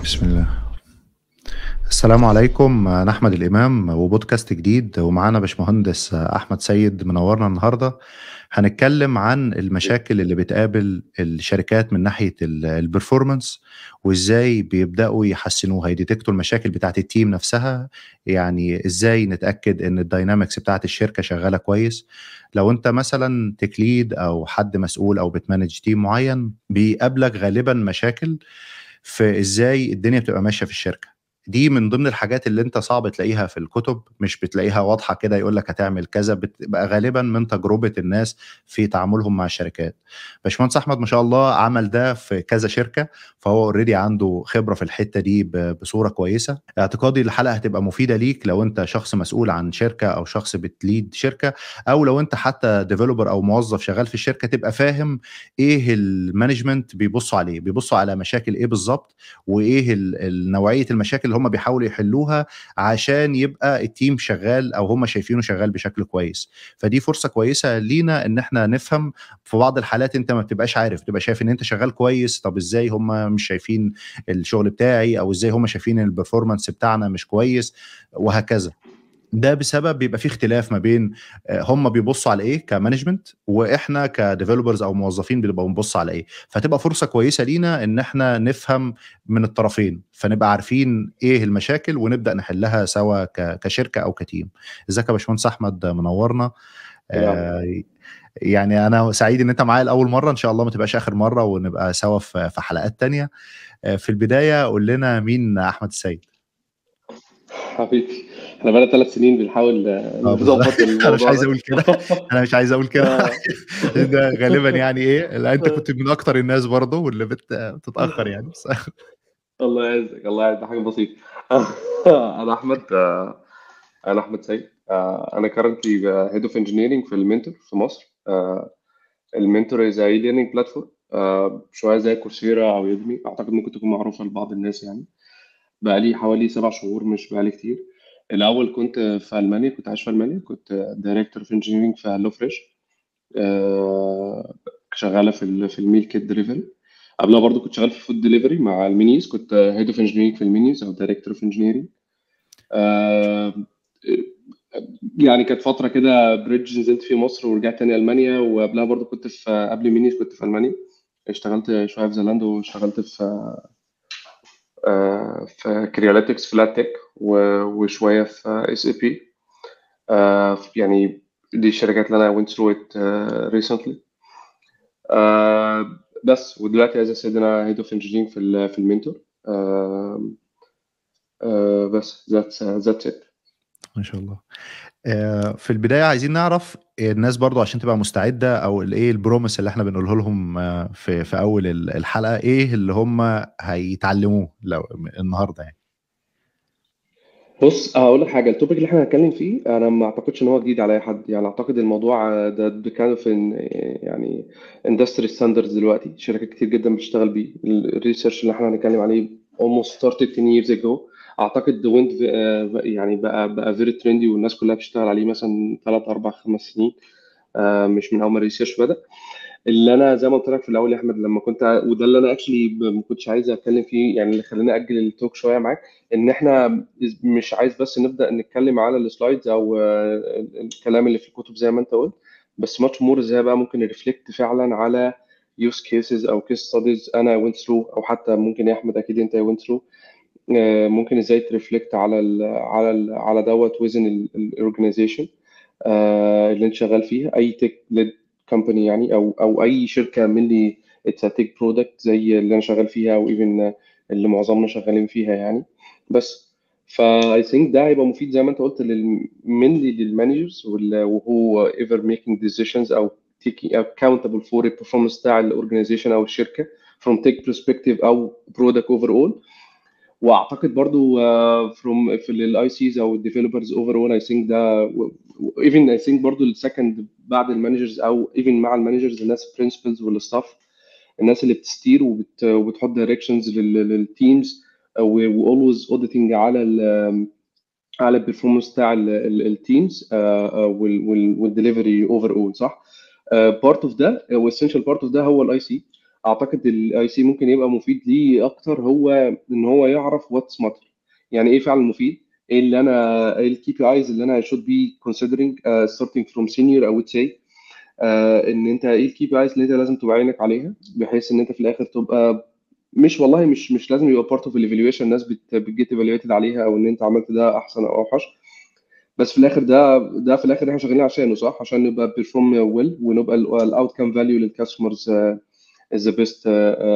بسم الله السلام عليكم انا احمد الامام وبودكاست جديد ومعانا باشمهندس احمد سيد منورنا النهارده هنتكلم عن المشاكل اللي بتقابل الشركات من ناحيه البرفورمانس وازاي بيبداوا يحسنوها يديتكتوا المشاكل بتاعت التيم نفسها يعني ازاي نتاكد ان الداينامكس بتاعت الشركه شغاله كويس لو انت مثلا تكليد او حد مسؤول او بتمانج تيم معين بيقابلك غالبا مشاكل في ازاي الدنيا بتبقى ماشيه في الشركه دي من ضمن الحاجات اللي انت صعب تلاقيها في الكتب مش بتلاقيها واضحه كده يقول لك هتعمل كذا بتبقى غالبا من تجربه الناس في تعاملهم مع الشركات باشمهندس احمد ما شاء الله عمل ده في كذا شركه فهو اوريدي عنده خبره في الحته دي بصوره كويسه اعتقادي الحلقه هتبقى مفيده ليك لو انت شخص مسؤول عن شركه او شخص بتليد شركه او لو انت حتى ديفلوبر او موظف شغال في الشركه تبقى فاهم ايه المانجمنت بيبصوا عليه بيبصوا على مشاكل ايه بالظبط وايه نوعيه المشاكل اللي هم بيحاولوا يحلوها عشان يبقى التيم شغال او هم شايفينه شغال بشكل كويس فدي فرصه كويسه لينا ان احنا نفهم في بعض الحالات انت ما بتبقاش عارف تبقى شايف ان انت شغال كويس طب ازاي هم مش شايفين الشغل بتاعي او ازاي هم شايفين البرفورمانس بتاعنا مش كويس وهكذا ده بسبب بيبقى في اختلاف ما بين هم بيبصوا على ايه كمانجمنت واحنا كديفلوبرز او موظفين بنبقى بنبص على ايه فتبقى فرصه كويسه لينا ان احنا نفهم من الطرفين فنبقى عارفين ايه المشاكل ونبدا نحلها سوا كشركه او كتيم ازيك يا باشمهندس احمد منورنا آه يعني انا سعيد ان انت معايا لاول مره ان شاء الله ما تبقاش اخر مره ونبقى سوا في حلقات تانية في البدايه قول لنا مين احمد السيد حبيبي احنا بقى ثلاث سنين بنحاول نظبط انا مش عايز اقول كده انا مش عايز اقول كده ده غالبا يعني ايه لا انت كنت من اكتر الناس برضه واللي بتتاخر يعني بس الله يعزك الله يعزك حاجه بسيطه انا احمد انا احمد سيد انا كرنتلي هيد اوف انجينيرنج في المنتور في مصر المنتور از اي ليرنينج بلاتفورم شويه زي كورسيرا او يودمي اعتقد ممكن تكون معروفه لبعض الناس يعني بقى لي حوالي سبع شهور مش بقى لي كتير الاول كنت في المانيا كنت عايش في المانيا كنت دايركتور اوف انجينيرنج في هالو فريش شغاله في في الميل كيت دليفري قبلها برضو كنت شغال في فود دليفري مع المينيز كنت هيد اوف انجينيرنج في المينيز او دايركتور اوف انجينيرنج يعني كانت فتره كده بريدج نزلت في مصر ورجعت تاني المانيا وقبلها برضو كنت في قبل مينيز كنت في المانيا اشتغلت شويه في زلاندو واشتغلت في في كرياليتكس فلات تك وشويه في اس اي بي يعني دي الشركات اللي انا went through it recently بس ودلوقتي از سيد انا هيد اوف انجينيرنج في في المنتور بس ذاتس ذاتس ات ما شاء الله في البدايه عايزين نعرف الناس برضو عشان تبقى مستعده او الايه البروميس اللي احنا بنقوله لهم في في اول الحلقه ايه اللي هم هيتعلموه لو النهارده يعني بص هقول لك حاجه التوبيك اللي احنا هنتكلم فيه انا ما اعتقدش ان هو جديد على اي حد يعني اعتقد الموضوع ده ده كان في يعني اندستري ستاندردز دلوقتي شركات كتير جدا بتشتغل بيه الريسيرش اللي احنا هنتكلم عليه almost started 10 years ago اعتقد ذا ويند يعني بقى بقى فيري ترندي والناس كلها بتشتغل عليه مثلا 3 4 5 سنين مش من اول ما الريسيرش بدا اللي انا زي ما قلت لك في الاول يا احمد لما كنت وده اللي انا اكشلي ما كنتش عايز اتكلم فيه يعني اللي خلاني اجل التوك شويه معاك ان احنا مش عايز بس نبدا نتكلم على السلايدز او الكلام اللي في الكتب زي ما انت قلت بس ماتش مور ازاي بقى ممكن ريفلكت فعلا على يوز كيسز او كيس ستاديز انا وينت ثرو او حتى ممكن يا احمد اكيد انت وينت ثرو ممكن ازاي ترفلكت على ال على ال على دوت وزن الاورجنايزيشن اللي انت شغال فيها اي تك ليد كومباني يعني او او اي شركه منلي اتس تك برودكت زي اللي انا شغال فيها او ايفن اللي معظمنا شغالين فيها يعني بس فاي ثينك ده هيبقى مفيد زي ما انت قلت منلي للمانجرز وهو ايفر ميكينج ديسيشنز او taking accountable for البرفورمانس بتاع الاورجنايزيشن او الشركه from tech perspective او product overall واعتقد برضو uh, from في الاي سيز او الديفلوبرز اوفر اول اي ثينك ده ايفن اي ثينك برضو السكند بعد المانجرز او ايفن مع المانجرز الناس البرنسبلز والستاف الناس اللي بتستير وبت وبتحط دايركشنز للتيمز واولويز اوديتنج على ال على البرفورمانس بتاع التيمز والدليفري اوفر اول صح؟ بارت اوف ده والاسينشال بارت اوف ده هو الاي سي اعتقد الاي سي ممكن يبقى مفيد ليه اكتر هو ان هو يعرف واتس ماتر يعني ايه فعلا مفيد ايه اللي انا ايه الكي بي ايز اللي انا should be considering uh, starting from senior I would say uh, ان انت ايه الكي بي ايز اللي انت لازم تبقى عينك عليها بحيث ان انت في الاخر تبقى مش والله مش مش لازم يبقى بارت اوف الايفالويشن الناس بتجيت ايفالويتد عليها او ان انت عملت ده احسن او اوحش بس في الاخر ده ده في الاخر احنا شغالين عشانه صح عشان نبقى بيرفورم ويل ونبقى الاوت كام فاليو للكاستمرز از ذا بيست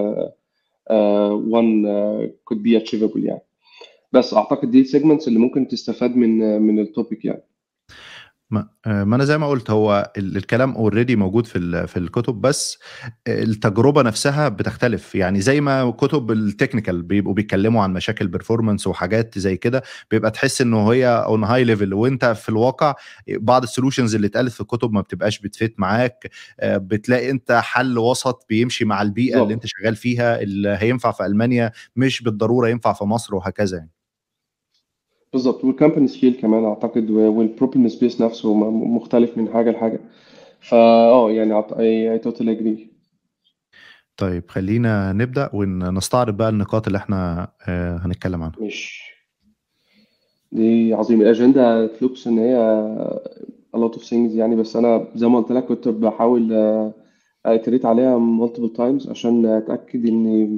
one uh, could be achievable يعني بس اعتقد دي السيجمنتس اللي ممكن تستفاد من من التوبيك يعني ما ما انا زي ما قلت هو ال- الكلام اوريدي موجود في ال- في الكتب بس التجربه نفسها بتختلف يعني زي ما كتب التكنيكال بيبقوا بيتكلموا عن مشاكل بيرفورمانس وحاجات زي كده بيبقى تحس انه هي اون هاي ليفل وانت في الواقع بعض السولوشنز اللي اتقالت في الكتب ما بتبقاش بتفيت معاك آه، بتلاقي انت حل وسط بيمشي مع البيئه اللي انت بالظبط شغال فيها اللي هينفع في المانيا مش بالضروره ينفع في مصر وهكذا يعني بالظبط والكامباني سكيل كمان اعتقد والبروبلم سبيس نفسه م- مختلف من حاجه لحاجه فا اه يعني أعت- I, I totally agree طيب خلينا نبدا ونستعرض بقى النقاط اللي احنا آه، هنتكلم عنها مش دي عظيمة الأجندة تلوكس إن هي a lot of things يعني بس أنا زي ما قلت لك كنت بحاول أتريت عليها multiple times عشان أتأكد إن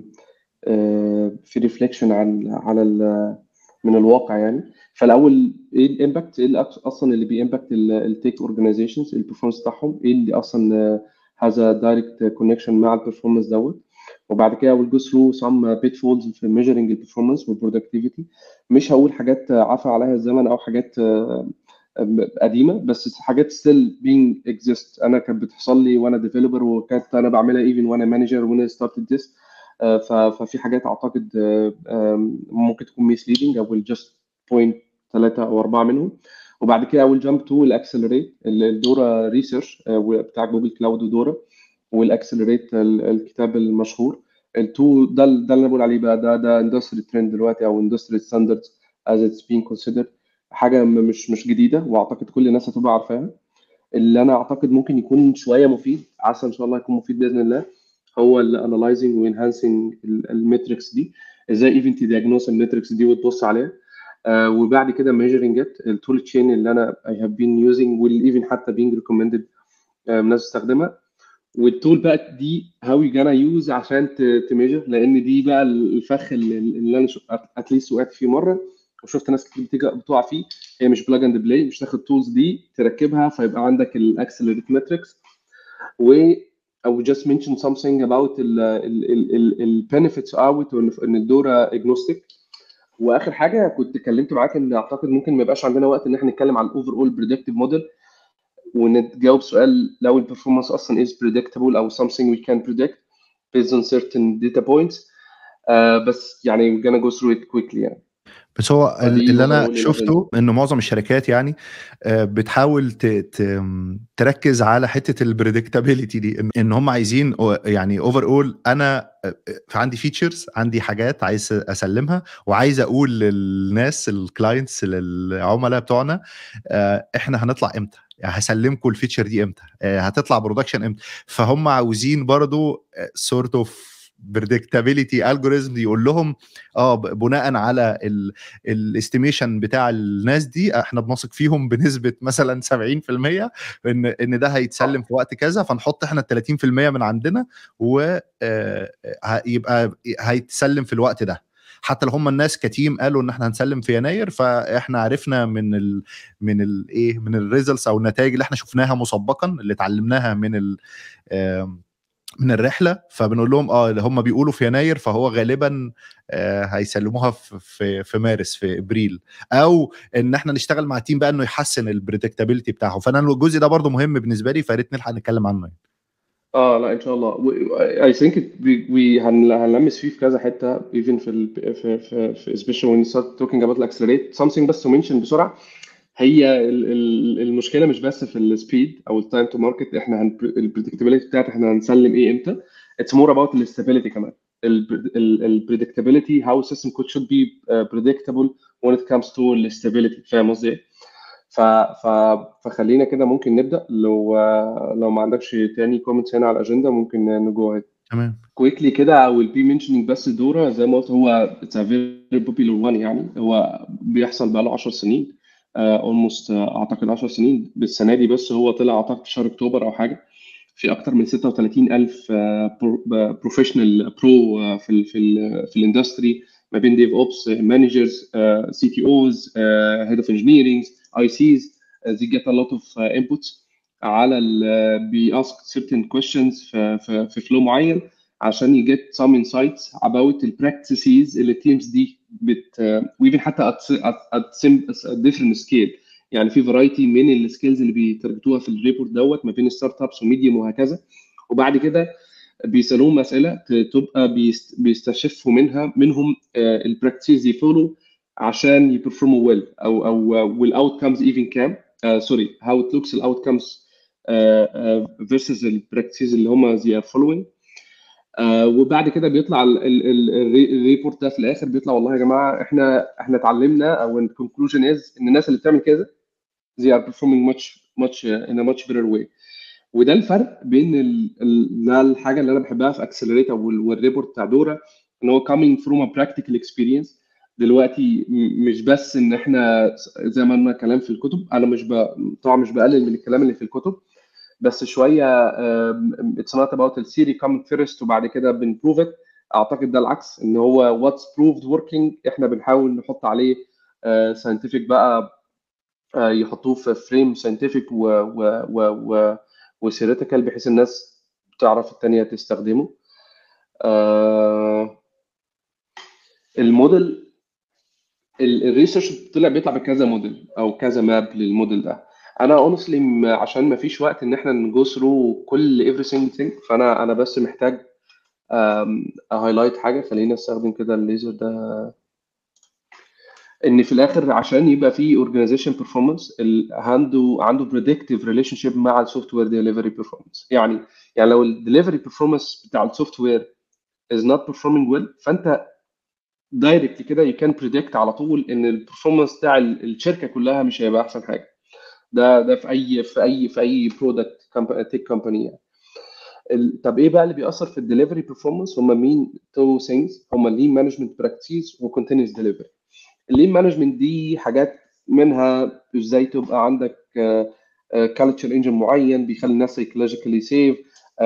آه، في ريفليكشن عن على ال- من الواقع يعني فالأول إيه الإمباكت إيه اللي أص- أصلا اللي بيمباكت التيك أورجانيزيشنز البرفورمانس بتاعهم إيه اللي أصلا هذا دايركت كونكشن مع البرفورمانس دوت وبعد كده we'll go through some pitfalls في measuring the performance والproductivity مش هقول حاجات عفى عليها الزمن او حاجات آه، قديمه بس حاجات still being exist انا كانت بتحصل لي وانا ديفلوبر وكانت انا بعملها even وانا مانجر وانا started this آه، ف- ففي حاجات اعتقد آه، آم، ممكن تكون misleading او just point ثلاثه او اربعه منهم وبعد كده اول جامب تو الاكسلريت الدورا ريسيرش بتاع جوجل كلاود ودورا والاكسلريت الكتاب المشهور التو ده ده اللي انا بقول عليه بقى ده ده اندستري ترند دلوقتي او اندستري ستاندردز از اتس بين كونسيدرد حاجه م- مش مش جديده واعتقد كل الناس هتبقى عارفاها اللي انا اعتقد ممكن يكون شويه مفيد عسى ان شاء الله يكون مفيد باذن الله هو الانالايزنج وانهانسنج الميتريكس دي ازاي ايفن تدياجنوز الميتريكس دي وتبص عليها آه وبعد كده ميجرنج ات التول تشين اللي انا اي هاف بين يوزنج والايفن حتى بينج ريكومندد ناس تستخدمها والتول بقى دي هاو يو جانا يوز عشان تميجر لان دي بقى الفخ اللي, اللي انا اتليست وقعت فيه مره وشفت ناس كتير بتيجي بتقع فيه هي مش بلاج اند بلاي مش تاخد تولز دي تركبها فيبقى عندك الاكسلريت ماتريكس و او just mention something about ال ال ال ال ال benefits out وان إن الدوره agnostic واخر حاجه كنت اتكلمت معاك ان اعتقد ممكن ما يبقاش عندنا وقت ان احنا نتكلم عن الاوفر اول بريدكتيف موديل ونتجاوب سؤال لو البرفورمانس اصلا is predictable او something we can predict based on certain data points uh, بس يعني we're gonna go through it quickly يعني بس هو ال- فدي اللي انا overall شفته ان معظم الشركات يعني آه، بتحاول ت- ت- تركز على حته البريدكتابيلتي دي ان إن هم عايزين أو- يعني اوفر اول انا آه، عندي فيتشرز عندي حاجات عايز اسلمها وعايز اقول للناس الكلاينتس للعملاء بتوعنا آه، احنا هنطلع امتى هسلمكم الفيتشر دي امتى آه، هتطلع برودكشن امتى فهم عاوزين برضو سورت اوف بريدكتابيلتي الجوريزم يقول لهم اه ب- بناء على الاستيميشن بتاع الناس دي احنا بنثق فيهم بنسبه مثلا 70% ان ان ده هيتسلم في وقت كذا فنحط احنا ال 30% من عندنا ويبقى هيتسلم في الوقت ده حتى لو هم الناس كتيم قالوا ان احنا هنسلم في يناير فاحنا عرفنا من ال من الايه من الريزلتس او النتائج اللي احنا شفناها مسبقا اللي اتعلمناها من ال آم، من الرحله فبنقول لهم اه اللي هم بيقولوا في يناير فهو غالبا آه هيسلموها في في في مارس في ابريل او ان احنا نشتغل مع التيم بقى انه يحسن البريدكتابيلتي بتاعه فانا الجزء ده برضو مهم بالنسبه لي فيا ريت نلحق نتكلم عنه يعني. اه لا ان شاء الله اي ثينك وي هنلمس فيه في كذا حته even في ال في في, في especially when you start talking about الاكسلريت something بس to mention بسرعه هي ال- ال- المشكله مش بس في السبيد او التايم تو ماركت احنا البريدكتابيلتي بتاعت احنا هنسلم ايه امتى اتس مور اباوت الاستابيليتي كمان البريدكتابيلتي هاو السيستم كود شود بي بريدكتابل when it comes to الاستابيليتي فاهم قصدي ايه؟ ف... ف... فخلينا كده ممكن نبدا لو لو ما عندكش تاني كومنتس هنا على الاجنده ممكن نجو تمام كويكلي كده I will be mentioning بس دورة زي ما قلت هو it's a very popular one يعني هو بيحصل بقاله 10 سنين uh, almost uh, اعتقد 10 سنين بالسنة دي بس هو طلع اعتقد في شهر اكتوبر او حاجة في اكتر من 36 الف بروفيشنال برو في ال في ال في الاندستري ما بين ديف اوبس مانجرز سي تي اوز هيد اوف انجينيرنج اي سيز they get a lot of uh, inputs على ال بي ask certain questions في في, في flow معين عشان ي get some insights about ال practices اللي التيمز دي بت ويفن حتى at, at, at, sim- at different scale يعني في variety من السكيلز اللي بيترجتوها في الريبورت دوت ما بين ستارت ابس وميديوم وهكذا وبعد كده بيسالوهم اسئله ت- تبقى بيست- بيستشفوا منها منهم البراكتسز يفولو عشان يبرفورموا ويل او او والاوت كامز ايفن كام سوري هاو ات لوكس الاوت كامز فيرسز البراكتسز اللي هم زي ار فولوينج وبعد كده بيطلع ال- ال- ال- الريبورت ده في الاخر بيطلع والله يا جماعه احنا احنا اتعلمنا او الكونكلوجن از ان الناس اللي بتعمل كده they are performing much much uh, in a much better way وده الفرق بين ال... ال... ده الحاجه اللي انا بحبها في اكسلريت او ال- والريبورت بتاع دورا ان هو coming from a practical experience دلوقتي م- مش بس ان احنا زي ما قلنا كلام في الكتب انا مش ب... طبعا مش بقلل من الكلام اللي في الكتب بس شويه اتس نوت اباوت الثيري coming first وبعد كده بنبروف ات اعتقد ده العكس ان هو واتس بروفد وركينج احنا بنحاول نحط عليه ساينتفك بقى آه، يحطوه في فريم ساينتفك و و و و وثيوريتيكال بحيث الناس تعرف التانية تستخدمه آه، الموديل الريسيرش طلع بيطلع بكذا موديل او كذا ماب للموديل ده انا اونستلي عشان ما فيش وقت ان احنا نجو ثرو كل every single thing فانا انا بس محتاج هايلايت حاجه خلينا استخدم كده الليزر ده ان في الاخر عشان يبقى في اورجانيزيشن بيرفورمانس عنده عنده بريدكتيف ريليشن شيب مع السوفت وير ديليفري بيرفورمانس يعني يعني لو الدليفري بيرفورمانس بتاع السوفت وير is not performing well فانت دايركت كده يو كان بريدكت على طول ان البرفورمانس بتاع ال- الشركه كلها مش هيبقى احسن حاجه ده ده في اي في اي في اي برودكت تيك كومباني يعني ال- طب ايه بقى اللي بيأثر في الدليفري بيرفورمانس هم مين تو ثينجز هم اللين مانجمنت براكتسز وكونتينوس ديليفري اللين مانجمنت دي حاجات منها ازاي تبقى عندك كالتشر انجن معين بيخلي الناس سايكولوجيكالي سيف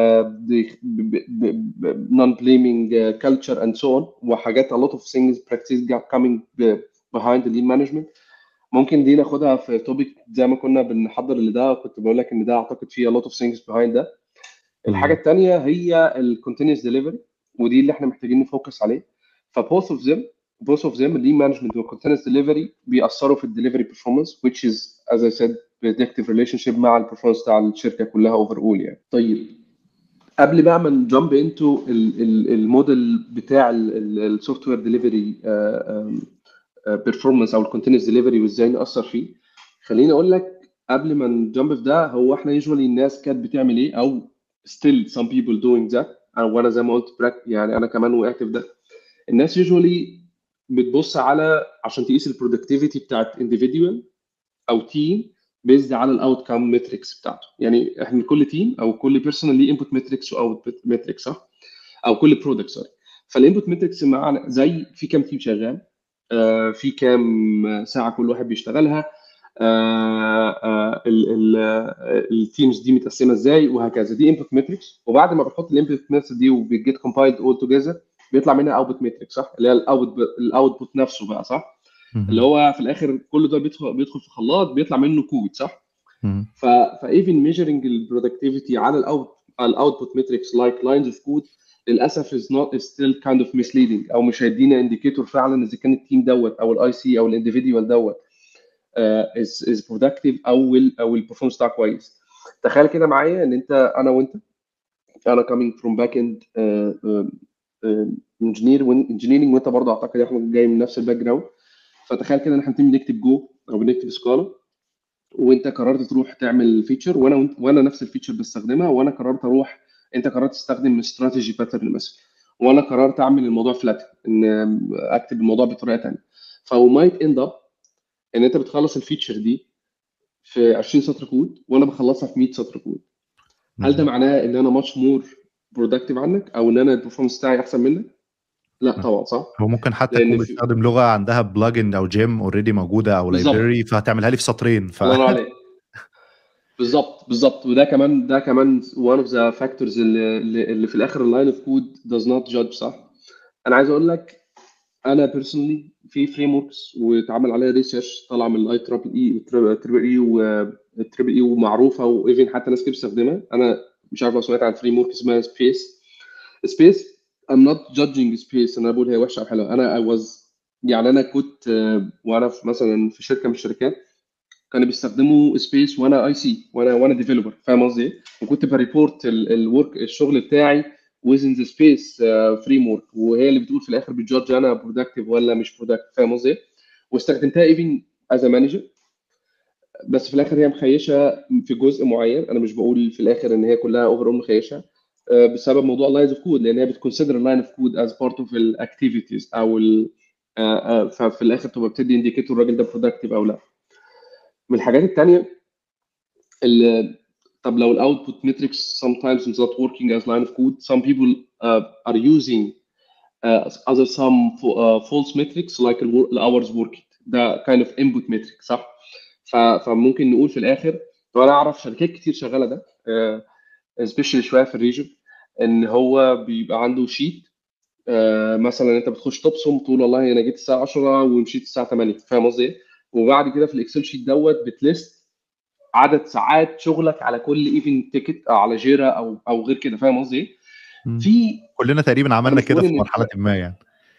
نون بليمينج كالتشر اند سو اون وحاجات a lot of things practice coming behind the lean management ممكن دي ناخدها في توبيك زي ما كنا بنحضر لده كنت بقول لك ان ده اعتقد فيه a lot of things behind ده الحاجه مم. الثانيه هي الكونتينوس ديليفري ودي اللي احنا محتاجين نفوكس عليه فبوث اوف ذيم both of them اللين مانجمنت والكونتينوس ديليفري بيأثروا في الدليفري performance which is as I said predictive relationship مع البرفورمانس بتاع الشركه كلها اوفر اول يعني طيب قبل بقى ما نجامب انتو الموديل بتاع السوفت وير ديليفري بيرفورمانس او الكونتينوس ديليفري وازاي نأثر فيه خليني اقول لك قبل ما نجامب في ده هو احنا يوجوالي الناس كانت بتعمل ايه او still some people doing that وانا زي ما قلت براك- يعني انا كمان وقعت في ده الناس يوجوالي بتبص على عشان تقيس البرودكتيفيتي بتاعت individual او تيم بيزد على الاوت كام ماتريكس بتاعته يعني احنا كل تيم او كل بيرسونال ليه انبوت ماتريكس واوت ماتريكس صح او كل برودكت سوري فالانبوت ماتريكس مع زي في كام تيم شغال آه في كام ساعه كل واحد بيشتغلها آه آه التيمز دي متقسمه ازاي وهكذا دي انبوت ماتريكس وبعد ما بنحط الانبوت ماتريكس دي وبيجيت كومبايلد اول توجذر بيطلع منها اوتبوت ماتريكس صح اللي هي الاوت الاوتبوت نفسه بقى صح اللي مم. هو في الاخر كل ده بيدخل بيدخل في خلاط بيطلع منه كود صح مم. ف فايفن ميجرنج البرودكتيفيتي على الاوت على الاوتبوت ماتريكس لايك لاينز اوف كود للاسف از نوت ستيل كايند اوف misleading او مش هيدينا انديكيتور فعلا اذا كان التيم دوت او الاي سي او الانديفيديوال دوت از از برودكتيف او ال او البرفورمانس بتاعه كويس تخيل كده معايا ان انت انا وانت انا coming from back end انجينير انجينيرنج وانت برضه اعتقد يا احمد جاي من نفس الباك جراوند فتخيل كده ان احنا بنبتدي نكتب جو او بنكتب سكالا وانت قررت تروح تعمل فيتشر وانا وانت وانا نفس الفيتشر بستخدمها وانا قررت اروح انت قررت تستخدم استراتيجي باترن مثلا وانا قررت اعمل الموضوع فلات ان اكتب الموضوع بطريقه ثانيه فهو مايت اند اب ان انت بتخلص الفيتشر دي في 20 سطر كود وانا بخلصها في 100 سطر كود هل ده مظبوط معناه ان انا ماتش مور برودكتيف عنك او ان انا البرفورمانس بتاعي احسن منك لا طبعا صح هو ممكن حتى لأن يكون في- بيستخدم لغه عندها بلجن او جيم اوريدي موجوده او بالظبط. لايبراري فهتعملها لي في سطرين ف الله ينور عليك بالظبط بالظبط وده كمان ده كمان one of the factors اللي, اللي اللي في الاخر اللاين اوف كود does not judge صح انا عايز اقول لك انا personally في فريم وركس واتعمل عليها ريسيرش طالعه من الاي ترابل اي تريبل اي والتريبل اي ومعروفه وايفن حتى ناس كتير بتستخدمها انا مش عارف لو سمعت عن فريم ورك اسمها سبيس سبيس I'm not judging space انا بقول هي وحشه او حلوه انا I was يعني انا كنت آه، وانا في مثلا في شركه من الشركات كانوا بيستخدموا سبيس وانا اي سي وانا وانا ديفلوبر فاهم قصدي ايه؟ وكنت بريبورت الورك الشغل بتاعي within the space فريم ورك وهي اللي بتقول في الاخر بتجادج انا برودكتيف ولا مش برودكتيف فاهم قصدي ايه؟ واستخدمتها ايفن از مانجر بس في الاخر هي مخيشه في جزء معين انا مش بقول في الاخر ان هي كلها اوفر اول مخيشه آه، بسبب موضوع اللاينز اوف كود لان هي بتكونسيدر اللاين اوف كود از بارت اوف الاكتيفيتيز او ال آه، آه، ففي الاخر تبقى بتدي انديكيتور الراجل ده برودكتيف او لا من الحاجات التانية اللي طب لو الاوتبوت ماتريكس sometimes is not working as line of code some people uh, are using uh, other some uh, false metrics like ال wor- ال hours worked ده kind of input metric صح ف- فممكن نقول في الاخر وانا اعرف شركات كتير شغاله ده uh, especially شويه في الريجن ان هو بيبقى عنده شيت آه، مثلا انت بتخش تبصم تقول والله انا جيت الساعه 10 ومشيت الساعه 8 فاهم قصدي ايه؟ وبعد كده في الاكسل شيت دوت بتليست عدد ساعات شغلك على كل ايفنت تيكت او على جيرا او او غير كده فاهم قصدي ايه؟ مم. في كلنا تقريبا عملنا مش كده بقول في إن- مرحله ما يعني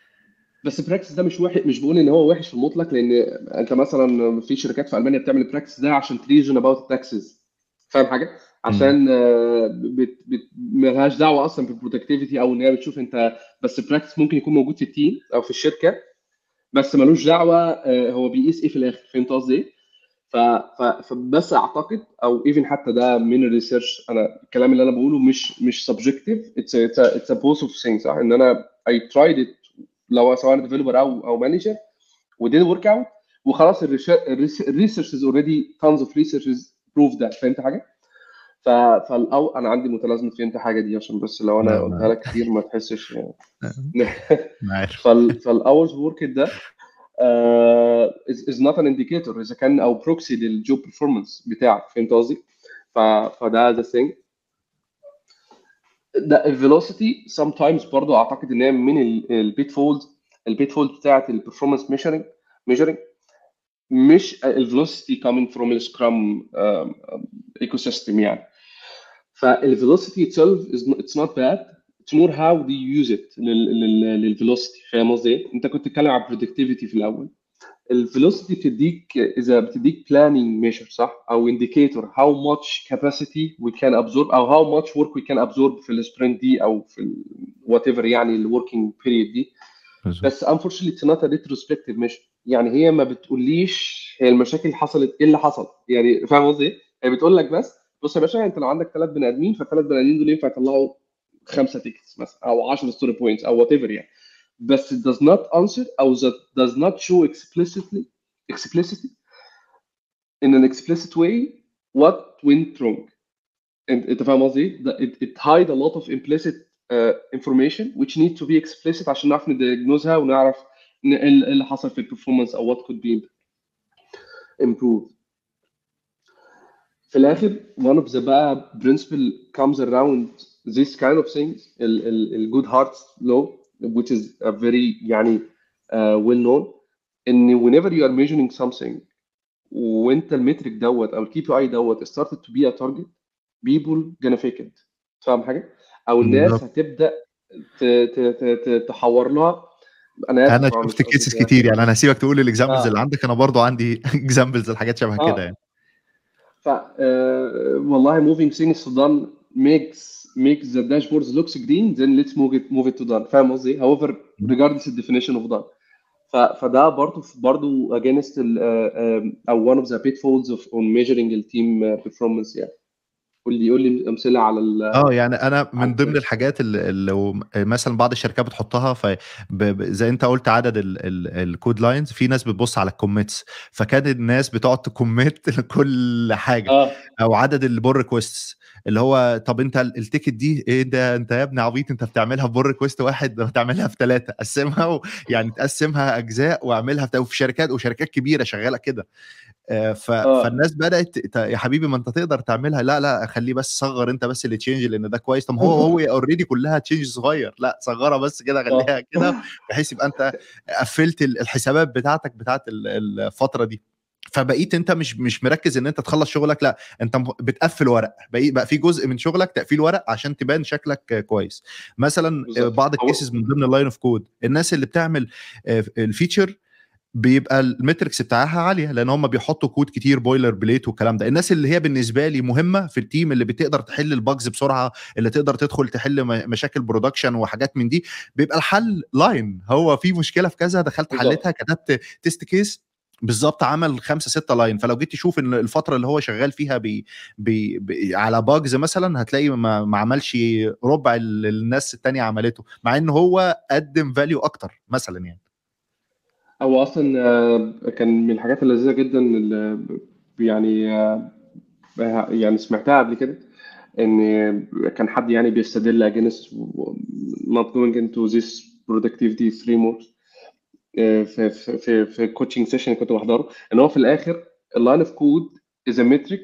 بس البراكتس ده مش وحش مش بقول ان هو وحش في المطلق لان انت مثلا في شركات في المانيا بتعمل البراكتس ده عشان تريجن اباوت التاكسز فاهم حاجه؟ عشان آه، بت بت ملهاش دعوه اصلا بالبرودكتيفيتي او ان هي بتشوف انت بس البراكتس ممكن يكون موجود في التيم او في الشركه بس ملوش دعوه آه، هو بيقيس ايه في الاخر فهمت قصدي ايه؟ ف- ف- فبس اعتقد او ايفن حتى ده من الريسيرش انا الكلام اللي انا بقوله مش مش سبجكتيف اتس اتس ا بوث اوف ثينجز صح ان انا اي ترايد ات لو سواء ديفلوبر او او مانجر ودين ورك اوت وخلاص الريسيرش از اوريدي tons اوف ريسيرشز بروف ذات فهمت حاجه؟ ف فالاو انا عندي متلازمه فهمت حاجه دي عشان بس لو انا لا، قلتها لا. لك كتير ما تحسش انا عارف فال فالاورز ورك ده uh, is, is not an indicator اذا كان او بروكسي للجوب performance بتاعك فهمت قصدي؟ ف فده the thing ده الفيلوسيتي sometimes برضو اعتقد ان هي من البيت فولد البيت فولد بتاعت البرفورمانس ميجرنج ميجرنج مش الفيلوسيتي coming from السكرام ايكو سيستم يعني فالفيلوسيتي itself is not, it's not bad it's more how do you use it للفيلوسيتي فاهم قصدي ايه؟ انت كنت بتتكلم على productivity في الاول الفيلوسيتي بتديك اذا بتديك planning measure صح او indicator how much capacity we can absorb او how much work we can absorb في السبرنت دي او في ال whatever يعني ال working period دي بالظبط. بس unfortunately it's not a retrospective measure يعني هي ما بتقوليش هي المشاكل اللي حصلت ايه اللي حصل يعني فاهم قصدي ايه؟ هي بتقول لك بس بص يا باشا انت لو عندك ثلاث بني ادمين فالثلاث بني ادمين دول ينفع يطلعوا خمسه تيكتس مثلا او 10 ستوري بوينتس او وات ايفر يعني بس it does not answer او that does not show explicitly explicitly in an explicit way what went wrong انت انت فاهم قصدي ايه؟ ده- it, it hide a lot of implicit uh, information which need to be explicit عشان نعرف ندياجنوزها ونعرف ن- ايه اللي إيه اللي حصل في البرفورمانس او what could be improved في الاخر one of the بقى principle comes around this kind of things ال, ال, ال good hearts law which is a very يعني uh, well known ان whenever you are measuring something وانت المترك دوت او الكي بي اي دوت started to be a target people gonna fake it فاهم حاجه؟ او الناس بالظبط. هتبدا ت- ت- ت- ت- تحور لها انا آسف انا طبعاً مش شفت قصدي كيسز كده. كتير يعني انا هسيبك تقول الاكزامبلز آه. اللي عندك انا برضو عندي اكزامبلز الحاجات شبه آه. كده يعني ف uh, والله moving things to done makes makes the dashboards looks green then let's move it move it to done فاهم قصدي؟ however regardless the definition of done ف, فده برضه برضه against ال, uh, um, او one of the pitfalls of on measuring the team uh, performance يعني قول لي قول لي امثله على ال اه يعني انا من على ضمن الحاجات اللي اللي لو مثلا بعض الشركات بتحطها ف ب- ب- زي انت قلت عدد الكود لاينز في ناس بتبص على الكوميتس فكانت الناس بتقعد تكوميت كل حاجه اه او عدد البور ريكويستس اللي هو طب انت ال- التيكت دي ايه ده انت يا ابني عبيط انت بتعملها في بور ريكويست واحد ده بتعملها في ثلاثه قسمها و... يعني تقسمها اجزاء واعملها في وفي شركات وشركات كبيره شغاله كده آه، ف... اه فالناس بدات ت- يا حبيبي ما انت تقدر تعملها لا لا خليه بس صغر انت بس اللي تشينج لان ده كويس طب هو هو اوريدي كلها تشينج صغير لا صغرها بس كده خليها اه كده بحيث يبقى انت قفلت ال- الحسابات بتاعتك بتاعت ال- الفتره دي فبقيت انت مش مش مركز ان انت تخلص شغلك لا انت م- بتقفل ورق بقى بقى في جزء من شغلك تقفيل ورق عشان تبان شكلك كويس مثلا بالظبط بعض هو الكيسز من ضمن اللاين اوف كود الناس اللي بتعمل الفيتشر بيبقى المتركس بتاعها عاليه لان هم بيحطوا كود كتير بويلر بليت والكلام ده الناس اللي هي بالنسبه لي مهمه في التيم اللي بتقدر تحل الباجز بسرعه اللي تقدر تدخل تحل م- مشاكل برودكشن وحاجات من دي بيبقى الحل لاين هو في مشكله في كذا دخلت حلتها بالظبط كتبت تيست كيس بالظبط عمل خمسة ستة لاين فلو جيت تشوف ان الفتره اللي هو شغال فيها بي بي بي على باجز مثلا هتلاقي ما, ما عملش ربع اللي الناس التانية عملته مع ان هو قدم فاليو اكتر مثلا يعني هو اصلا آه، كان من الحاجات اللذيذه جدا اللي يعني آه، يعني سمعتها قبل كده ان كان حد يعني بيستدل against not going into this productivity framework آه، في في في في كوتشنج سيشن كنت بحضره ان هو في الاخر اللاين اوف كود از ا متريك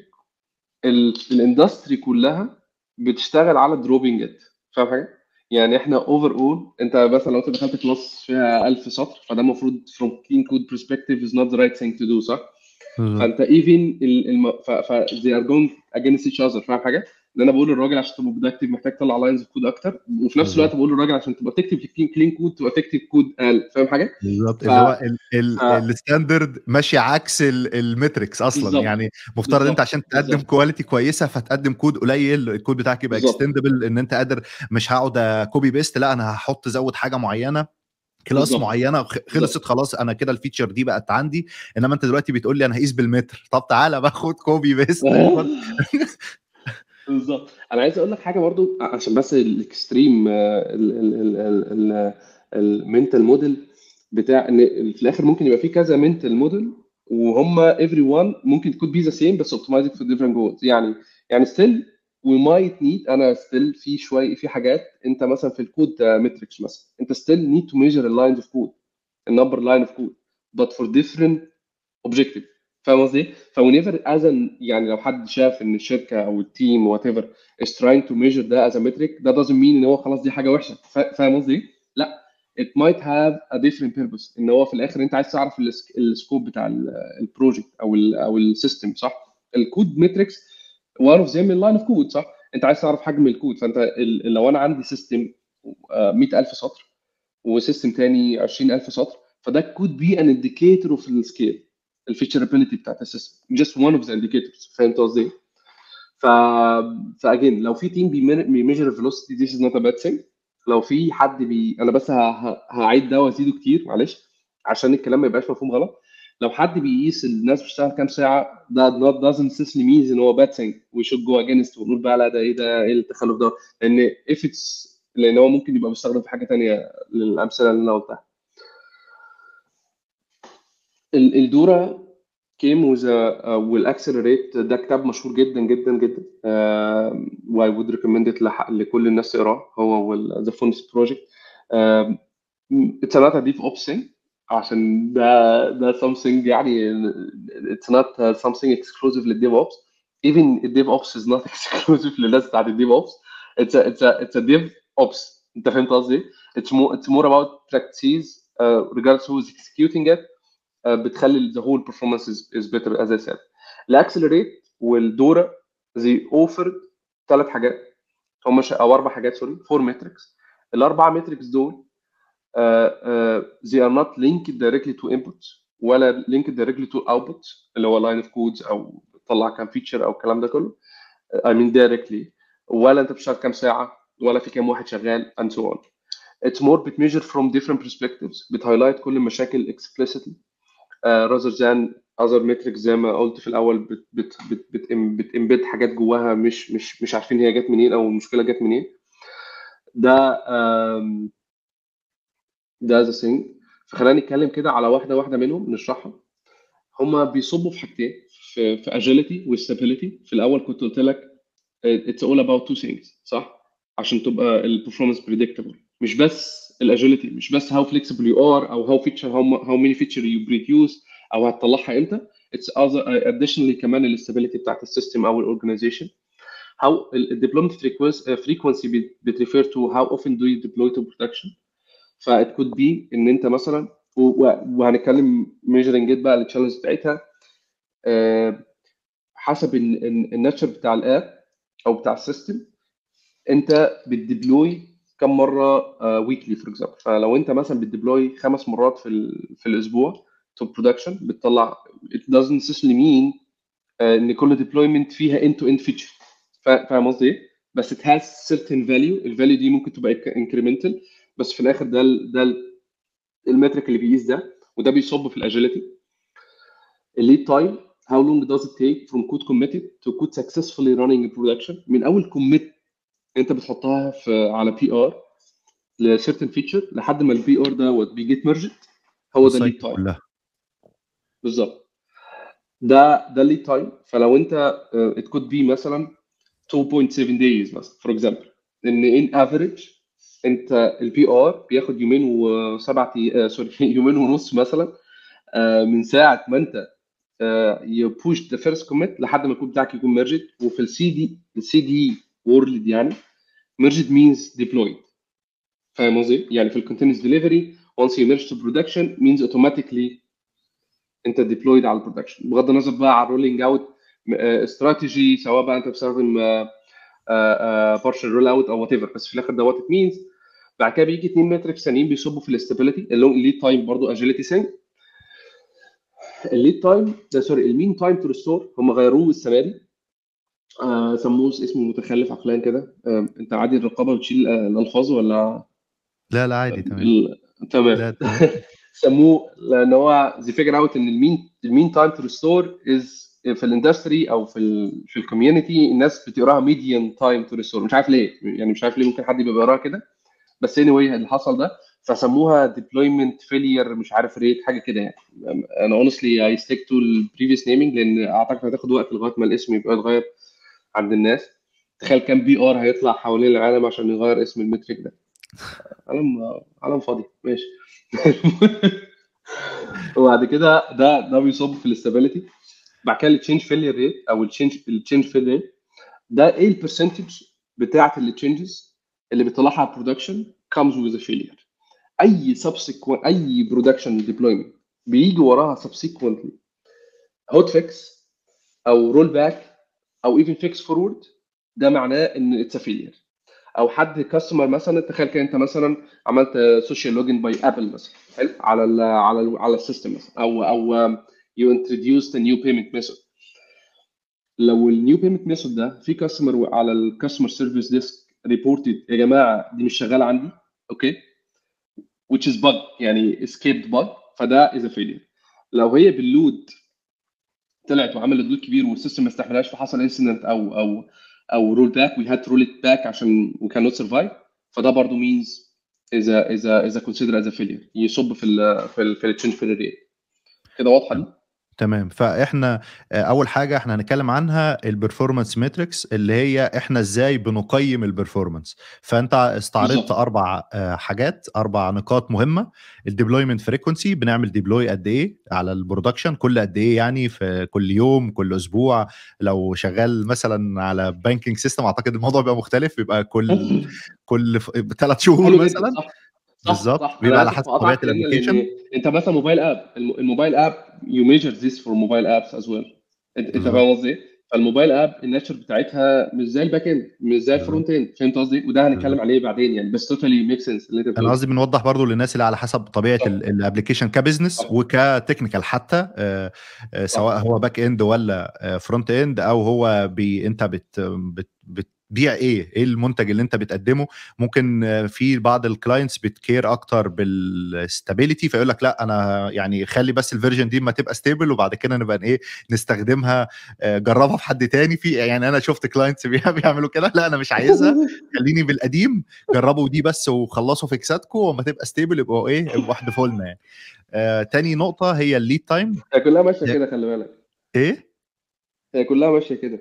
الاندستري كلها بتشتغل على دروبينج ات فاهم حاجه؟ يعني احنا اوفر اول انت مثلا لو انت دخلت كلاس فيها 1000 سطر فده المفروض from clean code perspective is not the right thing to do صح؟ بالظبط فانت even ال- الم... ف... ف they are going against each other فاهم حاجه؟ ان انا بقول للراجل عشان تبقى برودكتيف محتاج تطلع لاينز اوف كود اكتر وفي نفس الوقت بالظبط بقول للراجل عشان تبقى تكتب كلين كود تبقى تكتب كود اقل فاهم حاجه؟ بالظبط ف... اللي هو ال- ال- ف... الستاندرد ماشي عكس ال- المتركس اصلا بالظبط يعني مفترض انت بالظبط عشان تقدم بالظبط كواليتي كويسه فتقدم كود قليل الكود بتاعك يبقى بالظبط اكستندبل ان انت قادر مش هقعد كوبي بيست لا انا هحط زود حاجه معينه كلاس بالظبط معينه خ- خلصت بالظبط خلاص انا كده الفيتشر دي بقت عندي انما انت دلوقتي بتقول لي انا هقيس بالمتر طب تعالى باخد كوبي بيست خد بالظبط انا عايز اقول لك حاجه برضو عشان بس الاكستريم المنتال موديل بتاع ان في الاخر ممكن يبقى في كذا منتال موديل وهم every one ممكن تكون بي ذا سيم بس اوبتمايزد for different goals يعني يعني ستيل we might need انا ستيل في شويه في حاجات انت مثلا في الكود ماتريكس مثلا انت ستيل need to measure a line of code a number line of code but for different objective فاهم قصدي؟ فونيفر از يعني لو حد شاف ان الشركه او التيم وات ايفر is trying to measure ده as a metric ده doesn't mean ان هو خلاص دي حاجه وحشه فا- فاهم قصدي؟ لا it might have a different purpose ان هو في الاخر انت عايز تعرف السكوب بتاع البروجكت او ال او السيستم صح؟ الكود ماتريكس one of them اللاين اوف كود صح؟ انت عايز تعرف حجم الكود فانت ال- لو انا عندي سيستم 100000 سطر وسيستم تاني 20000 سطر فده could be an indicator of السكيل الفيتشرابيلتي بتاعت السيستم just one of the indicators فهمت قصدي؟ ف فاجين لو في تيم بيميجر الفيلوسيتي this is not a bad thing لو في حد بي انا بس ه... ه... هعيد ده وازيده كتير معلش عشان الكلام ما يبقاش مفهوم غلط لو حد بيقيس الناس بتشتغل كام ساعه ده not doesn't necessarily mean ان هو bad thing we should go against ونقول بقى لا ده ايه ده ايه التخلف ده لان if it's لان هو ممكن يبقى بيستخدم في حاجه تانيه للامثله اللي انا قلتها ال- الدوره كيم وذا والاكسلريت ده كتاب مشهور جدا جدا جدا واي وود ريكومند لكل الناس تقراه هو والذا فونس بروجكت اتس نوت ديف اوبس عشان ده ده something يعني it's not something exclusive للديف اوبس even الديف اوبس is not exclusive للناس بتاعت الديف اوبس it's a it's a it's a dev ops انت فهمت قصدي؟ it's more it's more about practices uh, regardless who is executing it uh, بتخلي the whole performance is, is better as I said. الاكسلريت والدوره they offered ثلاث حاجات هم ش... او اربع حاجات سوري فور ماتريكس الاربع ماتريكس دول uh, uh, they are not linked directly to inputs ولا linked directly to outputs اللي هو line of codes او طلع كام فيتشر او الكلام ده كله I mean directly ولا انت بتشتغل كام ساعه ولا في كام واحد شغال and so on. It's more بتmeasure from different perspectives بتهايلايت كل المشاكل explicitly uh, rather than اذر متريك زي ما قلت في الاول بت بت بت بت بتمبيد حاجات جواها مش مش مش عارفين هي جت منين او المشكله جت منين ده um, ده ذا ثينج فخلينا نتكلم كده على واحده واحده منهم نشرحها هما بيصبوا في حاجتين في في اجيلتي وستابيليتي في الاول كنت قلت لك اتس اول اباوت تو ثينجز صح عشان تبقى البرفورمانس بريدكتبل مش بس الاجيلتي مش بس هاو فليكسبل يو ار او هاو فيتشر هاو ماني فيتشر يو بريديوس او هتطلعها امتى اتس اديشنالي كمان الاستابيليتي بتاعت السيستم او الاورجنايزيشن how الديبلويمنت frequency بتريفير تو how often do you deploy to production فات كود بي ان انت مثلا وهنتكلم ميجرنج جيت بقى التشالنج بتاعتها أه حسب الناتشر بتاع الاب او بتاع السيستم انت بتديبلوي كم مره ويكلي فور اكزامبل فلو انت مثلا بتديبلوي خمس مرات في في الاسبوع تو برودكشن بتطلع it doesn't necessarily mean uh, ان كل deployment فيها end to end feature فاهم قصدي ايه؟ بس it has certain value الفاليو دي ممكن تبقى incremental بس في الاخر ده ال ده المترك اللي بيقيس ده وده بيصب في الاجيلتي الليد تايم how long does it take from code committed to code successfully running in production من اول كوميت انت بتحطها في على بي ار لسيرتن فيتشر لحد ما البي ار دوت بيجيت ميرجد هو ده الليد تايم بالظبط ده ده الليد تايم فلو انت ات كود بي مثلا 2.7 days مثلا فور اكزامبل ان ان افريج انت البي ار بياخد يومين وسبع سوري يومين ونص مثلا من ساعه ما انت يبوش ذا فيرست كوميت لحد ما الكود بتاعك يكون ميرجد وفي السي دي السي دي وورلد يعني ميرجد مينز ديبلويد فاهم قصدي؟ يعني في الكونتينوس ديليفري once you merge to production means automatically انت ديبلويد على البرودكشن بغض النظر بقى على الرولينج اوت استراتيجي سواء بقى انت بتستخدم بارشل رول اوت او وات ايفر بس في الاخر ده وات ات مينز بعد كده بيجي اثنين متركس ثانيين بيصبوا في الاستابيليتي اللي هو الليد تايم برضه اجيلتي سينج الليد تايم ده سوري المين تايم تو ريستور هم غيروه السنه دي آه سموه اسمه متخلف عقليا كده آه انت عادي الرقابه بتشيل آه الالفاظ ولا لا لا عادي تمام ال... تمام سموه لان هو زي فيجر اوت ان المين المين تايم تو ريستور از في الاندستري او في ال في الكوميونتي الناس بتقراها ميديان تايم تو ريستور مش عارف ليه يعني مش عارف ليه ممكن حد يبقى بيقراها كده بس اني anyway اللي حصل ده فسموها ديبلويمنت فيلير مش عارف ريت حاجه كده يعني انا اونستلي اي ستيك تو البريفيوس نيمينج لان اعتقد هتاخد وقت لغايه ما الاسم يبقى يتغير عند الناس تخيل كام بي ار هيطلع حوالين العالم عشان يغير اسم المترك ده عالم عالم فاضي ماشي وبعد كده ده ده بيصب في الاستابيليتي بعد كده التشينج فيلير ريت او التشينج التشينج فيلير ريت ده ايه البرسنتج بتاعه التشينجز اللي بيطلعها برودكشن comes with a failure اي subsequent اي برودكشن ديبلويمنت بيجي وراها subsequently هوت فيكس او رول باك او ايفن فيكس فورورد ده معناه ان اتس فيلير او حد كاستمر مثلا تخيل كده انت مثلا عملت سوشيال لوجن باي ابل مثلا حلو على ال على ال على السيستم مثلا او او يو انتروديوست نيو بيمنت ميثود لو النيو بيمنت ميثود ده في كاستمر على الكاستمر سيرفيس ديسك ريبورتد يا جماعه دي مش شغاله عندي اوكي which is bug يعني escaped bug فده is a failure لو هي باللود طلعت وعملت لود كبير والسيستم ما استحملهاش فحصل انسيدنت او او او رول باك وي هاد تو رول ات باك عشان وي كان نوت سرفايف فده برضه مينز از از از كونسيدر از فيلير يصب في ال في ال في التشينج فيلير ريت كده واضحه دي؟ تمام فاحنا اول حاجه احنا هنتكلم عنها البرفورمانس ماتريكس اللي هي احنا ازاي بنقيم البرفورمانس فانت استعرضت بالظبط. اربع حاجات اربع نقاط مهمه الديبلويمنت فريكونسي بنعمل ديبلوي قد ايه على البرودكشن كل قد ايه يعني في كل يوم كل اسبوع لو شغال مثلا على بانكينج سيستم اعتقد الموضوع بيبقى مختلف بيبقى كل كل ثلاث شهور حلو جدا مثلا صح صح بالظبط صح بيبقى انا على اسف حسب طبيعه اقطعك لان الابلكيشن لان انت مثلا موبايل اب الم- الموبايل اب يو ميجر ذيس فور موبايل ابس از ويل انت أنت بالظبط فاهم قصدي ايه؟ فالموبايل اب الناتشر بتاعتها مش زي الباك اند مش زي بالظبط الفرونت اند فهمت قصدي؟ وده هنتكلم بالظبط عليه بعدين يعني بس توتالي ميك سنس اللي انت انا بتقوله قصدي بنوضح برضو للناس اللي على حسب طبيعه صح الابلكيشن كبزنس صح وكتكنيكال حتى آه، آه، سواء صح هو باك اند ولا فرونت اند او هو بي انت بت بت بتبيع ايه ايه المنتج اللي انت بتقدمه ممكن آه، في بعض الكلاينتس بتكير اكتر بالستابيليتي فيقول لك لا انا يعني خلي بس الفيرجن دي ما تبقى ستيبل وبعد كده نبقى ايه نستخدمها آه، جربها في حد تاني في يعني انا شفت كلاينتس بيعملوا كده لا انا مش عايزها خليني بالقديم جربوا دي بس وخلصوا فيكساتكم وما تبقى ستيبل يبقوا ايه يبقوا واحد فولنا يعني آه، تاني نقطه هي الليد تايم هي كلها ماشيه كده خلي بالك ايه هي كلها ماشيه كده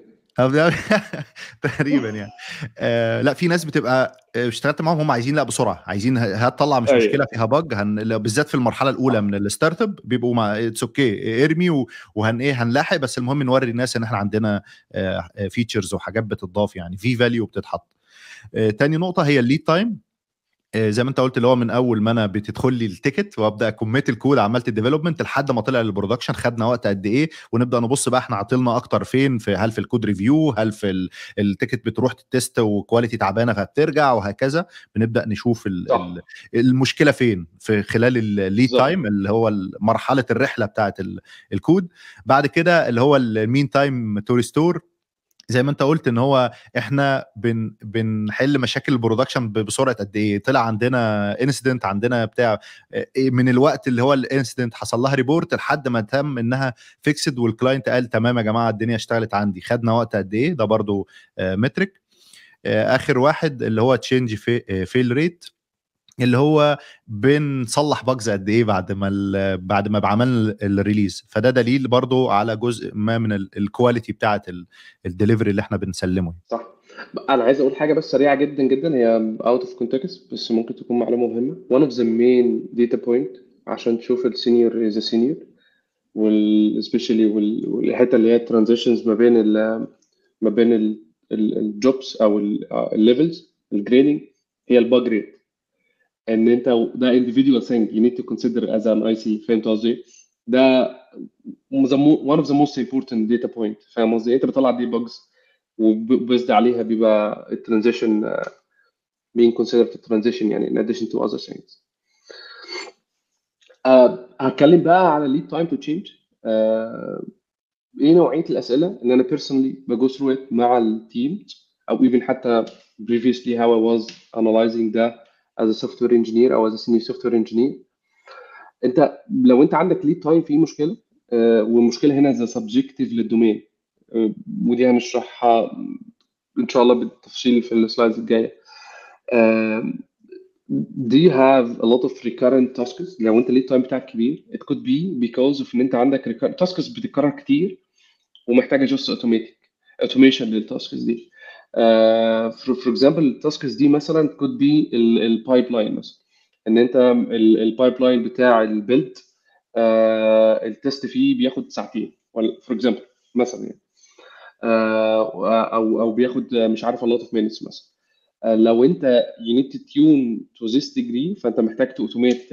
تقريبا يعني آه لا في ناس بتبقى آه، اشتغلت معاهم هم عايزين لا بسرعه عايزين هتطلع مش أيوة. مشكله فيها بج هن... بالذات في المرحله الاولى من الستارت اب بيبقوا مع اتس اوكي ارمي و... وهن ايه هنلاحق بس المهم نوري الناس ان احنا عندنا فيتشرز وحاجات بتضاف يعني في فاليو بتتحط آه تاني نقطه هي الليد تايم آه، زي ما انت قلت اللي هو من اول ما انا بتدخل لي التيكت وابدا اكميت الكود عملت الديفلوبمنت لحد ما طلع للبرودكشن خدنا وقت قد ايه ونبدا نبص بقى احنا عطلنا اكتر فين في هل في الكود ريفيو هل في التيكت بتروح تست وكواليتي تعبانه فبترجع وهكذا بنبدا نشوف ال صح. المشكله فين في خلال الليد تايم اللي هو مرحله الرحله بتاعه الكود بعد كده اللي هو المين تايم تو ريستور زي ما انت قلت ان هو احنا بن بنحل مشاكل البرودكشن بسرعه قد ايه طلع عندنا انسيدنت عندنا بتاع إيه من الوقت اللي هو الانسيدنت حصل لها ريبورت لحد ما تم انها فيكسد والكلاينت قال تمام يا جماعه الدنيا اشتغلت عندي خدنا وقت قد ايه ده برضو مترك اخر واحد اللي هو تشينج في فيل ريت اللي هو بنصلح باجز قد ايه بعد ما بعد ما بعمل الريليز فده دليل برضو على جزء ما من الكواليتي بتاعه الدليفري اللي احنا بنسلمه صح انا عايز اقول حاجه بس سريعه جدا جدا هي اوت اوف كونتكست بس ممكن تكون معلومه مهمه one of the main data point عشان تشوف السينيور از سينيور والسبيشالي والحته اللي هي الترانزيشنز ما بين ال ما بين الجوبس او الليفلز الجريدنج هي الباج ريت ان انت ده individual thing you need to consider as an IC فهمت قصدي؟ ده one of the most important data point فاهم قصدي؟ انت بتطلع دي bugs وبيزد عليها بيبقى الترانزيشن being considered في الترانزيشن يعني in addition to other things. uh, هتكلم بقى على lead time to change. uh, ايه نوعيه الاسئله اللي انا personally بجو through it مع التيم او even حتى previously how I was analyzing ده as a software engineer او as a senior software engineer انت لو انت عندك ليد تايم فيه مشكله آه والمشكله هنا ذا سبجكتيف للدومين آه ودي هنشرحها ان شاء الله بالتفصيل في السلايدز الجايه آه do you have a lot of recurrent tasks لو انت ليد تايم بتاعك كبير it could be because of ان انت عندك recurrent tasks بتتكرر كتير ومحتاجه جست اوتوماتيك اوتوميشن للتاسكس دي فور اكزامبل التاسكس دي مثلا could be البايب لاين مثلا ان انت البايب لاين بتاع البيلد التست فيه بياخد ساعتين ولا فور اكزامبل مثلا يعني او او بياخد مش عارف a lot of minutes مثلا لو انت you need to tune to this degree فانت محتاج تأوتوميت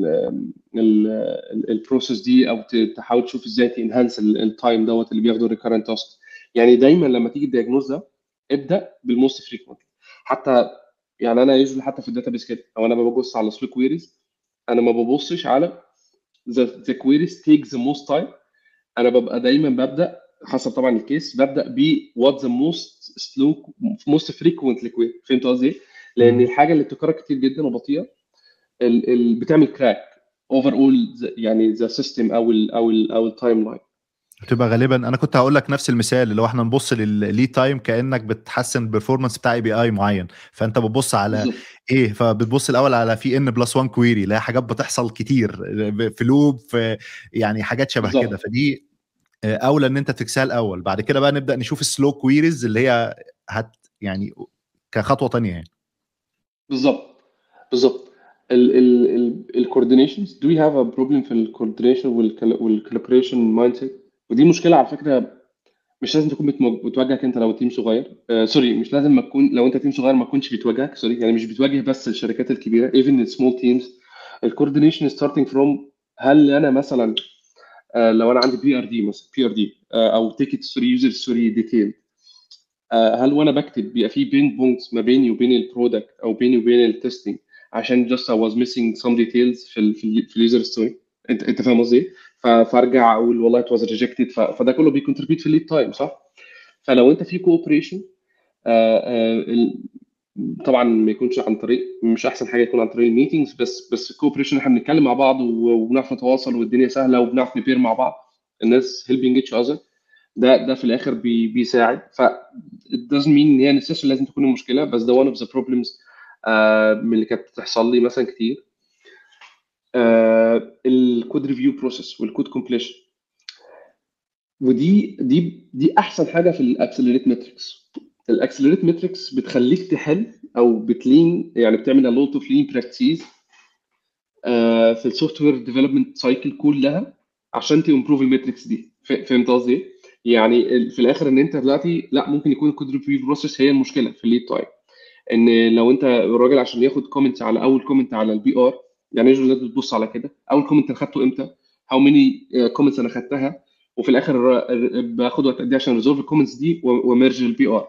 البروسيس دي او تحاول تشوف ازاي تنهانس التايم دوت اللي بياخده الريكارنت تاسك يعني دايما لما تيجي الدياجنوز ده ابدا بالموست فريكونت حتى يعني انا يوجوالي حتى في الداتابيس كده او انا ببص على سلو كويريز انا ما ببصش على ذا كويريز تيك ذا موست تايم انا ببقى دايما ببدا حسب طبعا الكيس ببدا ب وات ذا موست سلو موست فريكوينت كويري فهمت قصدي ايه؟ لان الحاجه اللي بتكرر كتير جدا وبطيئه ال ال بتعمل كراك اوفر اول يعني ذا سيستم او ال او ال او التايم لاين بتبقى غالبا انا كنت هقول لك نفس المثال اللي هو احنا نبص للليد تايم كانك بتحسن البرفورمانس بتاع اي بي اي معين فانت بتبص على بالزبط. ايه فبتبص الاول على في ان بلس 1 كويري اللي هي حاجات بتحصل كتير في لوب في يعني حاجات شبه كده فدي اولى ان انت تكسها الاول بعد كده بقى نبدا نشوف السلو كويريز اللي هي هت يعني كخطوه ثانيه يعني بالظبط بالظبط الكوردينيشنز دو يو هاف ا بروبلم في الكوردينيشن والكولابريشن مايند سيت ودي مشكله على فكره مش لازم تكون بتواجهك انت لو تيم صغير آه سوري مش لازم ما تكون لو انت تيم صغير ما تكونش بتواجهك سوري يعني مش بتواجه بس الشركات الكبيره ايفن السمول تيمز الكوردينيشن ستارتنج فروم هل انا مثلا آه لو انا عندي بي ار دي مثلا بي ار دي او تيكت ستوري يوزر ستوري ديتيل هل وانا بكتب بيبقى في بين بوينتس ما بيني وبين البرودكت او بيني وبين التستنج عشان just I was missing some details في ال في اليوزر ستوري انت انت فاهم قصدي فارجع اقول والله it was rejected فده كله بيكونتريبيوت في الليد تايم صح؟ فلو انت في كوبريشن آه، آه، ال- طبعا ما يكونش عن طريق مش احسن حاجه يكون عن طريق الميتينجز بس بس الكوبريشن احنا بنتكلم مع بعض و- وبنعرف نتواصل والدنيا سهله وبنعرف نبير مع بعض الناس هيلبينج اتش اذر ده ده في الاخر بي بيساعد ف it doesn't mean ان هي necessarily لازم تكون المشكله بس ده one of the problems آه، من اللي كانت بتحصل لي مثلا كتير الكود ريفيو بروسيس والكود كومبليشن ودي دي دي احسن حاجه في الاكسلريت ماتريكس الاكسلريت ماتريكس بتخليك تحل او بتلين يعني بتعمل a lot of lean practices آه، في السوفت وير ديفلوبمنت سايكل كلها عشان تمبروف الماتريكس دي ف- فهمت قصدي ايه؟ يعني ال- في الاخر ان انت دلوقتي لا ممكن يكون الكود ريفيو بروسيس هي المشكله في الليد تايم ان لو انت الراجل عشان ياخد كومنت على اول كومنت على البي ار يعني يوجوالي الناس بتبص على كده اول كومنت انا خدته امتى؟ هاو ماني كومنتس انا خدتها وفي الاخر ر- باخد وقت قد ايه عشان ريزولف الكومنتس دي وميرج البي ار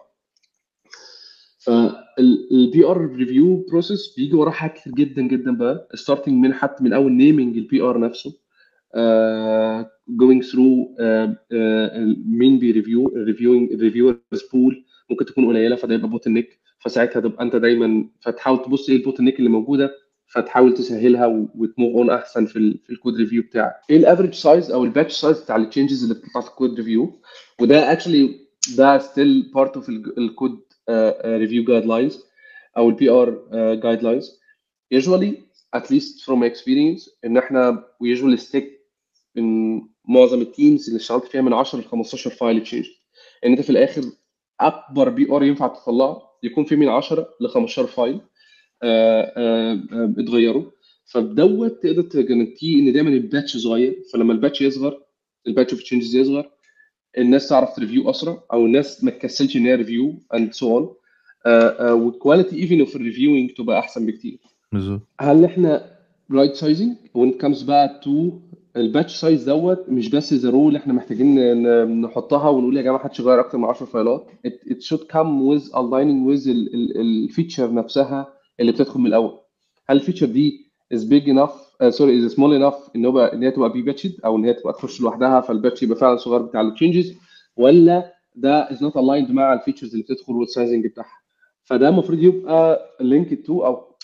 فالبي ار ريفيو بروسيس بيجي وراه حاجات كتير جدا جدا بقى ستارتنج من حتى من اول نيمنج البي ار نفسه uh, going through uh, uh, مين بيريفيو الريفيوينج الريفيورز بول ممكن تكون قليله فده يبقى بوتل نيك فساعتها تبقى انت دايما فتحاول تبص ايه البوتل نيك اللي موجوده فتحاول تسهلها وتموف اون احسن في ال في الكود ريفيو بتاعك ايه الافريج سايز او الباتش سايز بتاع التشينجز اللي بتطلع في الكود ريفيو وده اكشلي ده ستيل بارت اوف الكود ريفيو جايد لاينز او البي ار جايد لاينز usually at least from my experience ان احنا we usually stick in معظم التيمز اللي اشتغلت فيها من 10 ل 15 فايل تشينج ان انت في الاخر اكبر بي ار ينفع تطلعه يكون في من 10 ل 15 فايل آه، آه، آه، اتغيروا فبدوت تقدر تجنتيه ان دايما الباتش صغير فلما الباتش يصغر الباتش اوف تشينجز يصغر الناس تعرف تريفيو اسرع او الناس ما تكسلش ان هي ريفيو اند سو اون والكواليتي ايفن اوف الريفيوينج تبقى احسن بكتير بالظبط هل احنا رايت سايزنج when it comes بقى تو الباتش سايز دوت مش بس ذا رول احنا محتاجين ن- نحطها ونقول يا جماعه محدش يغير اكتر من 10 فايلات it, it should come with aligning with الفيتشر نفسها اللي بتدخل من الاول هل الفيتشر دي is big enough سوري uh, is small enough ان هو ان هي تبقى بي باتشد او ان هي تبقى تخش لوحدها فالباتش يبقى فعلا صغير بتاع التشينجز ولا ده is not aligned مع الفيتشرز اللي بتدخل والسايزنج بتاعها فده المفروض يبقى linked to او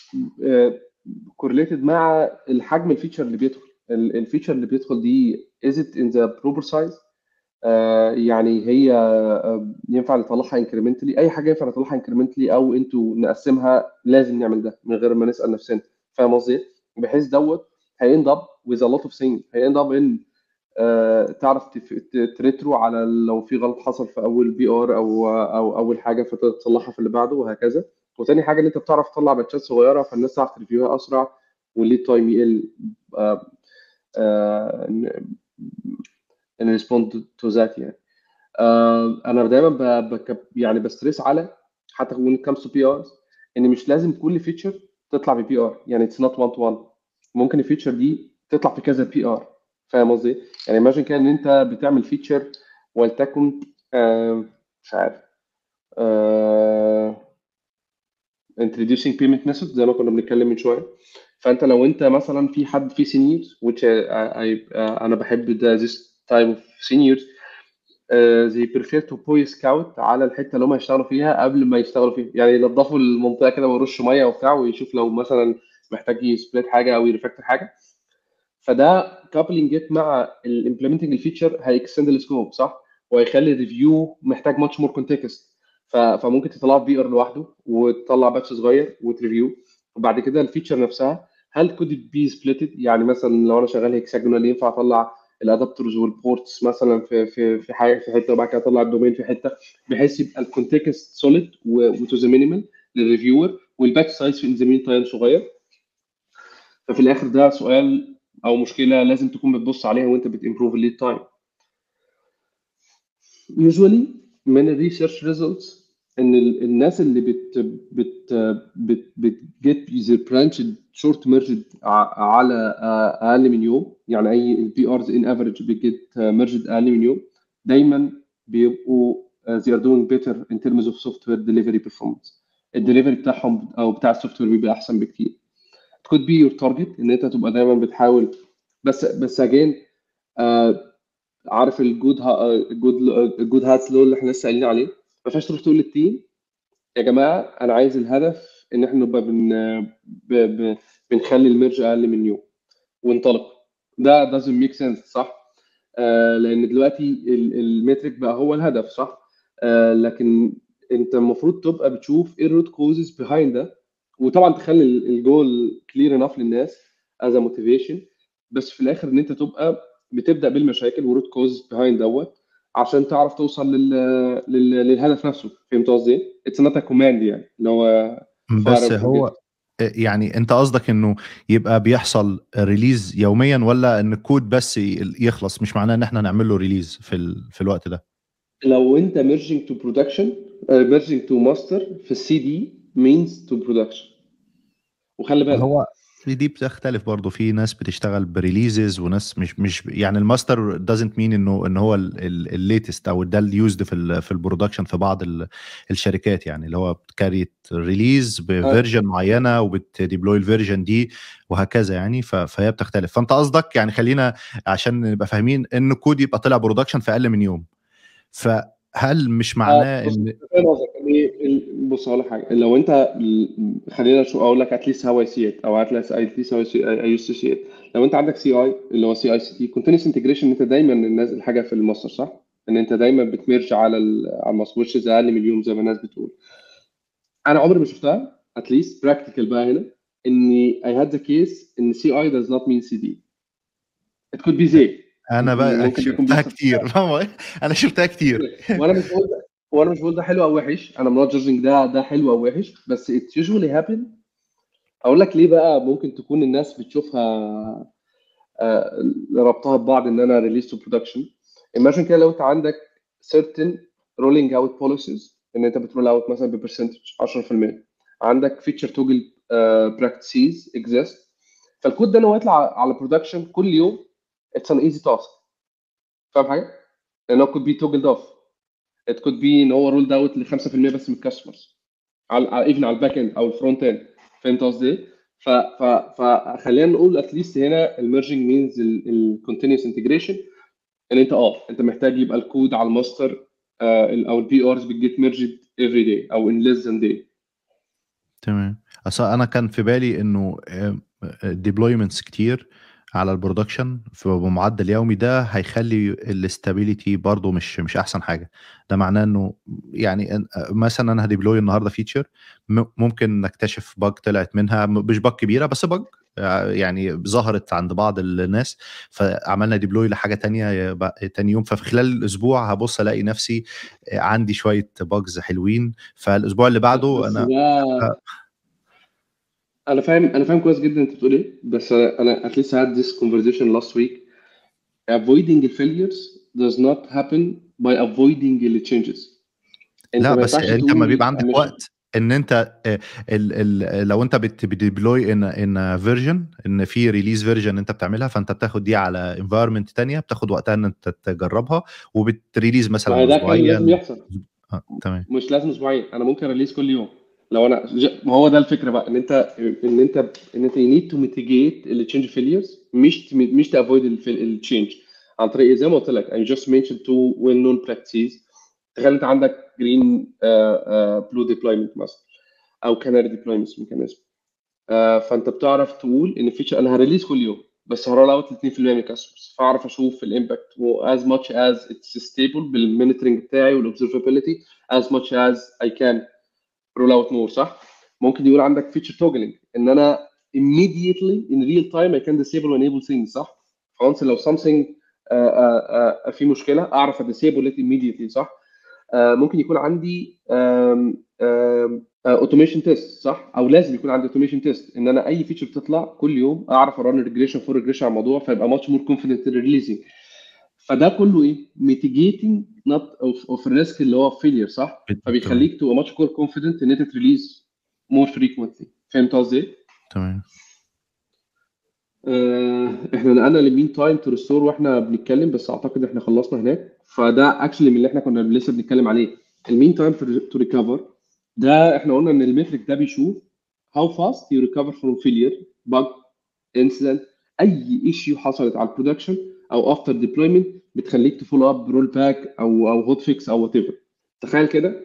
كورليتد مع الحجم الفيتشر اللي بيدخل ال- الفيتشر اللي بيدخل دي is it in the proper size آه يعني هي آه ينفع نطلعها incrementally اي حاجه ينفع نطلعها incrementally او انتوا نقسمها لازم نعمل ده من غير ما نسال نفسنا فاهم قصدي إيه؟ بحيث دوت هيند اب with a lot of things هيند اب ان آه تعرف تف- ت- تريترو على لو في غلط حصل في اول بي ار او او اول حاجه فتصلحها في اللي بعده وهكذا وتاني حاجه ان انت بتعرف تطلع باتشات صغيره فالناس تعرف تريفيوها اسرع والليد تايم يقل آه آه ان ريسبوند تو ذات يعني آه انا دايما ب- بك- يعني بستريس على حتى when it comes to PRs ان مش لازم كل فيتشر تطلع ببي ار يعني اتس نوت 1 تو 1 ممكن الفيتشر دي تطلع في كذا بي ار فاهم قصدي؟ إيه؟ يعني imagine كده ان انت بتعمل فيتشر ولتكن آه مش عارف آه introducing payment method زي ما كنا بنتكلم من شويه فانت لو انت مثلا في حد في seniors which I, I, uh, انا بحب ده this type of seniors uh, they prefer to boy scout على الحته اللي هم يشتغلوا فيها قبل ما يشتغلوا فيها يعني ينظفوا المنطقه كده ويرشوا ميه وبتاع ويشوف لو مثلا محتاج يسبليت حاجه او يرفكتر حاجه فده كابلنج جيت مع الامبلمنتنج الفيتشر هيكستند السكوب صح وهيخلي الريفيو محتاج ماتش مور كونتكست فممكن تطلعه بي ار لوحده وتطلع باتش صغير وتريفيو وبعد كده الفيتشر نفسها هل كود بي سبليتد يعني مثلا لو انا شغال هيكساجونال ينفع اطلع الادابترز والبورتس مثلا في في في حاجه في حته وبعد كده اطلع الدومين في حته بحيث يبقى الكونتكست سوليد وتو ذا مينيمال للريفيور والباتش سايز في ذا مين تايم صغير ففي الاخر ده سؤال او مشكله لازم تكون بتبص عليها وانت بتمبروف الليد تايم usually من الريسيرش ريزلتس ان ال- الناس اللي بت بت بت بتجيت their branched short merged ع- على آه، اقل من يوم يعني اي البي ارز ان افريج بتجيت merged اقل من يوم دايما بيبقوا آه، they are doing better in terms of software delivery performance الدليفري بتاعهم او بتاع السوفت وير بيبقى احسن بكتير it could be your target ان انت تبقى دايما بتحاول بس بس again آه عارف الجود ها الجود الجود هاتس لو اللي احنا لسه قايلين عليه ما ينفعش تروح تقول للتيم يا جماعه انا عايز الهدف ان احنا نبقى بن ب... ب... بنخلي الميرج اقل من يوم وانطلق ده doesn't make sense صح آه لان دلوقتي المترك بقى هو الهدف صح آه لكن انت المفروض تبقى بتشوف ايه الروت كوزز بيهايند ده وطبعا تخلي الجول كلير انف للناس از موتيفيشن بس في الاخر ان انت تبقى بتبدا بالمشاكل وروت كوز بيهايند دوت عشان تعرف توصل لل... لل... للهدف نفسه فهمت قصدي؟ اتس نوت كوماند يعني اللي هو بس هو يعني انت قصدك انه يبقى بيحصل ريليز يوميا ولا ان الكود بس يخلص مش معناه ان احنا نعمل له ريليز في ال... في الوقت ده لو انت ميرجنج تو برودكشن ميرجنج تو ماستر في السي دي مينز تو برودكشن وخلي بالك هو في دي بتختلف برضه في ناس بتشتغل بريليزز وناس مش مش يعني الماستر دازنت مين انه ان هو الليتست او ده اليوزد في ال في البرودكشن في بعض الشركات يعني اللي هو بتكريت ريليز بفيرجن معينه وبتديبلوي الفيرجن دي وهكذا يعني فهي بتختلف فانت قصدك يعني خلينا عشان نبقى فاهمين ان الكود يبقى طلع برودكشن في اقل من يوم فهل مش معناه ان بص اقول لك حاجه لو انت خلينا شو اقول لك اتليست هاو اي سي ات او اتليست اتليست هاو اي يوز تو سي ات لو انت عندك سي اي اللي هو سي اي سي تي كونتينوس انتجريشن انت دايما نازل حاجه في الماستر صح؟ ان انت دايما بتمرج على على الماستر وش اقل من يوم زي ما الناس بتقول انا عمري ما شفتها اتليست براكتيكال بقى هنا اني اي هاد ذا كيس ان سي اي does not mean سي دي it could be زي انا بقى شفتها كتير انا شفتها كتير وانا مش بقول وانا مش بقول ده حلو او وحش انا نوت جادجنج ده ده حلو او وحش بس ات يوجوالي هابن اقول لك ليه بقى ممكن تكون الناس بتشوفها آه ربطها ببعض ان انا ريليز تو برودكشن ايماجن كده لو انت عندك certain rolling out policies ان انت بترول اوت مثلا ببرسنتج 10% عندك فيتشر توجل براكتسيز اكزيست فالكود ده لو يطلع على برودكشن كل يوم اتس ان ايزي تاسك فاهم حاجه؟ لانه كود بي توجلد اوف ات كود بي ان هو رولد اوت ل 5% بس من الكاستمرز على ايفن على الباك اند او الفرونت اند فهمت قصدي ايه؟ فخلينا نقول اتليست هنا الميرجنج مينز الكونتينوس انتجريشن ان انت اه انت محتاج يبقى الكود على الماستر او البي ارز بتجيت ميرجد افري داي او ان ليس ذان داي تمام اصل انا كان في بالي انه ديبلويمنتس كتير على البرودكشن بمعدل يومي ده هيخلي الاستابيليتي برضه مش مش احسن حاجه ده معناه انه يعني مثلا انا هديبلوي النهارده فيتشر ممكن نكتشف باج طلعت منها مش باج كبيره بس باج يعني ظهرت عند بعض الناس فعملنا ديبلوي لحاجه تانية تاني يوم ففي خلال الاسبوع هبص الاقي نفسي عندي شويه باجز حلوين فالاسبوع اللي بعده انا انا فاهم انا فاهم كويس جدا انت بتقول ايه بس انا at least had this conversation last week avoiding the failures does not happen by avoiding the changes لا بس انت لما بيبقى عندك وقت ان انت ال ال لو انت بتديبلوي ان ان فيرجن ان في ريليز فيرجن انت بتعملها فانت بتاخد دي على انفايرمنت تانية بتاخد وقتها ان انت تجربها وبتريليز مثلا ده كان لازم يحصل آه، تمام مش لازم اسبوعين انا ممكن ريليز كل يوم لو انا ما هو ده الفكره بقى ان انت ان انت ان انت يو نيد تو ميتيجيت التشينج فيليرز مش مش تافويد التشينج عن طريق زي ما قلت لك اي جاست منشن تو ويل نون براكتسز تخيل انت عندك جرين بلو ديبلويمنت مثلا او كاناري ديبلويمنت ميكانيزم فانت بتعرف تقول ان الفيتشر انا هريليز كل يوم بس هرول اوت 2% من الكاستمرز فاعرف اشوف الامباكت واز ماتش از اتس ستيبل بالمونيتورنج بتاعي والاوبزرفابيلتي از ماتش از اي كان رول اوت مور صح؟ ممكن يقول عندك فيتشر توجلينج ان انا immediately in real time I can disable and enable things صح؟ فونس لو something uh, uh, uh, في مشكله اعرف disable it immediately صح؟ uh, ممكن يكون عندي اوتوميشن تيست صح؟ او لازم يكون عندي اوتوميشن تيست ان انا اي فيتشر بتطلع كل يوم اعرف ارن ريجريشن فور ريجريشن على الموضوع فيبقى ماتش مور كونفيدنت ريليزنج فده كله ايه؟ ميتيجيتنج نوت اوف الريسك اللي هو فيلير صح؟ فبيخليك تبقى ماتش كور كونفيدنت ان انت تريليز مور فريكونتلي فهمت قصدي ايه؟ تمام آه احنا نقلنا لمين تايم تو ريستور واحنا بنتكلم بس اعتقد احنا خلصنا هناك فده اكشلي من اللي احنا كنا لسه بنتكلم عليه المين تايم تو ريكفر ده احنا قلنا ان المترك ده بيشوف هاو فاست يو ريكفر فروم فيلير باج انسيدنت اي ايشيو حصلت على البرودكشن او افتر ديبلويمنت بتخليك تفولو اب رول باك او او هوت فيكس او وات ايفر تخيل كده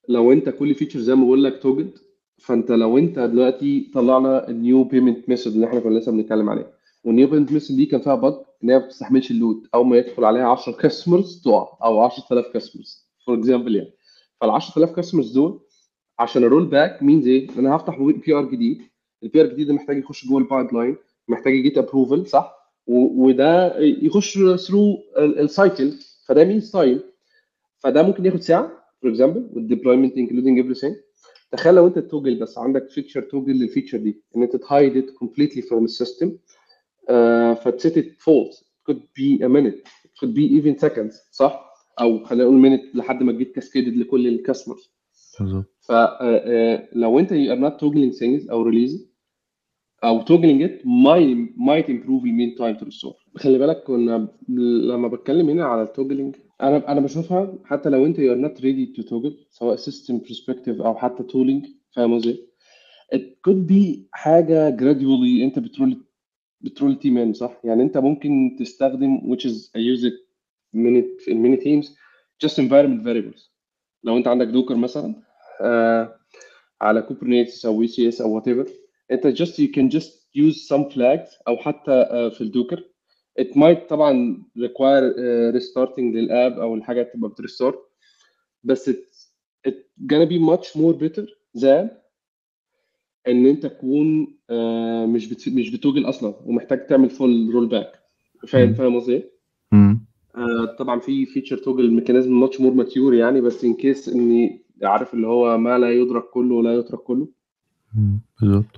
لو انت كل فيتشر زي ما بقول لك توجد فانت لو انت دلوقتي طلعنا النيو بيمنت ميثود اللي احنا كنا لسه بنتكلم عليها والنيو بيمنت ميثود دي كان فيها بج ان هي ما بتستحملش اللود اول ما يدخل عليها 10 كاستمرز تقع او 10000 كاستمرز فور اكزامبل يعني فال 10000 كاستمرز دول عشان الرول باك مينز ايه؟ ان انا هفتح بي ار جديد البي ار الجديد ده محتاج يخش جوه البايب لاين محتاج يجيت ابروفل صح؟ و- وده يخش ثرو السايكل فده مينز تايم فده ممكن ياخد ساعه فور اكزامبل والديبلويمنت انكلودنج ايفري ثينج تخيل لو انت توجل بس عندك فيتشر توجل للفيتشر دي ان انت تهايد ات كومبليتلي فروم السيستم فتسيت ات فولس could be a minute it could be even seconds صح او خلينا نقول minute لحد ما تجيت كاسكيدد لكل الكاستمرز بالظبط فلو انت you are not toggling things او release او toggling it might might improve the mean time to restore خلي بالك كنا لما بتكلم هنا على التوجلينج انا انا بشوفها حتى لو انت you are not ready to toggle سواء system perspective او حتى tooling فاهم قصدي؟ it could be حاجه gradually انت بترول بترول تيم ان صح؟ يعني انت ممكن تستخدم which is I use it many in many teams just environment variables لو انت عندك دوكر مثلا آه على كوبرنيتس او وي سي اس او وات ايفر انت just you can just use some flags او حتى آه في الدوكر it might طبعا require uh, restarting للاب او الحاجه تبقى بتريستور بس it's, it's gonna be much more better than ان انت تكون آه مش بت... مش بتوجل اصلا ومحتاج تعمل فول رول باك فاهم مم. فاهم قصدي ايه؟ مم. آه طبعا في فيتشر توجل ميكانيزم ماتش مور ماتيور يعني بس ان كيس اني عارف اللي هو ما لا يدرك كله ولا يترك كله مم. بالظبط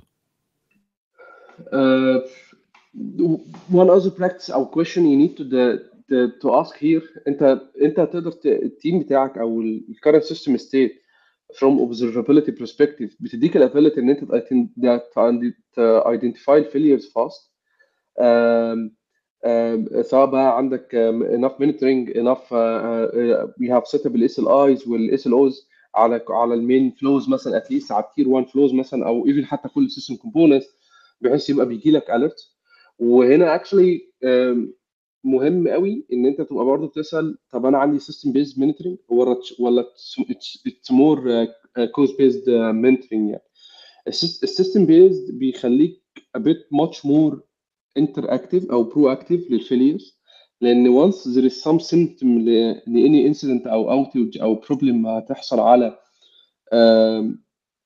Uh, one other practice او question you need to the, to, to ask here انت انت تقدر ت- التيم بتاعك او ال current system state from observability perspective بتديك الability ان انت ت- that- to identify failures fast um, um, سواء بقى عندك um, enough monitoring enough uh, uh, we have set up ال SLIs وال SLOs على على المين فلوز مثلا at least على التير 1 فلوز مثلا او even حتى كل system components بحيث يبقى بيجي لك alert وهنا اكشلي مهم قوي ان انت تبقى برضه بتسال طب انا عندي سيستم بيز مونيتورنج ولا ولا اتس مور كوز بيزد مونيتورنج يعني السيستم بيز بيخليك a bit much more interactive او proactive للفيليرز لان once there is some symptom ل ل any incident او outage او problem هتحصل على um,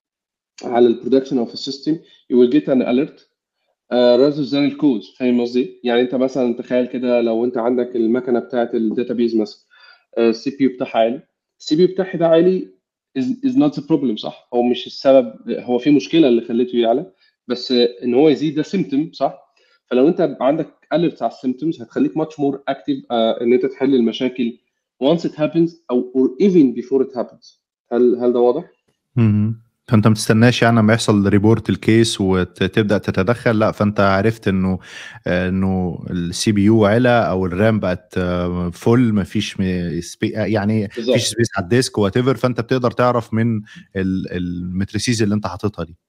على البرودكشن اوف السيستم you will get an alert rather than الكوز فاهم قصدي؟ يعني انت مثلا تخيل كده لو انت عندك المكنه بتاعت الداتابيز مثلا السي بي يو بتاعها عالي السي بي يو بتاعي ده عالي is, is not the problem صح؟ هو مش السبب هو في مشكله اللي خليته يعلى بس ان هو يزيد ده سيمتوم صح؟ فلو انت عندك اليرت على السيمتومز هتخليك much more active uh, ان انت تحل المشاكل once it happens او or even before it happens هل هل ده واضح؟ مم. فانت ما تستناش يعني لما يحصل ريبورت الكيس وتبدا تتدخل لا فانت عرفت انه انه السي بي يو علا او الرام بقت فول ما فيش يعني بالظبط. فيش سبيس على الديسك وات ايفر فانت بتقدر تعرف من المتريسيز اللي انت حاططها دي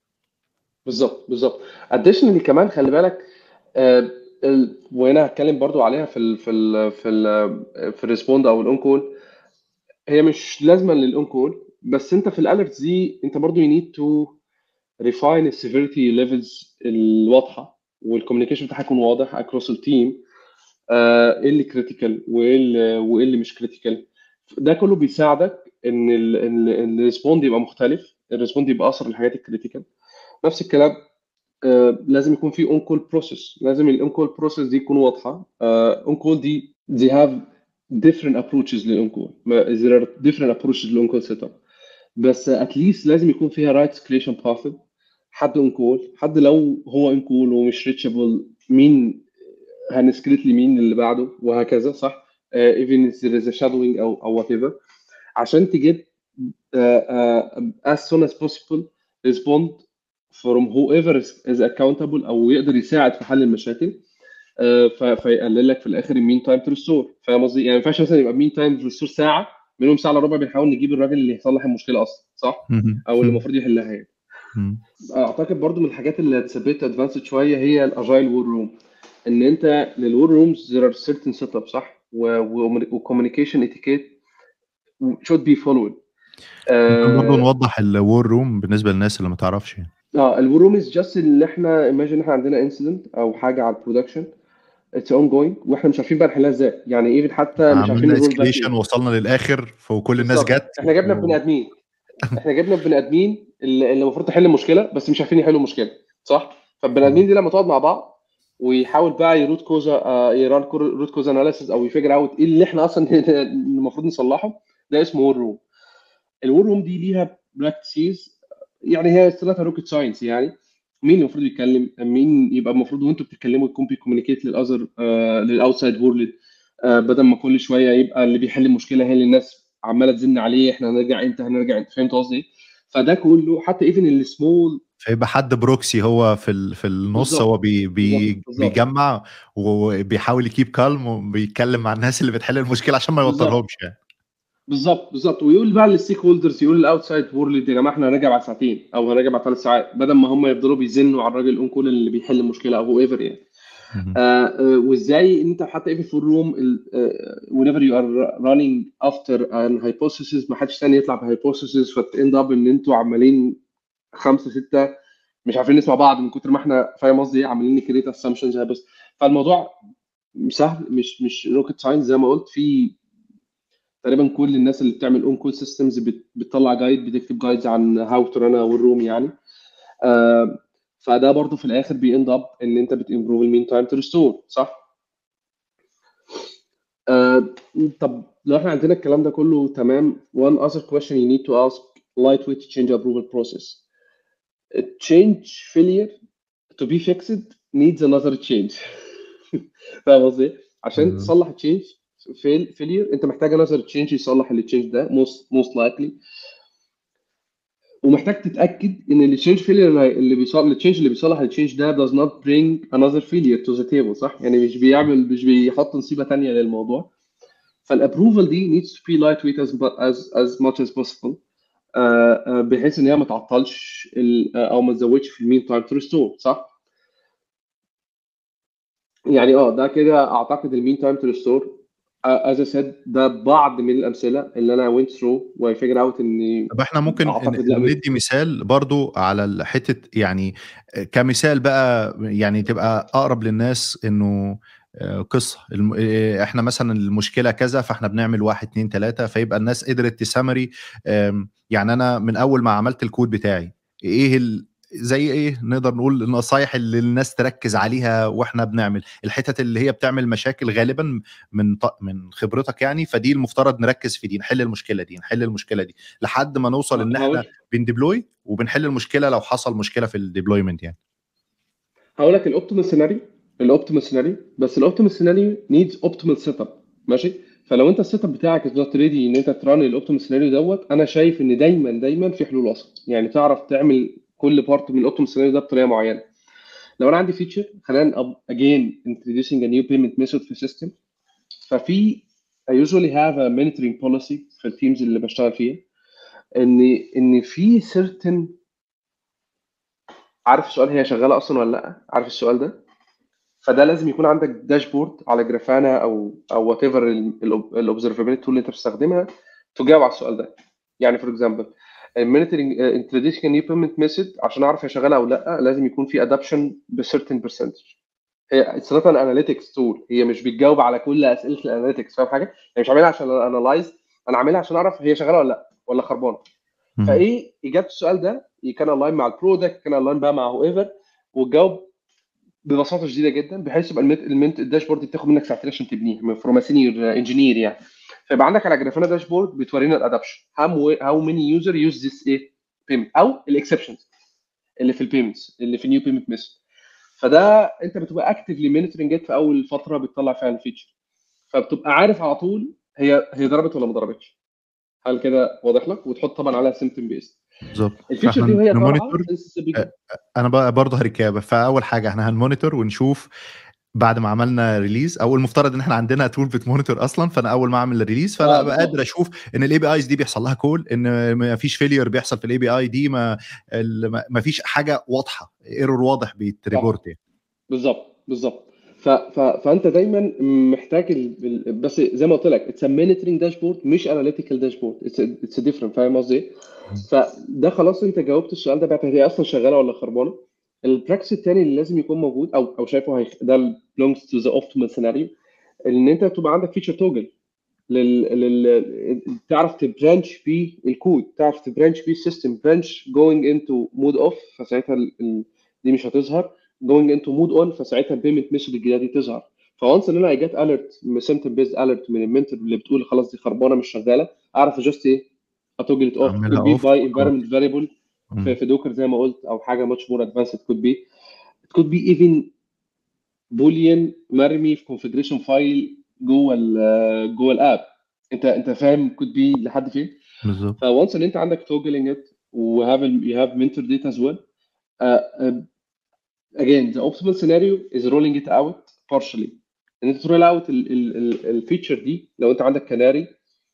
بالظبط بالظبط اديشنالي كمان خلي بالك آه، ال- وهنا هتكلم برضو عليها في ال في ال في ال في الريسبوند او الاون كول هي مش لازمه للاون كول بس انت في الالرتس دي انت برضو يو نيد تو ريفاين السيفيريتي ليفلز الواضحه والكوميونيكيشن بتاعها يكون واضح اكروس التيم ايه اللي كريتيكال وايه اللي وايه اللي مش كريتيكال ده كله بيساعدك ان الريسبوند يبقى مختلف الريسبوند يبقى اثر الحاجات الكريتيكال نفس الكلام آه، لازم يكون في اون كول بروسيس لازم الاون كول بروسيس دي تكون واضحه اون كول دي they have different approaches للاون كول there are different approaches للاون كول سيت اب بس اتليست لازم يكون فيها رايت سكليشن باث حد اون كول حد لو هو اون كول ومش ريتشابل مين هنسكريت لي مين اللي بعده وهكذا صح ايفن there is a shadowing او او whatever عشان تجيب uh, uh, as soon as possible respond from whoever is, is accountable او يقدر يساعد في حل المشاكل آه، ف- فيقلل لك في الاخر المين تايم تو ريستور فاهم قصدي؟ يعني ما ينفعش مثلا يبقى مين تايم تو ريستور ساعه منهم ساعه الا ربع بنحاول نجيب الراجل اللي يصلح المشكله اصلا صح؟ مم. او اللي المفروض يحلها يعني مم. اعتقد برضو من الحاجات اللي هتثبت ادفانسد شويه هي الاجايل وور روم ان انت للور رومز there are certain setup صح وكوميونيكيشن etiquette should be followed ممكن برضه آه نوضح الوور روم بالنسبه للناس اللي ما تعرفش يعني اه الروم از جاست اللي احنا ايماجن احنا عندنا انسيدنت او حاجه على البرودكشن اتس اون جوينج واحنا مش عارفين بقى نحلها ازاي يعني ايفن حتى مش عارفين عملنا الرول باك اسكليشن وصلنا للاخر وكل الناس بالظبط جت احنا جبنا بني و... ادمين احنا جبنا بني ادمين اللي اللي المفروض تحل المشكله بس مش عارفين يحلوا المشكله صح فالبني ادمين دي لما تقعد مع بعض ويحاول بقى يروت كوزا آه، يران روت كوزا اناليسيس او يفيجر اوت ايه اللي احنا اصلا المفروض نصلحه ده اسمه وور روم الوور روم دي ليها براكتسز يعني هي ثلاثه روكيت ساينس يعني مين اللي المفروض يتكلم مين يبقى المفروض وانتوا بتتكلموا يكون بيكومينيكيت للاذر للاوتسايد وورلد بدل ما كل شويه يبقى اللي بيحل المشكله هي اللي الناس عماله تزن عليه احنا هنرجع امتى هنرجع امتى فهمت قصدي؟ فده كله حتى ايفن السمول فيبقى حد بروكسي هو في ال... في النص بالظبط هو بي... بالظبط بي... بالظبط بيجمع وبيحاول يكيب كالم وبيتكلم مع الناس اللي بتحل المشكله عشان ما بالظبط يوترهمش يعني بالظبط بالظبط ويقول بقى للستيك هولدرز يقول للاوتسايد وورلد يا جماعه احنا هنرجع بعد ساعتين او هنرجع بعد ثلاث ساعات بدل ما هم يفضلوا بيزنوا على الراجل الاون كول اللي بيحل المشكله او هو ايفر يعني مهم. آه آه وازاي انت حتى ايفن في الروم whenever you are running after an hypothesis ما حدش تاني يطلع بهايبوثيسز فتاند اب ان انتوا عمالين خمسه سته مش عارفين نسمع بعض من كتر ما احنا فاهم قصدي ايه عمالين نكريت اسامبشنز بس فالموضوع سهل مش مش روكيت ساينس زي ما قلت في تقريبا كل الناس اللي بتعمل اون كول سيستمز بتطلع جايد بتكتب جايدز عن هاو تو رن والروم يعني آه فده برضو في الاخر بيند اب ان انت بتمبروف المين تايم تو ريستور صح؟ آه طب لو احنا عندنا الكلام ده كله تمام one other question you need to ask lightweight change approval process A change failure to be fixed needs another change فاهم قصدي؟ إيه؟ عشان مهم. تصلح تشينج فيل فيلير انت محتاج انذر تشينج يصلح التشينج ده موست موست لايكلي ومحتاج تتاكد ان التشينج فيلير اللي بيصلح التشينج اللي بيصلح التشينج ده does not bring another failure to the table صح يعني مش بيعمل مش بيحط نصيبه ثانيه للموضوع فالابروفال دي needs to be lightweight as as as much as possible آه، آه، بحيث ان هي ما تعطلش ال- آه، او ما تزودش في المين تايم تو ريستور صح يعني اه ده كده اعتقد المين تايم تو ريستور از I said ده بعض من الامثله اللي انا went through و I figured out ان طب احنا ممكن اعتقد ن- لا ندي مثال برضو على الحتة يعني كمثال بقى يعني تبقى أقرب للناس إنه آه، قصة الم- آه، احنا مثلا المشكلة كذا فاحنا بنعمل واحد اتنين تلاتة فيبقى الناس قدرت تسمري يعني أنا من أول ما عملت الكود بتاعي إيه ال... زي ايه نقدر نقول النصايح اللي الناس تركز عليها واحنا بنعمل الحتت اللي هي بتعمل مشاكل غالبا من ط- من خبرتك يعني فدي المفترض نركز في دي نحل المشكله دي نحل المشكله دي لحد ما نوصل ان احنا هقول بنديبلوي وبنحل المشكله لو حصل مشكله في الديبلويمنت يعني هقول لك الاوبتيمال سيناريو الاوبتيمال سيناريو بس الاوبتيمال سيناريو نيدز اوبتيمال سيت اب ماشي فلو انت السيت اب بتاعك از نوت ريدي ان انت تران الاوبتيمال سيناريو دوت انا شايف ان دايما دايما في حلول وسط يعني تعرف تعمل كل بارت من الاوبتيمال سيناريو ده بطريقه معينه لو انا عندي فيتشر خلينا اجين introducing a new payment method في system ففي I usually have a monitoring policy في التيمز اللي بشتغل فيها ان ان في certain عارف السؤال هي شغاله اصلا ولا لا عارف السؤال ده فده لازم يكون عندك داشبورد على جرافانا او او وات ايفر الاوبزرفابيلتي تول اللي انت بتستخدمها تجاوب على السؤال ده يعني فور اكزامبل المونيتورنج انتروديوسنج نيو بيمنت ميثود عشان اعرف هي شغاله او لا لازم يكون في ادابشن بسيرتن برسنتج هي اتس نوت ان اناليتكس تول هي مش بتجاوب على كل اسئله الاناليتكس فاهم حاجه؟ يعني مش عاملها عشان انالايز انا عاملها عشان اعرف هي شغاله ولا لا ولا خربانه مم. فايه اجابه السؤال ده كان الاين مع البرودكت كان الاين بقى مع هو ايفر وتجاوب ببساطه شديده جدا بحيث يبقى المنت, المنت الداشبورد دي بتاخد منك ساعتين عشان تبنيه فروم سينيور انجينير يعني فيبقى عندك على جرافانا داشبورد بتورينا الادابشن هاو ماني يوزر يوز ذس ايه بيمنت او الاكسبشنز اللي في البيمنتس اللي في نيو بيمنت ميثود فده انت بتبقى اكتفلي مونيتورنج في اول فتره بتطلع فيها الفيتشر فبتبقى عارف على طول هي هي ضربت ولا ما ضربتش هل كده واضح لك وتحط طبعا عليها سيمتوم بيست بالظبط الفيتشر فاحنا دي وهي طالعه نمونيتور انا بقى برضه هركابه فاول حاجه احنا هنمونيتور ونشوف بعد ما عملنا ريليز او المفترض ان احنا عندنا تول بتمونيتور اصلا فانا اول ما اعمل الريليز فانا اه بقى قادر بالظبط اشوف ان الاي بي ايز دي بيحصل لها كول ان ما فيش فيلير بيحصل في الاي بي اي دي ما ال- ما ما فيش حاجه واضحه ايرور واضح صح بيتريبورت يعني بالظبط بالظبط ف... ف... فانت دايما محتاج ال... ال- بس زي ما قلت لك اتس مونيتورنج داشبورد مش اناليتيكال داشبورد اتس ديفرنت فاهم قصدي ايه؟ فده خلاص انت جاوبت السؤال ده بتاعت هي اصلا شغاله ولا خربانه البراكتس التاني اللي لازم يكون موجود او او شايفه هي... ده belongs to the optimal scenario ان انت تبقى عندك فيتشر توجل لل... لل... تعرف تبرانش فيه الكود تعرف تبرانش فيه السيستم برانش جوينج انتو مود اوف فساعتها ال... ال... دي مش هتظهر جوينج انتو مود اون فساعتها البيمنت ميثود الجديده دي تظهر فونس ان انا اي جت اليرت سيمتوم بيز اليرت من المنتور اللي بتقول خلاص دي خربانه مش شغاله اعرف جاست ايه اتوجل اوف اعملها كود بي اوف باي انفيرمنت فاريبل في مم. في دوكر زي ما قلت او حاجه ماتش مور ادفانسد كود بي it could be even بوليان مرمي في كونفجريشن فايل جوه ال جوه الاب انت انت فاهم كود بي لحد فين بالظبط فونس ان انت عندك توجلينج ات وهاف you have mentor data as well uh, uh, again the optimal scenario is rolling it out partially ان انت ترول اوت الفيتشر دي لو انت عندك كناري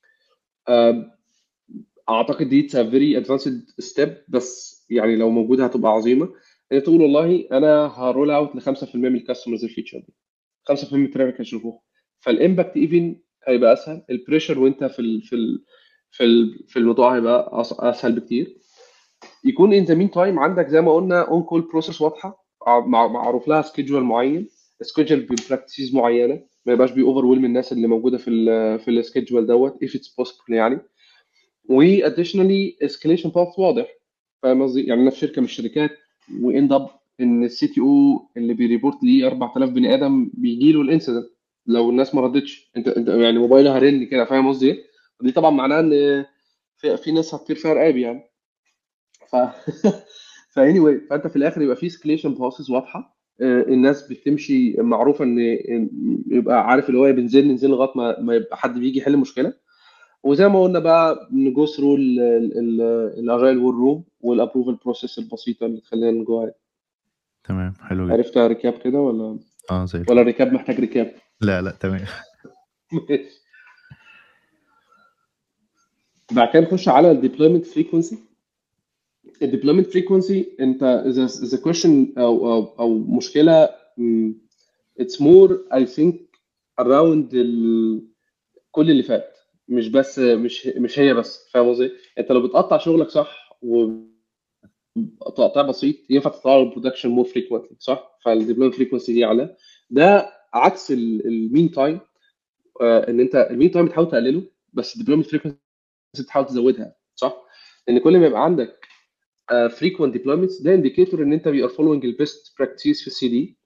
اعتقد دي اتس فيري ادفانسد ستيب بس يعني لو موجوده هتبقى عظيمه ان تقول والله انا هرول اوت ل 5% من الكاستمرز الفيتشر دي 5% من الترافيك هيشوفوها فالامباكت ايفن هيبقى اسهل البريشر وانت في ال في ال في ال في الموضوع هيبقى أس- اسهل بكتير يكون ان ذا مين تايم عندك زي ما قلنا اون كول بروسيس واضحه ع- مع- معروف لها سكيدجول معين سكيدجول ببراكتسز معينه ما يبقاش بي اوفر ويلم الناس اللي موجوده في ال في السكيدجول دوت if it's possible يعني واديشنالي اسكليشن باث واضح فاهم قصدي يعني انا في شركه من الشركات واند اب ان السي تي او اللي بيريبورت ليه 4000 بني ادم بيجي له الانسيدنت لو الناس ما ردتش انت انت يعني موبايله هرن كده فاهم قصدي ايه؟ دي طبعا معناها ان في, في ناس هتطير فيها رقابي يعني ف فاني anyway, فانت في الاخر يبقى في اسكليشن بروسيس واضحه آه، الناس بتمشي معروفه ان إن يبقى عارف اللي هو بنزل ننزل لغايه ما ما يبقى حد بيجي يحل مشكله وزي ما قلنا بقى نجو ثرو الاجايل وور روم والابروفل بروسيس البسيطه اللي تخلينا جواها تمام حلو جدا عرفت ريكاب كده ولا اه زي الفل ولا الريكاب محتاج ريكاب لا لا تمام ماشي بعد كده نخش على الديبلويمنت فريكونسي الديبلويمنت فريكونسي انت اذا اذا كويشن او او او مشكله اتس مور اي ثينك اراوند كل اللي فات مش بس مش مش هي بس فاهم قصدي؟ انت لو بتقطع شغلك صح وتقطيع بسيط ينفع تطلع البرودكشن مور فريكوينتلي صح؟ فالديبلويمنت فريكونسي دي اعلى ده عكس المين تايم ان انت المين تايم بتحاول تقلله بس الديبلويمنت فريكونسي بتحاول تزودها صح؟ لان كل ما يبقى عندك فريكوينت ديبلويمنتس ده انديكيتور ان انت بي ار فولوينج البيست براكتيس في السي دي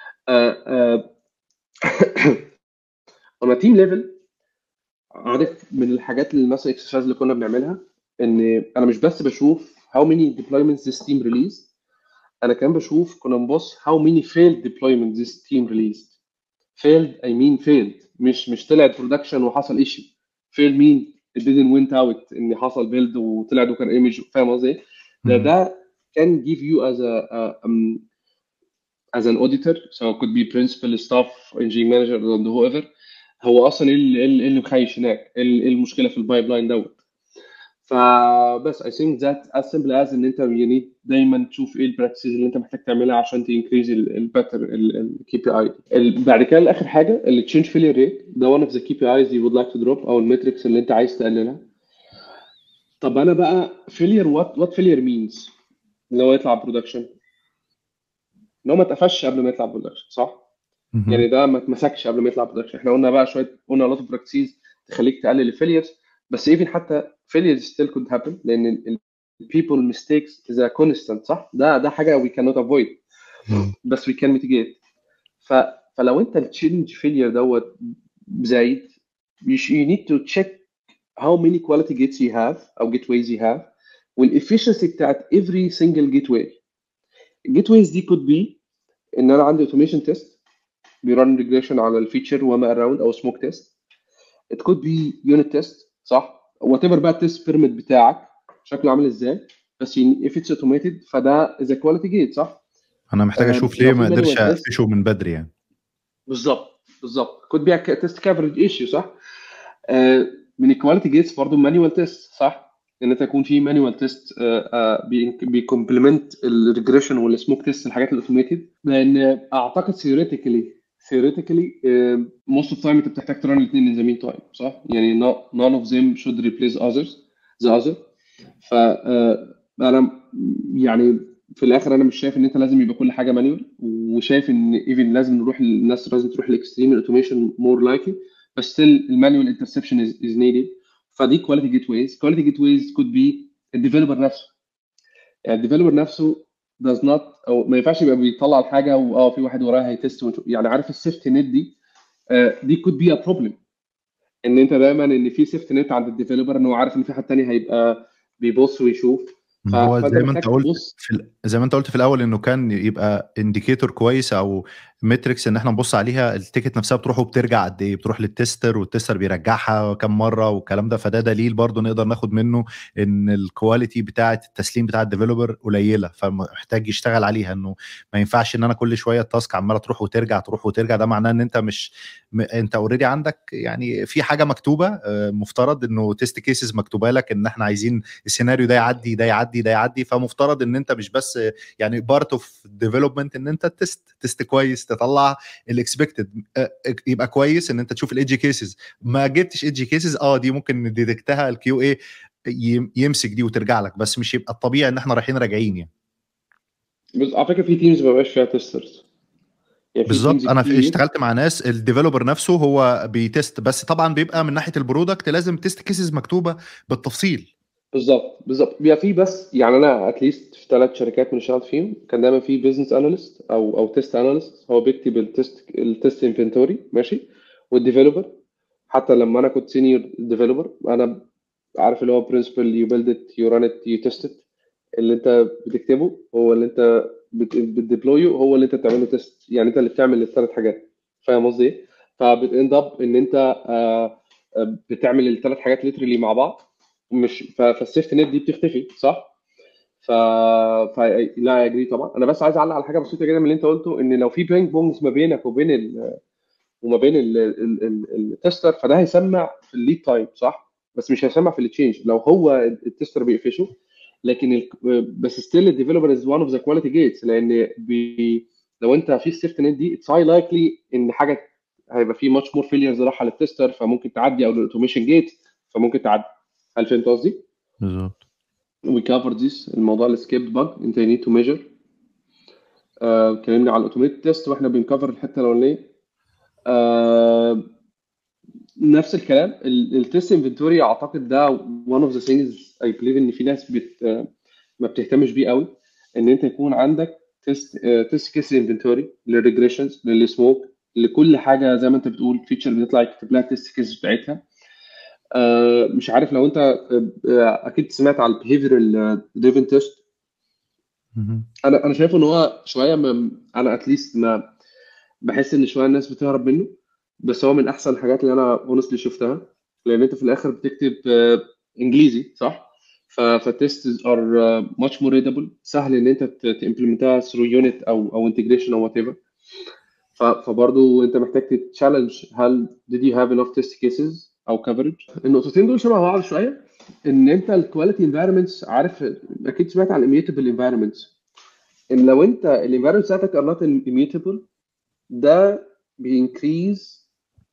اون تيم ليفل عارف من الحاجات اللي مثلا اكسرسايز اللي كنا بنعملها ان انا مش بس بشوف how many deployments this team released انا كمان بشوف كنا بنبص how many failed deployments this team released failed I mean failed مش مش طلعت برودكشن وحصل issue failed mean it didn't went out ان حصل build وطلع دوكر ايمج فاهم قصدي ايه؟ ده مم. ده can give you as a, a um, as an auditor so it could be principal staff engineering manager and whoever هو اصلا ايه اللي, إيه اللي إيه اللي مخيش هناك ايه اللي- إيه المشكله في البايب لاين دوت فبس I think that as simple as ان انت you need دايما تشوف ايه البراكتسز اللي انت محتاج تعملها عشان تنكريز الباتر الكي بي اي بعد كده اخر حاجه التشينج فيلير ريت ده one of the KPIs you would like to drop او المتركس اللي انت عايز تقللها طب انا بقى فيلير وات وات فيلير مينز ان هو يطلع برودكشن ان هو ما اتقفش قبل ما يطلع برودكشن صح؟ مهم. يعني ده ما اتمسكش قبل ما يطلع برودكشن احنا قلنا بقى شويه قلنا لوت اوف براكتسيز تخليك تقلل الفيليرز بس ايفن حتى failures still could happen لان ال ال- people mistakes is a constant صح ده ده حاجه we cannot avoid مم. بس we can mitigate ف فلو انت التشينج فيلير دوت زايد you sh- you need to check how many quality gates you have او gateways you have والefficiency بتاعت every single gateway gateways دي could be ان انا عندي automation test بيرن ريجريشن على الفيتشر وما اراوند او سموك تيست it could be unit test صح وات ايفر بقى التيست بيرميت بتاعك شكله عامل ازاي بس يعني if it's automated فده is a quality gate صح انا محتاج آه، اشوف لو ليه في ما manual قدرش test- اقفشه من بدري يعني بالظبط بالظبط could be a test coverage issue صح آه، من الكواليتي جيتس برضه مانيوال تيست صح ان انت يكون في مانيوال تيست بيكومبلمنت الريجريشن والسموك تيست الحاجات الاوتوميتد لان اعتقد ثيوريتيكالي theoretically uh, most of the time انت بتحتاج ترن الاثنين in the meantime صح؟ يعني no, none of them should replace others the other ف uh, انا يعني في الاخر انا مش شايف ان انت لازم يبقى كل حاجه مانيوال وشايف ان ايفن لازم نروح الناس لازم تروح لاكستريم الاوتوميشن مور لايكلي بس ستيل المانيوال انترسبشن از نيدد فدي كواليتي جيت ويز كواليتي جيت ويز كود بي الديفلوبر نفسه يعني الديفلوبر نفسه does not او ما ينفعش يبقى بيطلع الحاجه واه في واحد وراها هيتست يعني عارف السيفتي نت دي آه دي كود بي ا بروبلم ان انت دايما ان في سيفتي نت عند الديفلوبر ان هو عارف ان في حد تاني هيبقى بيبص ويشوف ما هو زي ما انت قلت في زي ما انت قلت في الاول انه كان يبقى انديكيتور كويس او متريكس ان احنا نبص عليها التيكت نفسها بتروح وبترجع قد ايه بتروح للتستر والتستر بيرجعها كم مره والكلام ده فده دليل برضو نقدر ناخد منه ان الكواليتي بتاعه التسليم بتاع الديفلوبر قليله فمحتاج يشتغل عليها انه ما ينفعش ان انا كل شويه التاسك عماله تروح وترجع تروح وترجع ده معناه ان انت مش م... انت اوريدي عندك يعني في حاجه مكتوبه مفترض انه تيست كيسز مكتوبه لك ان احنا عايزين السيناريو ده يعدي ده يعدي ده يعدي فمفترض ان انت مش بس يعني بارت اوف ديفلوبمنت ان انت تست تست كويس تطلع الاكسبكتد يبقى كويس ان انت تشوف الايدج كيسز ما جبتش ايدج كيسز اه دي ممكن نديتكتها الكيو اي يمسك دي وترجع لك بس مش يبقى الطبيعي ان احنا رايحين راجعين يعني بس على فكره في تيمز ما بقاش فيها تيسترز يعني بالظبط انا في اشتغلت مع ناس الديفلوبر نفسه هو بيتست بس طبعا بيبقى من ناحيه البرودكت لازم تيست كيسز مكتوبه بالتفصيل بالظبط بالظبط بيبقى في بس يعني انا اتليست في ثلاث شركات من اشتغلت فيهم كان دايما في بزنس اناليست او او تيست اناليست هو بيكتب التست التست انفنتوري ماشي والديفلوبر حتى لما انا كنت سينيور ديفلوبر انا عارف اللي هو برنسبل يو بيلد ات يو ران ات يو تيست ات اللي انت بتكتبه هو اللي انت بتديبلويه هو اللي انت بتعمله تيست يعني انت اللي بتعمل الثلاث حاجات فاهم قصدي ايه؟ فبتاند اب ان انت آه بتعمل الثلاث حاجات ليترلي مع بعض مش فالسيفتي نت دي بتختفي صح؟ ف... ف لا اجري طبعا انا بس عايز اعلق على حاجه بسيطه جدا من اللي انت قلته ان لو في بينج بونجز ما بينك وبين ال... وما بين التستر فده هيسمع في الليد تايم صح؟ بس مش هيسمع في التشينج لو هو التستر بيقفشه لكن ال... بس ستيل الديفلوبر از ون اوف ذا كواليتي جيتس لان بي... لو انت في السيفتي نت دي اتس هاي لايكلي ان حاجه هيبقى في ماتش مور فيليرز راح للتستر فممكن تعدي او الاوتوميشن جيت فممكن تعدي هل فهمت قصدي؟ بالظبط we covered this الموضوع السكيبد باج انت you need to measure اتكلمنا uh, على الاوتوميت تيست واحنا بنكفر الحته الاولانيه uh, نفس الكلام التيست انفنتوري اعتقد ده one of the things I believe ان في ناس بت uh, ما بتهتمش بيه قوي ان انت يكون عندك تيست تيست كيس انفنتوري للريجريشنز للسموك لكل حاجه زي ما انت بتقول فيتشر بيطلع يكتب لها تيست كيس بتاعتها Uh, مش عارف لو انت uh, اكيد سمعت على البيهيفيرال دريفن تيست انا انا شايف ان هو شويه م... انا اتليست ما بحس ان شويه الناس بتهرب منه بس هو من احسن الحاجات اللي انا اونستلي شفتها لان انت في الاخر بتكتب uh, انجليزي صح فالتيست ار ماتش مور ريدابل سهل ان انت تمبلمنتها ثرو يونت او او انتجريشن او وات ايفر فبرضه انت محتاج تتشالنج هل did you have enough test cases او كفرج النقطتين دول شبه بعض شويه ان انت الكواليتي انفايرمنتس عارف اكيد سمعت عن الاميوتبل انفايرمنتس ان لو انت الانفايرمنت بتاعتك ار نوت اميوتبل ده بينكريز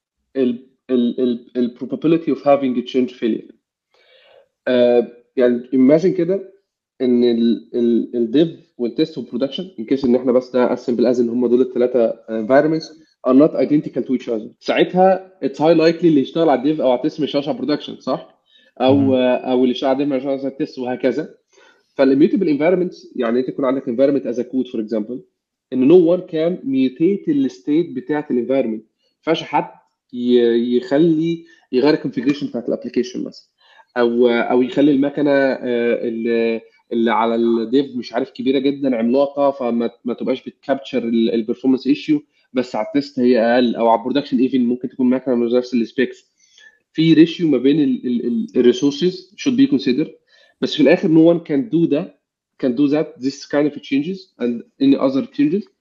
ال probability of having a change failure uh, يعني imagine كده ان الديف والتست والبرودكشن ان كيس ان احنا بس ده اسمبل از ان هم دول الثلاثه انفايرمنتس are not identical to each other ساعتها it's high likely اللي يشتغل على الديف او على التست مش هيشتغل على البرودكشن صح؟ او مم. او اللي يشتغل على الديف مش هيشتغل على التست وهكذا فالميوتبل انفايرمنت يعني انت يكون عندك انفايرمنت از كود فور اكزامبل ان نو وان كان ميوتيت الستيت بتاعت الانفايرمنت ما ينفعش حد ي- يخلي يغير الكونفجريشن بتاعت الابلكيشن مثلا او او يخلي المكنه آه، اللي اللي على الديف مش عارف كبيره جدا عملاقه فما ما تبقاش بتكابتشر البرفورمانس ايشيو بس على التست هي اقل او على البرودكشن ايفن ممكن تكون مكنه مش نفس السبيكس في ريشيو ما بين الريسورسز should be considered بس في الاخر no one can do that can do that this kind of changes and any other changes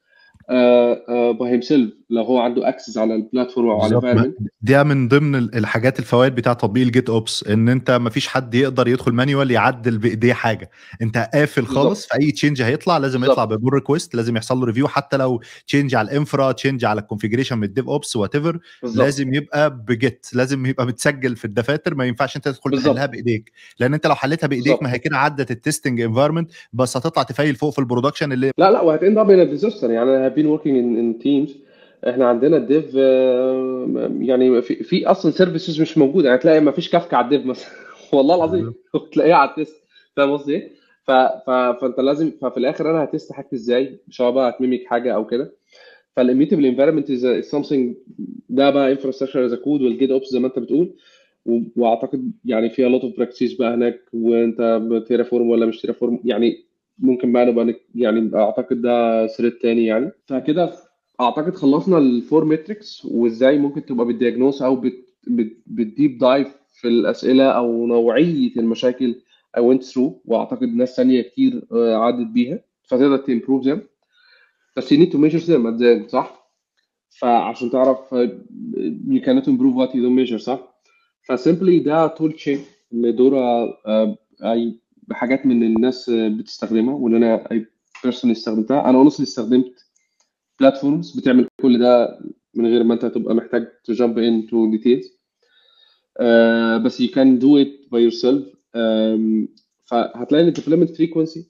باي هيم سيلف لو هو عنده اكسس على البلاتفورم او على بالظبط ما- الانفايرمنت ده من ضمن ال- الحاجات الفوائد بتاع تطبيق الجيت اوبس ان انت ما فيش حد يقدر يدخل مانيوال يعدل بايديه حاجه انت قافل خالص في اي تشينج هيطلع لازم بالظبط. يطلع ببول ريكويست لازم يحصل له ريفيو حتى لو تشينج على الانفرا تشينج على الكونفيجريشن من الديف اوبس وات ايفر بالظبط لازم يبقى بجيت لازم يبقى متسجل في الدفاتر ما ينفعش انت تدخل بالظبط. تحلها بايديك لان انت لو حليتها بايديك بالظبط. ما هي كده عدت التستنج انفايرمنت بس هتطلع تفايل فوق في البرودكشن اللي لا لا وهتند اب ان ديزاستر يعني انا بين وركينج ان تيمز احنا عندنا الديف يعني في, في اصلا سيرفيسز مش موجوده يعني تلاقي ما فيش كافكا على الديف مثلا والله العظيم تلاقيها على التست فاهم قصدي ايه؟ ف... ف... فانت لازم ففي الاخر انا هتست حاجتي ازاي سواء بقى هتميمك حاجه او كده فالاميتبل انفايرمنت از something ده بقى انفراستراكشر از كود والجيت اوبس زي ما انت بتقول و- واعتقد يعني فيها لوت اوف براكتسيز بقى هناك وانت تيرافورم ولا مش تيرافورم يعني ممكن بقى نبقى نك- يعني اعتقد ده ثريد تاني يعني فكده اعتقد خلصنا الفور ماتريكس وازاي ممكن تبقى بالدياجنوز او بت بت بتديب دايف في الاسئله او نوعيه المشاكل I went through واعتقد ناس ثانيه كتير آه، عدت بيها فتقدر تمبروف them بس you need to measure them at the end صح؟ فعشان تعرف آه، you cannot improve what you don't measure صح؟ فسيمبلي ده تول تشين اللي دورها آه، اي بحاجات من الناس آه، بتستخدمها واللي انا اي بيرسونالي استخدمتها انا اونستلي استخدمت بلاتفورمز بتعمل كل ده من غير ما انت تبقى محتاج تجامب ان تو ديتيلز بس you can do it by yourself um, فهتلاقي ان الديفلوبمنت فريكونسي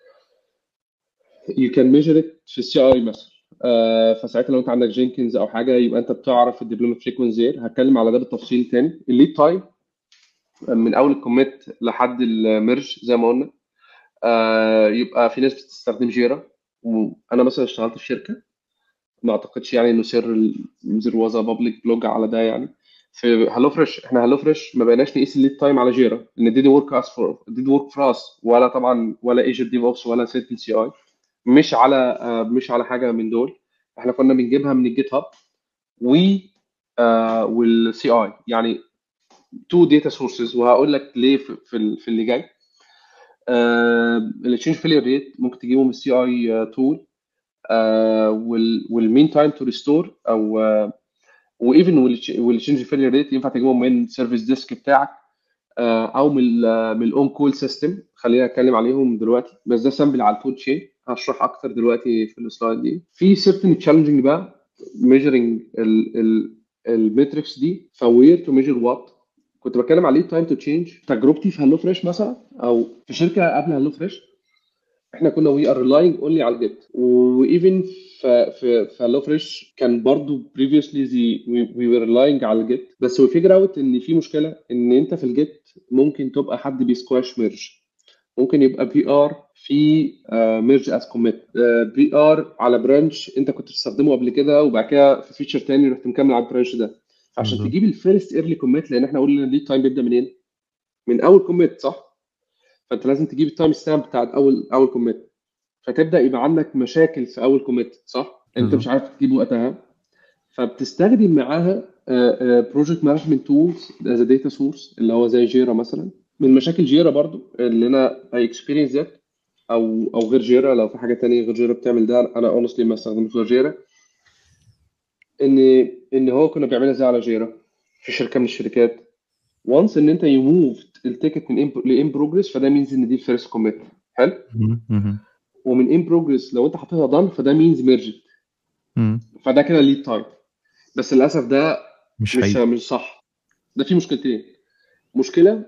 you can measure it في السي اي مثلا آه، فساعتها لو انت عندك جينكنز او حاجه يبقى انت بتعرف الديفلوبمنت فريكونسي هتكلم على ده بالتفصيل تاني الليد تايم من اول الكوميت لحد الميرج زي ما قلنا آه، يبقى في ناس بتستخدم جيرا وانا مثلا اشتغلت في شركه ما اعتقدش يعني انه سر زر واز بابليك بلوج على ده يعني في هالو فريش احنا هالو فريش ما بقيناش نقيس الليد تايم على جيرا لان ديد ورك اس فور ديد ورك فور اس ولا طبعا ولا ايجر ديف اوبس ولا سيرتن سي اي مش على آه، مش على حاجه من دول احنا كنا بنجيبها من الجيت هاب و والسي اي يعني تو داتا سورسز وهقول لك ليه في في ال- في اللي جاي التشينج فيلير ريت ممكن تجيبه من السي اي تول والمين تايم تو ريستور او وايفن والتشينج فيلير ريت ينفع تجيبه من سيرفيس ديسك بتاعك آه، او من ال من الاون كول سيستم خلينا اتكلم عليهم دلوقتي بس ده سامبل على الفود تشين هشرح اكتر دلوقتي في السلايد دي في سيرتن تشالنجينج بقى ميجرنج الميتريكس دي فوير تو ميجر وات كنت بتكلم عليه تايم تو تشينج تجربتي في هالو فريش مثلا او في شركه قبل هالو فريش احنا كنا وي ار ريلاينج اونلي على الجيت وايفن في في في هالو فريش كان برضو بريفيوسلي زي وي وير ريلاينج على الجيت بس وي فيجر اوت ان في مشكله ان انت في الجيت ممكن تبقى حد بيسكواش ميرج ممكن يبقى بي ار في ميرج از كوميت بي ار على برانش انت كنت بتستخدمه قبل كده وبعد كده في فيتشر تاني رحت مكمل على البرانش ده فعشان بالظبط. تجيب الفيرست ايرلي كوميت لان احنا قلنا الليد تايم بيبدا منين؟ من اول كوميت صح؟ فانت لازم تجيب التايم ستامب بتاعت اول اول كوميت فتبدا يبقى عندك مشاكل في اول كوميت صح؟ انت بالظبط. مش عارف تجيب وقتها فبتستخدم معاها بروجكت مانجمنت تولز از داتا سورس اللي هو زي جيرا مثلا من مشاكل جيرا برضو اللي انا اي اكسبيرينس ذات او او غير جيرا لو في حاجه تانية غير جيرا بتعمل ده انا اونستلي ما استخدمتش غير جيرا ان ان هو كنا بيعملها زي على جيرا في شركه من الشركات وانس ان انت يموف التيكت من لان بروجرس فده مينز ان دي الفيرست كوميت حلو مهم. مهم. ومن ان بروجرس لو انت حاططها دان فده مينز ميرجت مهم. فده كده ليد تايم بس للاسف ده مش مش حقيقي مش صح ده في مشكلتين مشكله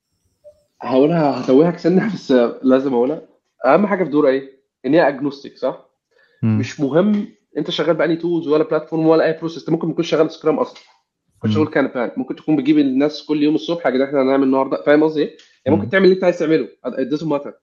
هقولها هتوهك سنه بس لازم اقولها اهم حاجه في دورة ايه؟ ان هي اجنوستيك صح؟ مم. مش مهم انت شغال بأني تولز ولا بلاتفورم ولا اي بروسيس انت ممكن ما تكونش شغال سكرام اصلا ممكن مم. شغال كانبان ممكن تكون بتجيب الناس كل يوم الصبح يا جدعان احنا هنعمل النهارده فاهم قصدي ايه؟ يعني ممكن مم. تعمل اللي انت عايز تعمله it doesn't matter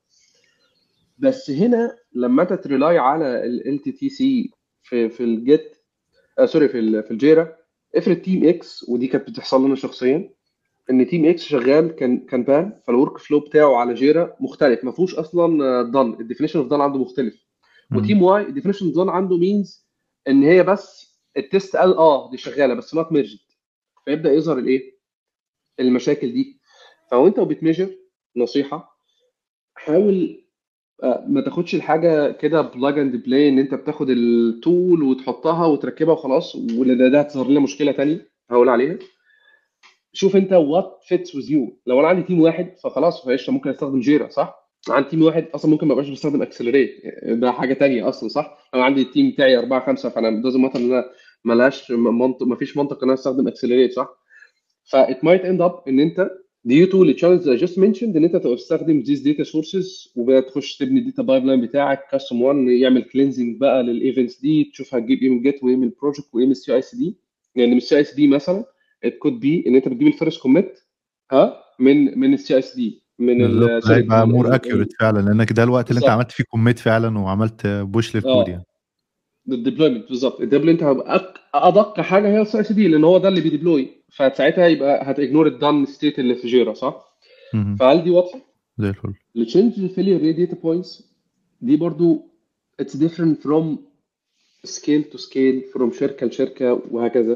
بس هنا لما انت تريلاي على ال تي سي في في الجيت آه سوري في ال في الجيرا افرض تيم اكس ودي كانت بتحصل لنا شخصيا ان تيم اكس شغال كان كان بان فالورك فلو بتاعه على جيرا مختلف ما فيهوش اصلا دان الديفينيشن اوف دان عنده مختلف مم. وتيم واي الديفينيشن اوف دان عنده مينز ان هي بس التيست قال اه دي شغاله بس نوت ميرجد فيبدا يظهر الايه المشاكل دي فوانت وبتميجر نصيحه حاول آه، ما تاخدش الحاجه كده بلاج اند بلاي ان انت بتاخد التول وتحطها وتركبها وخلاص ولا ده هتظهر لنا مشكله تانية هقول عليها شوف انت وات فيتس وذ يو لو انا عندي تيم واحد فخلاص فقشطه ممكن استخدم جيرا صح عندي تيم واحد اصلا ممكن ما ابقاش بستخدم اكسلريت ده حاجه تانية اصلا صح لو عندي التيم بتاعي اربعه خمسه فانا لازم مثلا ان انا ملهاش منطق ما فيش منطق ان انا استخدم اكسلريت صح فات مايت اند اب ان انت ديو تو التشالنج اي جاست منشند ان انت تبقى بتستخدم ذيس داتا سورسز وبقى تخش تبني الداتا بايب لاين بتاعك كاستم 1 يعمل كلينزنج بقى للايفنتس دي تشوف هتجيب ايه من جيت وايه من البروجكت وايه من السي اي سي دي يعني من السي اي سي دي مثلا ات كود بي ان انت بتجيب الفيرست كوميت ها من من السي اي سي دي من ال بالظبط sorry، هيبقى ال- مور ال- اكيوريت فعلا لانك ده الوقت اللي انت بالظبط. عملت فيه كوميت فعلا وعملت بوش للكود اه يعني الديبلويمنت بالظبط الديبلويمنت هيبقى أك- ادق حاجه هي السي اي سي دي لان هو ده اللي بيديبلوي فساعتها يبقى هتجنور الدان ستيت اللي في جيرا صح؟ مهم. فهل دي واضحه؟ زي الفل التشينج فيلير ريت داتا بوينتس دي برضو اتس ديفرنت فروم سكيل تو سكيل فروم شركه لشركه وهكذا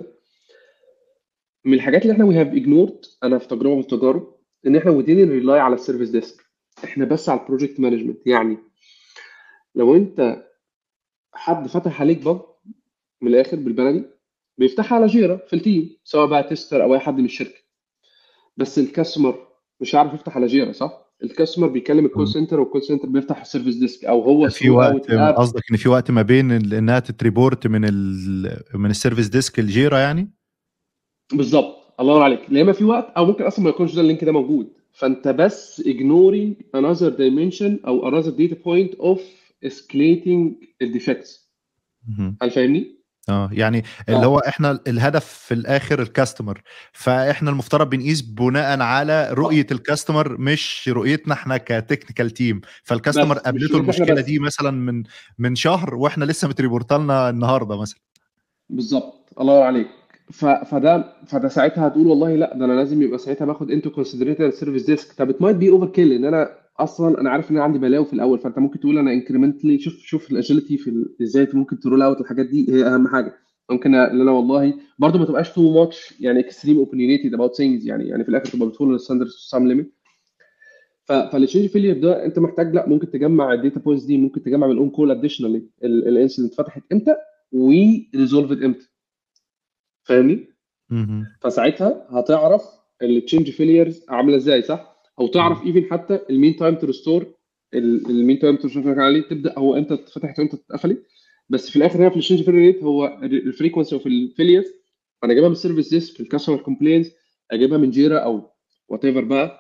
من الحاجات اللي احنا وي هاف اجنورد انا في تجربه من التجارب ان احنا ودين ريلاي على السيرفيس ديسك احنا بس على البروجكت مانجمنت يعني لو انت حد فتح عليك بج من الاخر بالبلدي بيفتحها على جيرا في التيم سواء بقى تيستر او اي حد من الشركه بس الكاستمر مش عارف يفتح على جيرا صح؟ الكاستمر بيكلم الكول مم. سنتر والكول سنتر بيفتح السيرفيس ديسك او هو في ثرو اوت وقت اب قصدك ان في وقت ما بين ال- انها تتريبورت من ال من السيرفيس ديسك الجيرا يعني بالظبط الله ينور عليك يا اما في وقت او ممكن اصلا ما يكونش ده اللينك ده موجود فانت بس ignoring another dimension او another data point of escalating الديفكتس مهم. هل فاهمني؟ اه يعني اللي اه هو احنا الهدف في الاخر الكاستمر فاحنا المفترض بنقيس بناء على رؤيه الكاستمر مش رؤيتنا احنا كتكنيكال تيم فالكاستمر بس مش قابلته رؤيتنا احنا المشكله بس دي مثلا من من شهر واحنا لسه متريبورتا لنا النهارده مثلا بالظبط الله ينور عليك ف... فده فده ساعتها هتقول والله لا ده انا لازم يبقى ساعتها باخد انتو كونسيدريتد السيرفيس ديسك طب ات مايت بي اوفر كيل ان انا اصلا انا عارف ان انا عندي بلاوي في الاول فانت ممكن تقول انا انكريمنتلي شوف شوف الاجيلتي في ال- ازاي ممكن ترول اوت الحاجات دي هي اهم حاجه ممكن ان انا والله برضو ما تبقاش تو ماتش يعني اكستريم اوبينيتد اباوت ثينجز يعني يعني في الاخر تبقى بتفولو الستاندرد سام ليميت فالتشينج فيلير ده انت محتاج لا ممكن تجمع الداتا بوينتس دي ممكن تجمع من الاون كول اديشنالي الانسيدنت فتحت امتى وريزولفد امتى فاهمني؟ مهم. فساعتها هتعرف التشينج فيليرز عامله ازاي صح؟ او تعرف مم. ايفن حتى المين تايم تو ريستور المين تايم تو ريستور عليه تبدا هو امتى اتفتحت وامتى اتقفلت بس في الاخر هنا في التشينج فيلير ريت هو الفريكونسي اوف الفيليرز انا اجيبها من السيرفيس ديسك في الكاستمر كومبلينز اجيبها من جيرا او وات ايفر بقى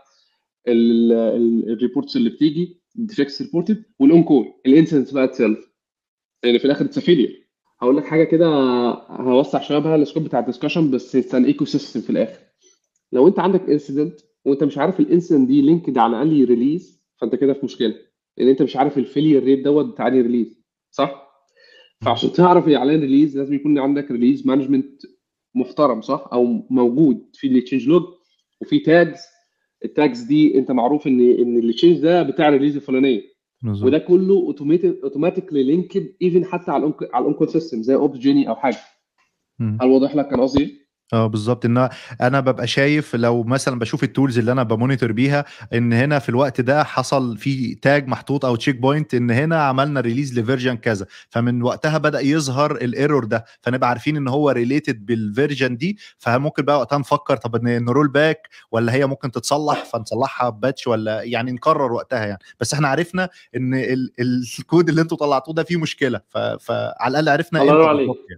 الريبورتس اللي بتيجي الديفكتس ريبورتد والاون كول الانسنس بقى اتسيلف لان في الاخر اتس فيلير هقول لك حاجه كده هوسع شويه بقى السكوب بتاع الدسكشن بس اتس ان ايكو سيستم في الاخر لو انت عندك انسيدنت وانت مش عارف الانسيدنت دي لينكد على انهي ريليز فانت كده في مشكله لان انت مش عارف الفيلير ريت دوت بتاع انهي ريليز صح؟ فعشان تعرف هي على ريليز لازم يكون عندك ريليز مانجمنت محترم صح؟ او موجود في التشينج لوج وفي تاجز التاجز دي انت معروف ان ان التشينج ده بتاع الريليز الفلانيه بالظبط وده كله اوتوماتيكلي لينكد ايفن حتى على الأون- على الاون كول سيستم زي اوبس جيني او حاجه مم. هل واضح لك انا قصدي ايه؟ اه بالظبط ان انا ببقى شايف لو مثلا بشوف التولز اللي انا بمونيتور بيها ان هنا في الوقت ده حصل في تاج محطوط او تشيك بوينت ان هنا عملنا ريليز لفيرجن كذا فمن وقتها بدا يظهر الايرور ده فنبقى عارفين ان هو ريليتد بالفيرجن دي فممكن بقى وقتها نفكر طب ن- نرول باك ولا هي ممكن تتصلح فنصلحها باتش ولا يعني نقرر وقتها يعني بس احنا عرفنا ان ال- الكود اللي انتوا طلعتوه ده فيه مشكله ف- فعلى الاقل عرفنا الله امتى ينور عليك. بالظبط يعني.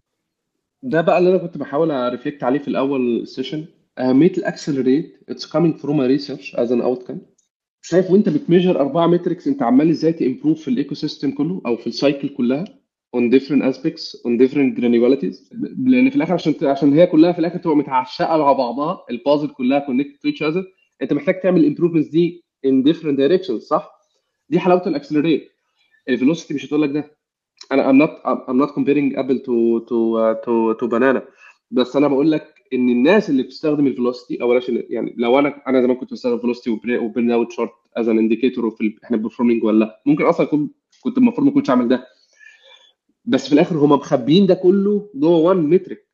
ده بقى اللي انا كنت بحاول ارفلكت عليه في الاول السيشن اهميه الاكسلريت اتس كامينج فروم ريسيرش از ان اوت كام شايف وانت بتميجر اربعه متريكس انت عمال ازاي تمبروف في الايكو سيستم كله او في السايكل كلها on different aspects on different granularities لان في الاخر عشان عشان هي كلها في الاخر تبقى متعشقه مع بعضها البازل كلها connected to each other انت محتاج تعمل الامبروفمنتس دي in different directions صح؟ دي حلاوه الاكسلريت الفيلوسيتي مش هتقول لك ده انا I'm not I'm not comparing apple to to uh, to to banana بس انا بقول لك ان الناس اللي بتستخدم الفيلوسيتي او بلاش يعني لو انا انا زمان كنت بستخدم فيلوسيتي وبرن اوت شارت از ان انديكيتور في ال- احنا بيرفورمينج ولا لا ممكن اصلا اكون كنت المفروض ما كنتش اعمل ده بس في الاخر هم مخبيين ده كله جوه 1 مترك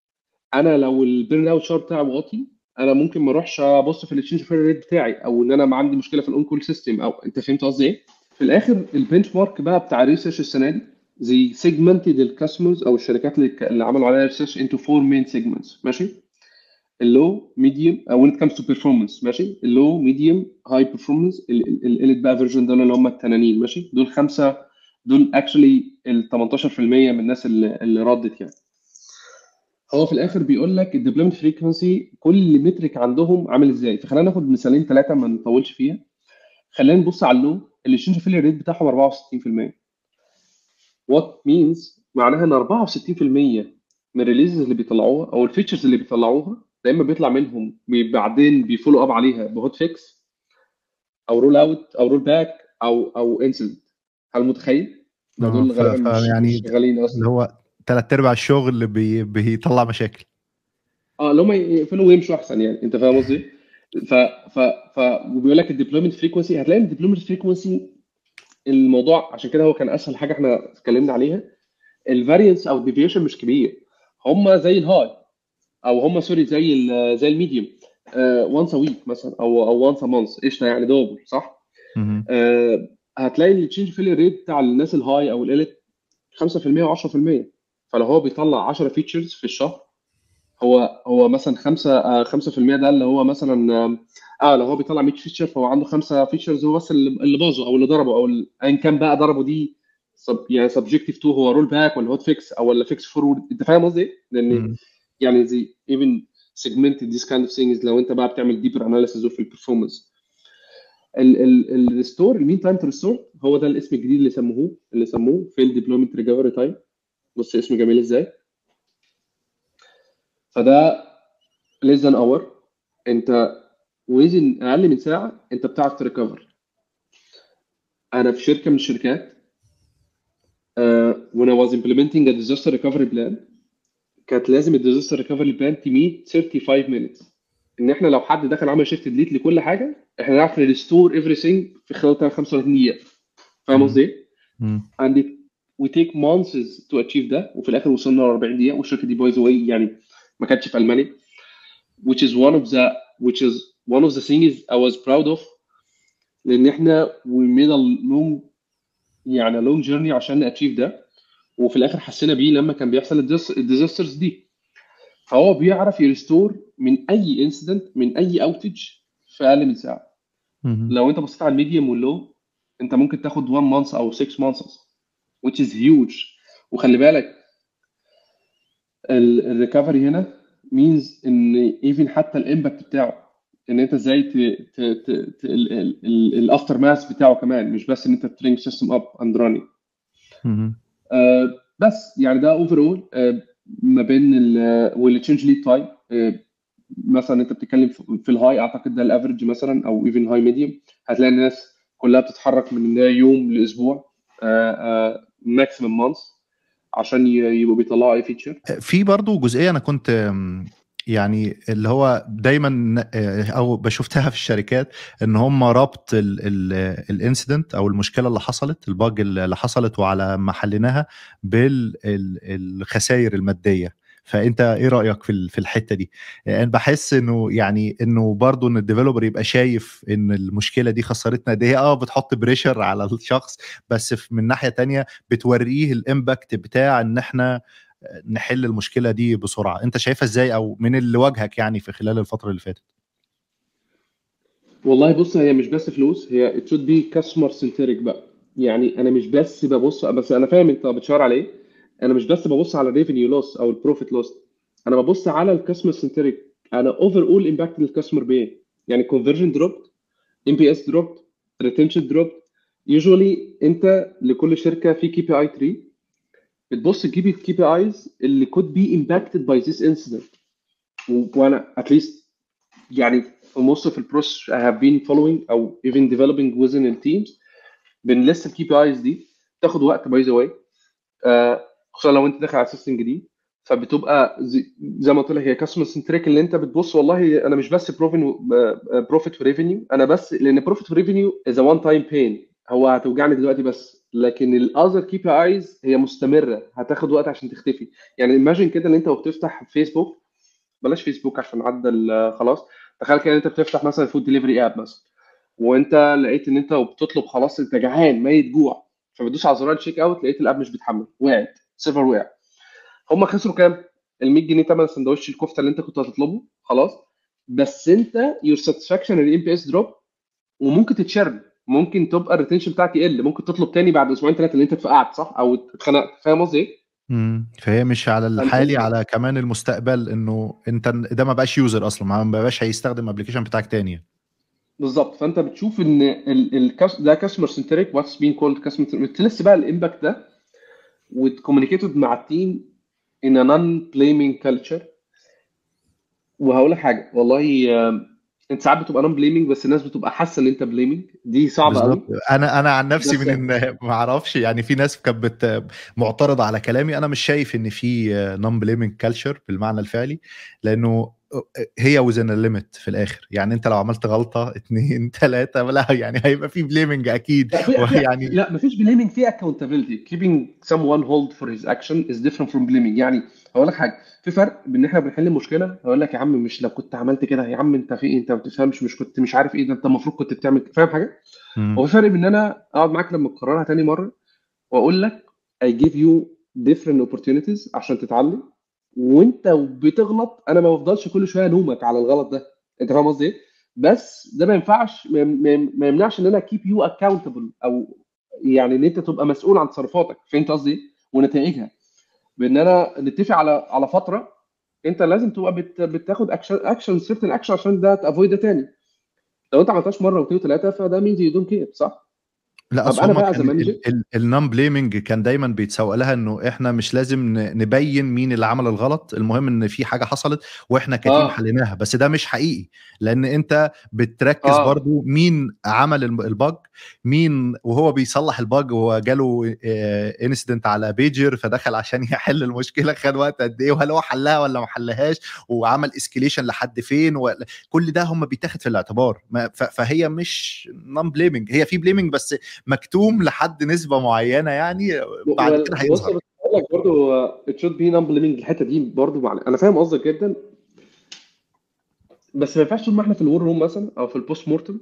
انا لو البيرن اوت شارت بتاعي واطي انا ممكن ما اروحش ابص في التشينج فير ريت بتاعي او ان انا ما عندي مشكله في الاون كول سيستم او انت فهمت قصدي ايه؟ في الاخر البنش مارك بقى بتاع الريسيرش السنه دي زي سيجمنتد الكاستمرز او الشركات اللي, اللي عملوا عليها ريسيرش انتو فور مين سيجمنتس ماشي اللو ميديوم او when it comes to performance ماشي اللو ميديوم هاي بيرفورمانس الاليت بقى فيرجن دول اللي هم التنانين ماشي دول خمسه دول اكشلي ال 18% من الناس اللي, اللي ردت يعني هو في الاخر بيقول لك الديبلويمنت فريكونسي كل مترك عندهم عامل ازاي فخلينا ناخد مثالين ثلاثه ما نطولش فيها خلينا نبص على اللو الاكسشينج فيلير ريت بتاعهم 64% وات مينز معناها ان 64% من الريليزز اللي بيطلعوها او الفيتشرز اللي بيطلعوها يا اما بيطلع منهم بي- بعدين بيفولو اب عليها بهوت فيكس او رول اوت او رول باك او او انسلت هل متخيل؟ ده اه دول ف... غالبا مش يعني مش شغالين اللي اصلا هو ثلاث ارباع الشغل اللي بي... بيطلع مشاكل اه اللي هم يقفلوا ويمشوا احسن يعني انت فاهم قصدي؟ ف ف ف وبيقول لك الديبلويمنت فريكونسي هتلاقي الديبلويمنت فريكونسي الموضوع عشان كده هو كان اسهل حاجه احنا اتكلمنا عليها الفارينس او الديفيشن مش كبير هم زي الهاي او هم سوري زي ال زي الميديوم وانس ا ويك مثلا او او وانس ا مانث قشطه يعني دوبل صح؟ مهم. آه، هتلاقي التشينج فيلير ريت بتاع الناس الهاي او الاليت 5% و10% فلو هو بيطلع 10 فيتشرز في الشهر هو هو مثلا 5 آه، 5% ده اللي هو مثلا اه آه، لو هو بيطلع 100 فيتشر فهو عنده خمسه فيتشرز هو بس اللي اللي باظوا او اللي ضربوا او ال- ايا كان بقى ضربوا دي سب يعني سبجكتيف تو هو رول باك ولا هوت فيكس او ولا فيكس فورورد انت فاهم قصدي؟ إيه؟ لان مم. يعني زي even segmented these kind of things لو انت بقى بتعمل deeper analysis في البرفورمانس الريستور المين تايم تو ريستور هو ده الاسم الجديد اللي سموه اللي سموه فيل ديبلويمنت ريكفري تايم بص اسم جميل ازاي فده less than hour انت وزن اقل من ساعه انت بتعرف تريكفر انا في شركه من الشركات uh, when I was implementing a disaster recovery plan كانت لازم الديزاستر ريكفري بلان تميت 35 minutes ان احنا لو حد دخل عمل شيفت ديليت لكل حاجه احنا نعرف نريستور everything في خلال 35 دقيقه فاهم مم. قصدي ايه؟ مم. and it, we take months to achieve ده وفي الاخر وصلنا ل 40 دقيقه والشركه دي باي ذا واي يعني ما كانتش في المانيا which is one of the which is one of the things I was proud of لان احنا we made a long يعني a long journey عشان ناتشيف ده وفي الاخر حسينا بيه لما كان بيحصل الديزاسترز دي فهو بيعرف يريستور من اي انسيدنت من اي اوتج في اقل من ساعه مهم. لو انت بصيت على الميديوم واللو انت ممكن تاخد 1 مانث او 6 مانثs which is huge وخلي بالك الريكفري هنا means ان even حتى الامباكت بتاعه ان انت ازاي الافتر ماس بتاعه كمان مش بس ان انت ترينج سيستم اب اند رانينج مهم. بس يعني ده اوفر اول ما بين ال والتشينج ليد تايم مثلا انت بتتكلم في في الهاي اعتقد ده الافرج مثلا او ايفن هاي ميديوم هتلاقي الناس كلها بتتحرك من يوم لاسبوع ماكسيمم مانث عشان ي- يبقوا بيطلعوا اي فيتشر في برضو جزئيه انا كنت أم، يعني اللي هو دايما آه، او بشوفتها في الشركات ان هم ربط الانسيدنت او المشكله اللي حصلت الباج اللي حصلت وعلى ما حليناها بالخسائر الماديه فانت ايه رايك في ال- في الحته دي يعني بحس انه يعني انه برضو ان الديفلوبر يبقى شايف ان المشكله دي خسرتنا قد ايه اه بتحط بريشر على الشخص بس في- من ناحيه تانية بتوريه الامباكت بتاع ان احنا نحل المشكله دي بسرعه انت شايفها ازاي او من اللي واجهك يعني في خلال الفتره اللي فاتت والله بص هي مش بس فلوس هي it should be customer centric بقى يعني انا مش بس ببص بس انا فاهم انت بتشاور على ايه انا مش بس ببص على الريفينيو لوس او البروفيت لوس انا ببص على الكاستمر سنتريك انا اوفر اول امباكت للكاستمر بايه يعني كونفرجن دروب ام بي اس دروب ريتنشن دروب يوجوالي انت لكل شركه في كي بي اي 3 بتبص تجيب الكي بي ايز اللي could be impacted by this incident و- وانا at least يعني في most of the process I have been following او even developing within the teams بنلست الكي بي ايز دي تاخد وقت باي ذا واي خصوصا لو انت داخل على سيستم جديد فبتبقى زي, زي ما قلت لك هي كاستمر سنتريك اللي انت بتبص والله انا مش بس بروفيت وريفينيو انا بس لان بروفيت وريفينيو از وان تايم بين هو هتوجعني دلوقتي بس لكن الاذر كي بي ايز هي مستمره هتاخد وقت عشان تختفي يعني ايماجين كده ان انت وبتفتح فيسبوك بلاش فيسبوك عشان عدى ال- خلاص تخيل كده انت بتفتح مثلا فود ديليفري اب مثلا وانت لقيت ان انت بتطلب خلاص انت جعان ميت جوع فبتدوس على زرار التشيك اوت لقيت الاب مش بيتحمل وقعت السيرفر وقع هم خسروا كام؟ ال 100 جنيه ثمن سندوتش الكفته اللي انت كنت هتطلبه خلاص بس انت يور ساتسفاكشن الام بي اس دروب وممكن تتشرب ممكن تبقى الريتنشن بتاعك يقل ممكن تطلب تاني بعد اسبوعين ثلاثه اللي انت اتفقعت صح او اتخنقت فاهم قصدي ايه؟ امم فهي مش على الحالي على كمان المستقبل انه انت ده ما بقاش يوزر اصلا ما بقاش هيستخدم الابلكيشن بتاعك تاني بالظبط فانت بتشوف ان ال ال ده كاستمر سنتريك واتس بين كولد كاستمر بتلس بقى الامباكت ده وتكومينيكيتد مع التيم ان ا نون بليمينج كلتشر وهقول لك حاجه والله انت ساعات بتبقى نون بليمينج بس الناس بتبقى حاسه ان انت بليمينج دي صعبه قوي انا انا عن نفسي من ان ما اعرفش يعني في ناس كانت معترضه على كلامي انا مش شايف ان في نون بليمينج كلتشر بالمعنى الفعلي لانه هي وزن الليمت في الاخر يعني انت لو عملت غلطه اثنين ثلاثه لا يعني هيبقى في بليمنج اكيد يعني لا مفيش بليمنج في اكونتابيلتي keeping someone hold for his action is different from blaming يعني هقول لك حاجه في فرق بين احنا بنحل مشكله هقول لك يا عم مش لو كنت عملت كده يا عم انت في ايه انت ما بتفهمش مش كنت مش عارف ايه ده انت المفروض كنت بتعمل فاهم حاجه وفي فرق بين ان انا اقعد معاك لما تكررها تاني مره واقول لك I give you different opportunities عشان تتعلم وانت بتغلط انا ما بفضلش كل شويه الومك على الغلط ده انت فاهم قصدي ايه بس ده ما ينفعش ما يمنعش ان انا كيب يو اكاونتبل او يعني ان انت تبقى مسؤول عن تصرفاتك فهمت قصدي ايه ونتائجها بان انا نتفق على على فتره انت لازم تبقى بت... بتاخد اكشن اكشن سيرتن اكشن عشان ده تافويد ده تاني لو انت ما عملتهاش مره واثنين وثلاثه فده مينز يو دونت كير صح؟ لا اصل انا بقى كان النون بليمنج كان دايما بيتسوق لها انه احنا مش لازم نبين مين اللي عمل الغلط المهم ان في حاجه حصلت واحنا كتيم آه. حليناها بس ده مش حقيقي لان انت بتركز آه. برضو مين عمل الباج مين وهو بيصلح الباج وهو جاله انسيدنت على بيجر فدخل عشان يحل المشكله خد وقت قد ايه وهل هو حلها ولا ما حلهاش وعمل اسكليشن لحد فين كل ده هم بيتاخد في الاعتبار فهي مش نون بليمنج هي في بليمنج بس مكتوم لحد نسبه معينه يعني بعد كده هيظهر بقول لك برضه ات شود بي نون بليمنج الحته دي برضه مع... انا فاهم قصدك جدا بس ما ينفعش طول ما احنا في الور روم مثلا او في البوست مورتم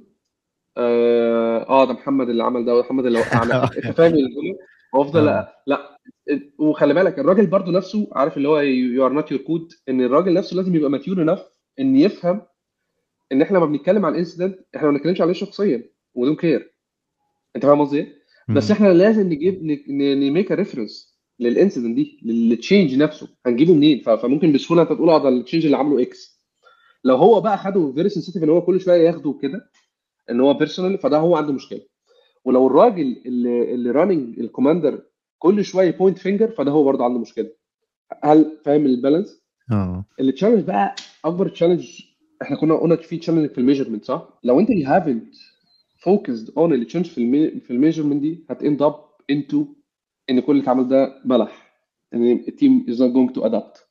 اه, آه ده محمد اللي عمل ده ومحمد اللي وقعنا انت فاهم وافضل لا, لا وخلي بالك الراجل برضه نفسه عارف اللي هو يو ار نوت يور كود ان الراجل نفسه لازم يبقى ماتيور انف ان يفهم ان احنا لما بنتكلم عن الانسيدنت احنا ما بنتكلمش عليه شخصيا ودون كير انت فاهم قصدي ايه؟ بس احنا لازم نجيب نميك ريفرنس للانسيدنت دي للتشينج نفسه هنجيبه منين فممكن بسهوله انت تقول اه ده التشينج اللي عامله اكس لو هو بقى خده فيري سنسيتيف ان هو كل شويه ياخده كده ان هو بيرسونال فده هو عنده مشكله ولو الراجل اللي اللي راننج الكوماندر كل شويه بوينت فينجر فده هو برضه عنده مشكله هل فاهم البالانس؟ اه التشالنج بقى اكبر تشالنج احنا كنا قلنا في تشالنج في الميجرمنت صح؟ لو انت يو هافنت فوكسد اون اللي تشينج في المي... في الميجرمنت دي هتاند اب انتو ان كل اللي اتعمل ده بلح ان التيم از نوت جوينج تو ادابت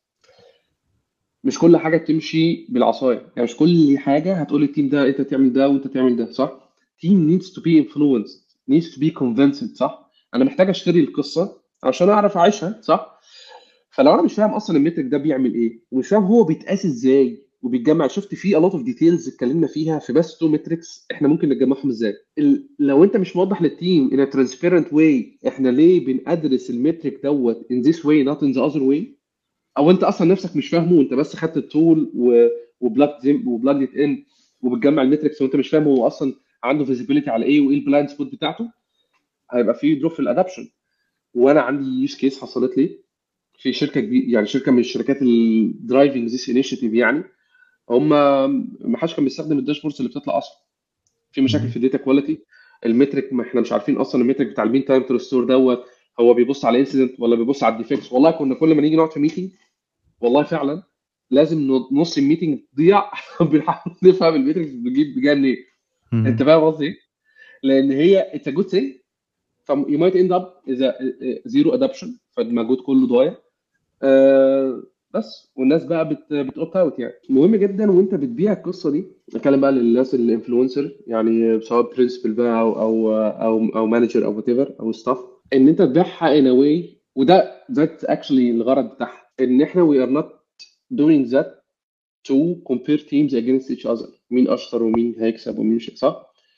مش كل حاجه تمشي بالعصايه يعني مش كل حاجه هتقول التيم ده انت تعمل ده وانت تعمل ده صح تيم نيدز تو بي انفلونسد نيدز تو بي كونفنسد صح انا محتاج اشتري القصه عشان اعرف اعيشها صح فلو انا مش فاهم اصلا المترك ده بيعمل ايه ومش فاهم هو بيتقاس ازاي وبيتجمع شفت فيه a lot of details اتكلمنا فيها في بس تو متريكس احنا ممكن نجمعهم ازاي لو انت مش موضح للتيم in a transparent way احنا ليه بندرس المترك دوت in this way not in the other way او انت اصلا نفسك مش فاهمه وانت بس خدت التول وبلاك وبلاك ات ان وبتجمع المتركس وانت مش فاهم هو اصلا عنده فيزيبيليتي على ايه وايه البلايند سبوت بتاعته هيبقى في دروب في الادابشن وانا عندي يوز كيس حصلت لي في شركه كبيره يعني شركه من الشركات الدرايفنج ذيس انيشيتيف يعني هم ما حدش كان بيستخدم الداشبوردز اللي بتطلع اصلا في مشاكل في الداتا كواليتي المترك ما احنا مش عارفين اصلا المترك بتاع المين تايم تو ريستور دوت هو بيبص على انسيدنت ولا بيبص على الديفكتس والله كنا كل ما نيجي نقعد في ميتنج والله فعلا لازم نص الميتنج تضيع بنحاول نفهم المترك بتجيب جايه منين انت فاهم قصدي ايه؟ لان هي اتس ا جود ثينج فيو مايت اند اب اذا زيرو ادابشن فالمجهود كله ضايع أه بس والناس بقى بت بتوت اوت يعني مهم جدا وانت بتبيع القصه دي اتكلم بقى للناس الانفلونسر يعني سواء برنسبل بقى او او او او مانجر او وات ايفر او ستاف ان انت تبيعها ان واي وده ذات اكشلي الغرض بتاعها ان احنا وي ار نوت doing that to compare teams against each other مين اشطر ومين هيكسب ومين مش صح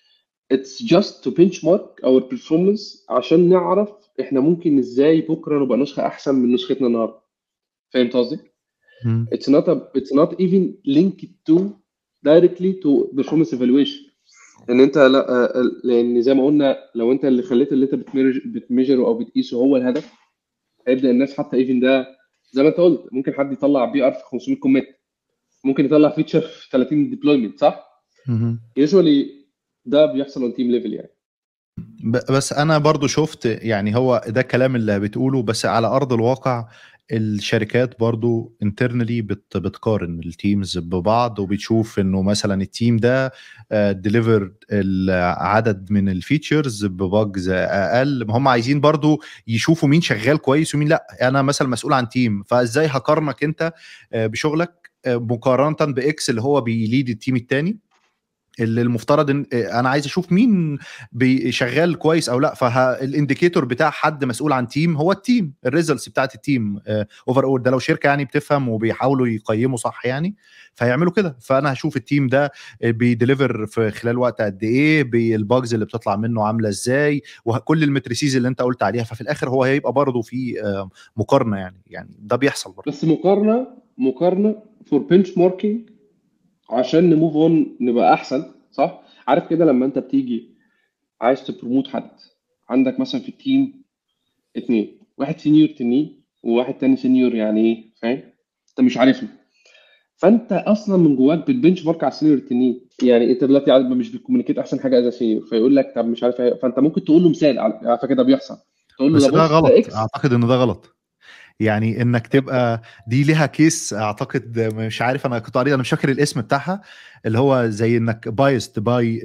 اتس جاست تو بنش مارك اور performance عشان نعرف احنا ممكن ازاي بكره نبقى نسخه احسن من نسختنا النهارده فهمت قصدي؟ مم. it's not a, it's not even linked to directly to performance evaluation ان انت لا آه، لان زي ما قلنا لو انت اللي خليت اللي انت بتميجر بتميجره او بتقيسه هو الهدف هيبدا الناس حتى ايفن ده زي ما انت قلت ممكن حد يطلع بي ار في 500 كوميت ممكن يطلع فيتشر في 30 ديبلويمنت صح؟ مهم. يوجوالي ده بيحصل اون تيم ليفل يعني ب- بس انا برضو شفت يعني هو ده الكلام اللي بتقوله بس على ارض الواقع الشركات برضو انترنالي بت بتقارن التيمز ببعض وبتشوف انه مثلا التيم ده ديليفر العدد من الفيتشرز ببجز اقل هم عايزين برضو يشوفوا مين شغال كويس ومين لا انا مثلا مسؤول عن تيم فازاي هقارنك انت آه، بشغلك آه، مقارنه باكس اللي هو بيليد التيم التاني اللي المفترض ان انا عايز اشوف مين بي- شغال كويس او لا فالانديكيتور بتاع حد مسؤول عن تيم هو التيم الريزلتس بتاعت التيم اوفر اول ده لو شركه يعني بتفهم وبيحاولوا يقيموا صح يعني فيعملوا كده فانا هشوف التيم ده بيديليفر في خلال وقت قد ايه بالباجز اللي بتطلع منه عامله ازاي وكل المتريسيز اللي انت قلت عليها ففي الاخر هو هيبقى برضه في آه، مقارنه يعني يعني ده بيحصل برضه بس مقارنه مقارنه فور بنش ماركينج عشان نموف اون نبقى احسن صح عارف كده لما انت بتيجي عايز تبروموت حد عندك مثلا في التيم اتنين واحد سينيور تنين وواحد تاني سينيور يعني ايه فاهم انت مش عارفني فانت اصلا من جواك بتبنش مارك على السينيور التنين يعني انت دلوقتي عارف مش بتكومينيكيت احسن حاجه از سينيور فيقول لك طب مش عارف ايه فانت ممكن تقول له مثال على على فكره ده بيحصل تقول له بس ده ده بص ده غلط اكس اعتقد ان ده غلط يعني انك تبقى دي ليها كيس اعتقد مش عارف انا كنت قاري انا مش فاكر الاسم بتاعها اللي هو زي انك بايست باي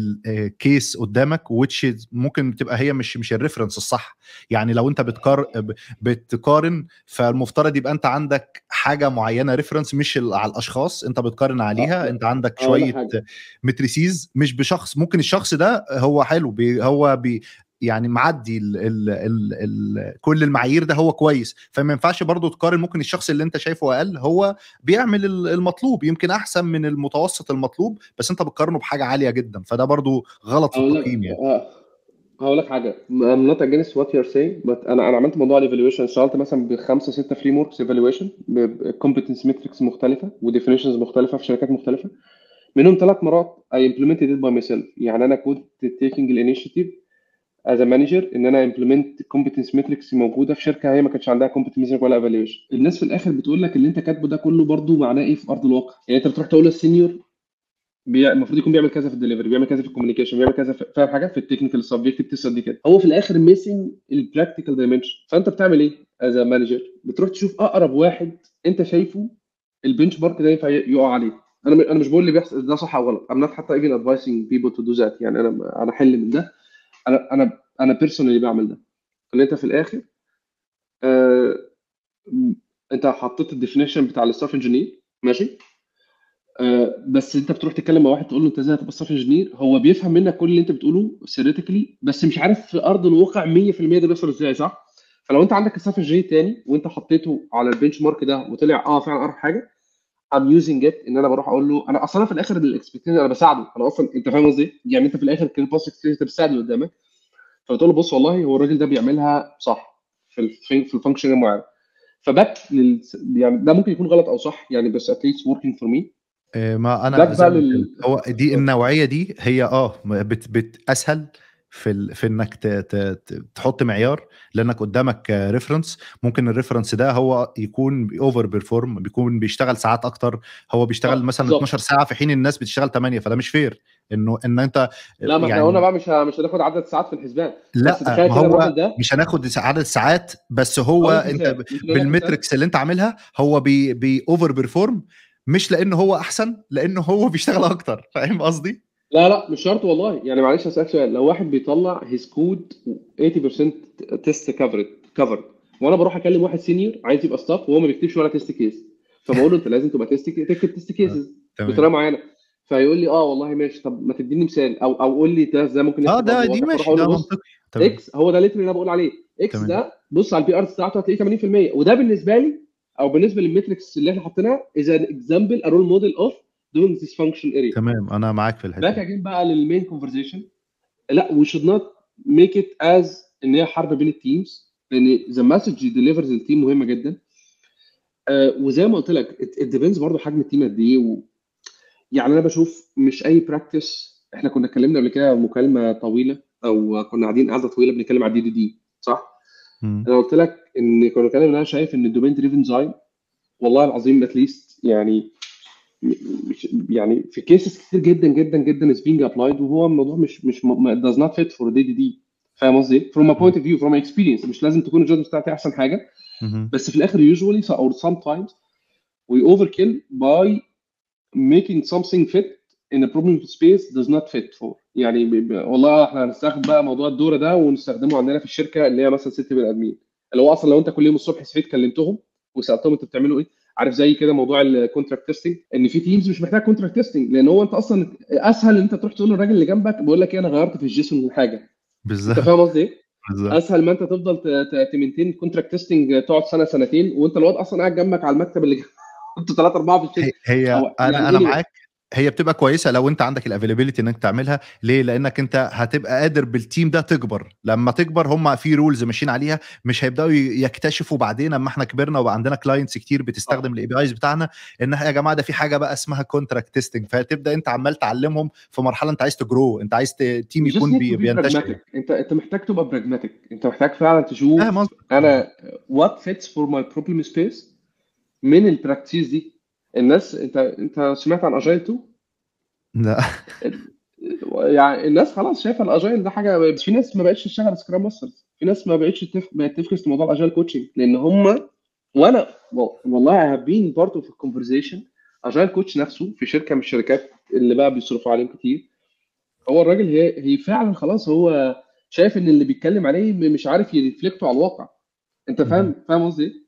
الكيس قدامك which is ممكن تبقى هي مش مش الريفرنس الصح يعني لو انت بتقار بتقارن فالمفترض يبقى انت عندك حاجه معينه ريفرنس مش ال- على الاشخاص انت بتقارن عليها اه انت عندك اقول لك شويه حاجه متريسيز مش بشخص ممكن الشخص ده هو حلو بي هو بي يعني معدي ال ال ال ال كل المعايير ده هو كويس فما ينفعش برضو تقارن ممكن الشخص اللي انت شايفه اقل هو بيعمل ال- المطلوب يمكن احسن من المتوسط المطلوب بس انت بتقارنه بحاجه عاليه جدا فده برضو غلط في اقول لك التقييم يعني اه هقول لك حاجه I'm not against what you're saying but انا انا عملت موضوع الايفالويشن اشتغلت مثلا بخمسه سته فريم وركس ايفالويشن بكومبتنس ماتريكس مختلفه وديفينيشنز مختلفه في شركات مختلفه منهم ثلاث مرات I implemented it by myself يعني انا كنت taking الانيشيتيف as a manager ان انا implement competence metrics موجوده في شركه هي ما كانش عندها competence metrics ولا evaluation الناس في الاخر بتقول لك اللي انت كاتبه ده كله برضو معناه ايه في ارض الواقع يعني انت بتروح تقول للسينيور بي- المفروض يكون بيعمل كذا في الدليفري بيعمل كذا في الكوميونيكيشن بيعمل كذا في فاهم حاجه في التكنيكال سبجكت بتسال دي كده هو في الاخر ميسنج البراكتيكال دايمنشن فانت بتعمل ايه از مانجر بتروح تشوف اقرب واحد انت شايفه البنش مارك ده ينفع يقع عليه انا انا مش بقول اللي بيحصل ده صح او غلط I'm not حتى even advising people to do that يعني انا انا حل من ده انا انا انا بيرسونالي بعمل ده ان انت في الاخر آه انت حطيت الديفينيشن بتاع الستاف انجينير ماشي آه، بس انت بتروح تتكلم مع واحد تقول له انت ازاي هتبقى ستاف انجينير هو بيفهم منك كل اللي انت بتقوله ثيوريتيكلي بس مش عارف في ارض الواقع 100% ده بيحصل ازاي صح؟ فلو انت عندك ستاف انجينير تاني وانت حطيته على البنش مارك ده وطلع اه فعلا اقرب حاجه I'm using it ان انا بروح اقول له انا اصلا في الاخر الاكسبكتيشن انا بساعده انا اصلا انت فاهم قصدي؟ يعني انت في الاخر كده باس انت بتساعد اللي قدامك فبتقول له بص والله هو الراجل ده بيعملها صح في ال في الفانكشن المعين فباك لل يعني ده ممكن يكون غلط او صح يعني بس at least working for me آه، ما انا باك زي بقى ما قلت لل لك، هو دي النوعيه دي هي اه بت بت اسهل في ال... في انك ت... ت... ت- تحط معيار لانك قدامك ريفرنس ممكن الريفرنس ده هو يكون اوفر بيرفورم بيكون بيشتغل ساعات اكتر هو بيشتغل اه مثلا بالظبط 12 ساعه في حين الناس بتشتغل 8 فده مش فير انه ان انت لا ما احنا يعني قلنا بقى مش ه- مش هناخد عدد ساعات في الحسبان بس لا تخيل ما كده الراجل هو ده مش هناخد عدد ساعات بس هو اقول لك انت مثال ب- ممكن اقول لك مثال بالمتركس اللي انت عاملها هو بي بي اوفر بيرفورم مش لانه هو احسن لانه هو بيشتغل اكتر فاهم قصدي؟ لا لا مش شرط والله يعني معلش هسألك سؤال لو واحد بيطلع هيز كود 80% تيست كفرد كفرد وانا بروح اكلم واحد سينيور عايز يبقى ستاف وهو ما بيكتبش ولا تيست كيس فبقول له انت لازم تبقى تيست تكتب تيست آه، كيسز تمام بطريقه معينه فيقول لي اه والله ماشي طب ما تديني مثال او او قول لي ده ازاي ممكن اه يحصل في ارض ده دي الواقع فاروح ماشي اقول له ده بص منطقي تمام اكس هو ده اللي انا بقول عليه اكس تمام ده بص على البي ار بتاعته هتلاقيه 80% وده بالنسبه لي او بالنسبه للميتريكس اللي احنا حاطينها از ان اكزامبل ا رول موديل اوف doing this function area تمام انا معاك في الحته باك دي اجين بقى للمين كونفرزيشن لا we should not make it as ان هي حرب بين التيمز لان the message delivers التيم مهمه جدا آه وزي ما قلت لك it, it depends برضه حجم التيم قد ايه و... يعني انا بشوف مش اي براكتس احنا كنا اتكلمنا قبل كده مكالمه طويله او كنا قاعدين قعده طويله بنتكلم على الدي دي دي صح؟ مم. انا قلت لك ان كنا بنتكلم ان انا شايف ان الدومين دريفن ديزاين والله العظيم اتليست يعني مش يعني في كيسز كتير جدا جدا جدا از بينج ابلايد وهو الموضوع مش مش does not fit for دي دي دي فاهم قصدي؟ from a point of view from experience مش لازم تكون الجودجمنت بتاعتي احسن حاجه مهم. بس في الاخر usually or sometimes we overkill by making something fit in a problem space does not fit for يعني ب... ب... والله احنا هنستخدم بقى موضوع الدوره ده ونستخدمه عندنا في الشركه اللي هي مثلا ست بني ادمين اللي هو اصلا لو انت كل يوم الصبح صحيت كلمتهم وسالتهم انتوا بتعملوا ايه عارف زي كده موضوع الكونتراكت تيستنج ان في تيمز مش محتاج كونتراكت تيستنج لان هو انت اصلا اسهل ان انت تروح تقول للراجل اللي جنبك بقول لك ايه انا غيرت في الجيسون حاجه انت بالظبط فاهم قصدي ايه؟ بالظبط اسهل ما انت تفضل تمنتين كونتراكت تيستنج تقعد سنه سنتين وانت الواد اصلا قاعد جنبك على المكتب اللي انتوا ثلاثه اربعه في الشركه هي هي أو انا يعني انا anyway. معاك هي بتبقى كويسه لو انت عندك الافيلابيلتي انك تعملها ليه لانك انت هتبقى قادر بالتيم ده تكبر لما تكبر هم في رولز ماشيين عليها مش هيبداوا ي- يكتشفوا بعدين اما احنا كبرنا وبقى عندنا كلاينتس كتير بتستخدم الاي بي ايز بتاعنا ان يا جماعه ده في حاجه بقى اسمها كونتراكت تيستنج فتبدا انت عمال تعلمهم في مرحله انت عايز تجرو انت عايز ت- تيم You just يكون need بي to be بينتشر pragmatic. انت انت محتاج تبقى براجماتيك انت محتاج فعلا تشوف فاهم قصدي؟ انا what fits for my problem space من البراكتيس دي الناس انت انت سمعت عن اجايل 2 لا يعني الناس خلاص شايفه الاجايل ده حاجه بس في ناس ما بقتش تشتغل سكرام ماسترز في ناس ما بقتش تف... بقت تفكس في موضوع الاجايل كوتشنج لان هم وانا والله I have been part of a conversation اجايل كوتش نفسه في شركه من الشركات اللي بقى بيصرفوا عليهم كتير هو الراجل هي هي فعلا خلاص هو شايف ان اللي بيتكلم عليه م- مش عارف يرفلكته على الواقع انت فاهم فاهم قصدي ايه؟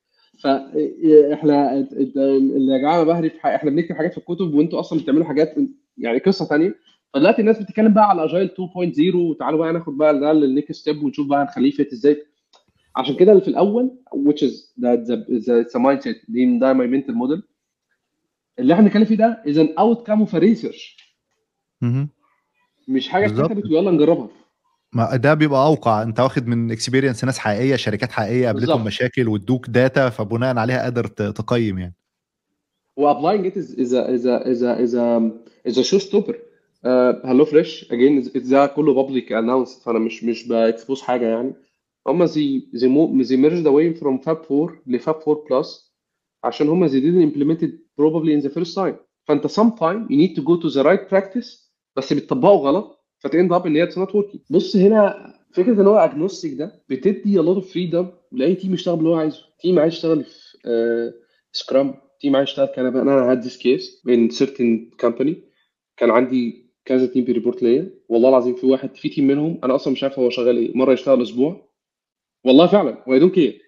فاحنا اللي يا جماعه بهري في حاجة. احنا بنكتب حاجات في الكتب وانتوا اصلا بتعملوا حاجات يعني قصه ثانيه فدلوقتي الناس بتتكلم بقى على اجايل 2.0 وتعالوا بقى ناخد بقى ده للنيكست ستيب ونشوف بقى هنخليه فيت ازاي عشان كده اللي في الاول which is that the, the, the mindset دي ده my mental model اللي احنا بنتكلم فيه ده is an outcome of a research مهم. مش حاجه بالظبط. اتكتبت ويلا نجربها ما ده بيبقى اوقع انت واخد من اكسبيرينس ناس حقيقيه شركات حقيقيه قابلتهم بالظبط. مشاكل وادوك داتا فبناء عليها قادر ت- تقيم يعني وابلاينج ات از از از از از از شو ستوبر هلو فريش اجين ده كله بابليك اناونس فانا مش مش باكسبوز حاجه يعني هم زي زي مو زي ميرج اواي فروم فاب 4 لفاب 4 بلس عشان هم زي didn't implement it probably in the first time فانت sometime you need to go to the right practice بس بتطبقه غلط فتend up ان هي it's not working بص هنا فكره ان هو اجنوستيك ده بتدي a lot of freedom لاي تيم يشتغل باللي هو عايزه تيم عايز يشتغل في سكرام تيم عايز يشتغل كان انا هاد ذيس كيس من certain company كان عندي كذا تيم بيريبورت ليا والله العظيم في واحد في تيم منهم انا اصلا مش عارف هو شغال ايه مره يشتغل اسبوع والله فعلا واي دونت كير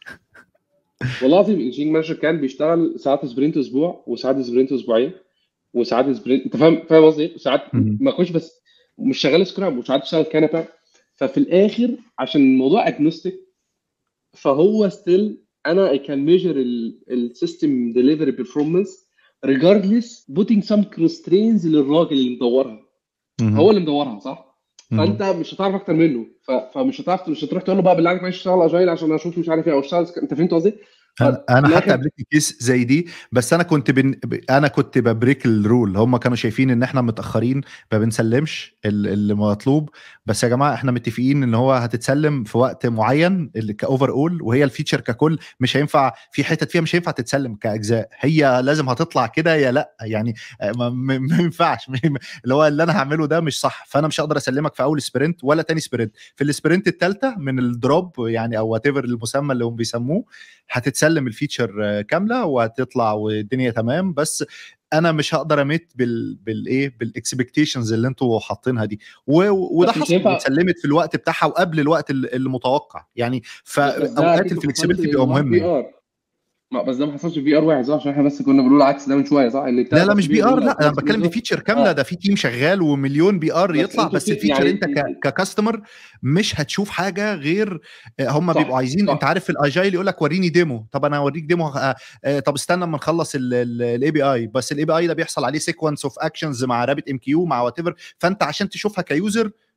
والله العظيم الانجينير مانجر كان بيشتغل ساعات سبرنت اسبوع وساعات سبرنت اسبوعين وساعات سبرنت انت فاهم فاهم قصدي ايه؟ وساعات مهم. ما اخش بس مش شغال سكرام وساعات بيشتغل كنبه ففي الاخر عشان الموضوع اجنوستيك فهو ستيل انا I can measure السيستم ديليفري بيرفورمانس regardless putting some constraints للراجل اللي مدورها مهم. هو اللي مدورها صح؟ مهم. فانت مش هتعرف اكتر منه ف... فمش هتعرف مش هتروح تقول له بقى بالله عليك ماشي اشتغل اجايل عشان اشوف مش عارف ايه او اشتغل سك- انت فهمت قصدي؟ انا انا في حتى الآخر- قابلتني كيس زي دي بس انا كنت بن... ب- انا كنت ببريك الرول هم كانوا شايفين ان احنا متاخرين ما بنسلمش ال- اللي مطلوب بس يا جماعه احنا متفقين ان هو هتتسلم في وقت معين اللي كاوفر اول وهي الفيتشر ككل مش هينفع في حتت فيها مش هينفع تتسلم كاجزاء هي لازم هتطلع كده يا لا يعني آه، ما ما- ما ينفعش اللي هو اللي انا هعمله ده مش صح فانا مش هقدر اسلمك في اول سبرنت ولا تاني سبرنت في السبرنت الثالثه من الدروب يعني او وات ايفر المسمى اللي هم بيسموه هتتسلم الفيتشر آه، كامله وهتطلع والدنيا تمام بس انا مش هقدر اميت بال بالايه بالاكسبكتيشنز اللي انتوا حاطينها دي و... وده بس مش حصل هينفع- اتسلمت في الوقت بتاعها وقبل الوقت ال- المتوقع يعني بس ده فاوقات أكيد ما الفلكسبيتي حصلش بتبقى في مهمه يعني. ار ما بس ده ما حصلش في في ار واحد صح عشان احنا بس كنا بنقول عكس ده من شويه صح ان لا التلاتة لا مش في بي ار دول لا انا أساس بتكلم دي بالظبط. فيتشر كامله آه. ده في تيم شغال ومليون بي ار بس يطلع انتوا بس في- الفيتشر يعني انت ك- ككاستمر مش هتشوف حاجه غير آه، هم صح، بيبقوا عايزين صح. انت عارف في الاجايل يقول لك وريني ديمو طب انا اوريك ديمو آه، آه، طب استنى اما نخلص الاي بي اي بس الاي بي اي ده بيحصل عليه سيكونس اوف اكشنز مع رابط ام كيو مع وات ايفر فانت عشان تشوفها كيوزر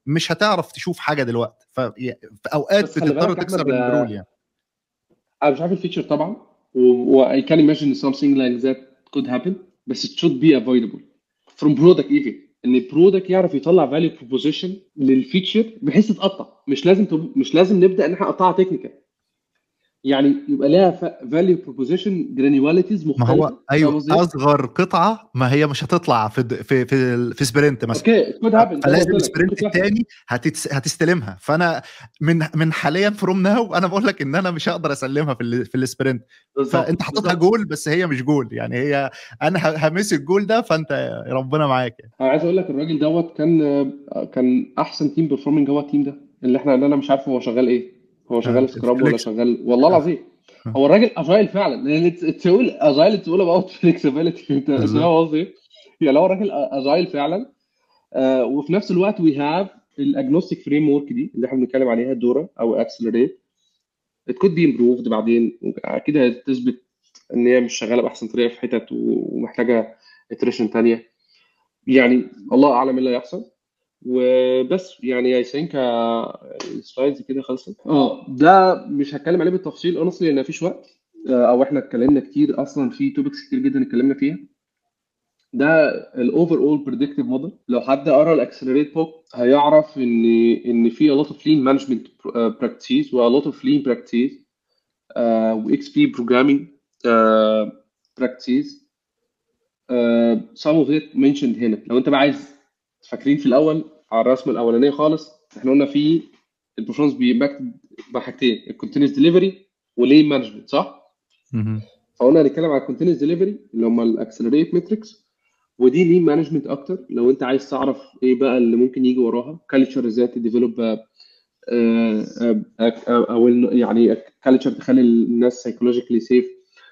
مش هتعرف تشوف حاجه دلوقتي في اوقات بس خلي بتضطر بالك يا تكسر احمد الرول يعني انا مش عارف الفيتشر طبعا و I can imagine something like that could happen بس it should be avoidable from product even ان برودكت يعرف يطلع value proposition للفيتشر بحيث تتقطع مش لازم تب... مش لازم نبدا ان احنا نقطعها تكنيكال يعني يبقى لها فاليو بروبوزيشن جرانيواليتيز ما مختلفه هو فاهم ايوه قصدي؟ اصغر قطعه ما هي مش هتطلع في د- في في, في سبرنت مثلا اوكي كود هابن زي ما فلازم قلت لك السبرنت ممكن تحصل الثاني هتتس... هتستلمها فانا من من حاليا فروم ناو انا بقول لك ان انا مش هقدر اسلمها في ال... في السبرنت بالظبط فانت حاططها بالظبط جول بس هي مش جول يعني هي انا ه- همس الجول ده فانت ربنا معاك يعني. انا عايز اقول لك الراجل دوت كان كان احسن تيم بيرفورمينج هو التيم ده اللي احنا اللي انا مش عارف هو شغال ايه هو شغال آه، سكراب ولا فليكس شغال والله آه. العظيم آه. هو الراجل اجايل فعلا لان ت- تقول اجايل تقول اباوت فليكسبيليتي انت أنت بالظبط فاهم قصدي ايه؟ يعني هو الراجل اجايل فعلا آه وفي نفس الوقت وي هاف الاجنوستيك فريم ورك دي اللي احنا بنتكلم عليها الدوره او اكسلريت it could be improved بعدين اكيد هتثبت ان هي مش شغاله باحسن طريقه في حتت ومحتاجه iteration تانية يعني الله اعلم ايه اللي هيحصل وبس يعني اي ثينك السلايدز كده خلصت اه ده مش هتكلم عليه بالتفصيل اونستلي لان مفيش وقت آه، او احنا اتكلمنا كتير اصلا في توبكس كتير جدا اتكلمنا فيها ده الاوفر اول بريدكتيف موديل لو حد قرا الاكسلريت بوك هيعرف ان ان في a lot of lean management uh, practices و a lot of lean practices uh, و XP programming uh, practices uh, some of it mentioned هنا لو انت بقى عايز فاكرين في الاول على الرسمه الاولانيه خالص احنا قلنا في البرفورمانس بيمباكت بحاجتين الكونتينوس ديليفري ولين مانجمنت صح؟ مهم. فقلنا هنتكلم على الكونتينوس ديليفري اللي هم الاكسلريت ميتريكس ودي لين مانجمنت اكتر لو انت عايز تعرف ايه بقى اللي ممكن يجي وراها كالتشر ازاي تديفلوب او إن- يعني كالتشر تخلي الناس سايكولوجيكلي سيف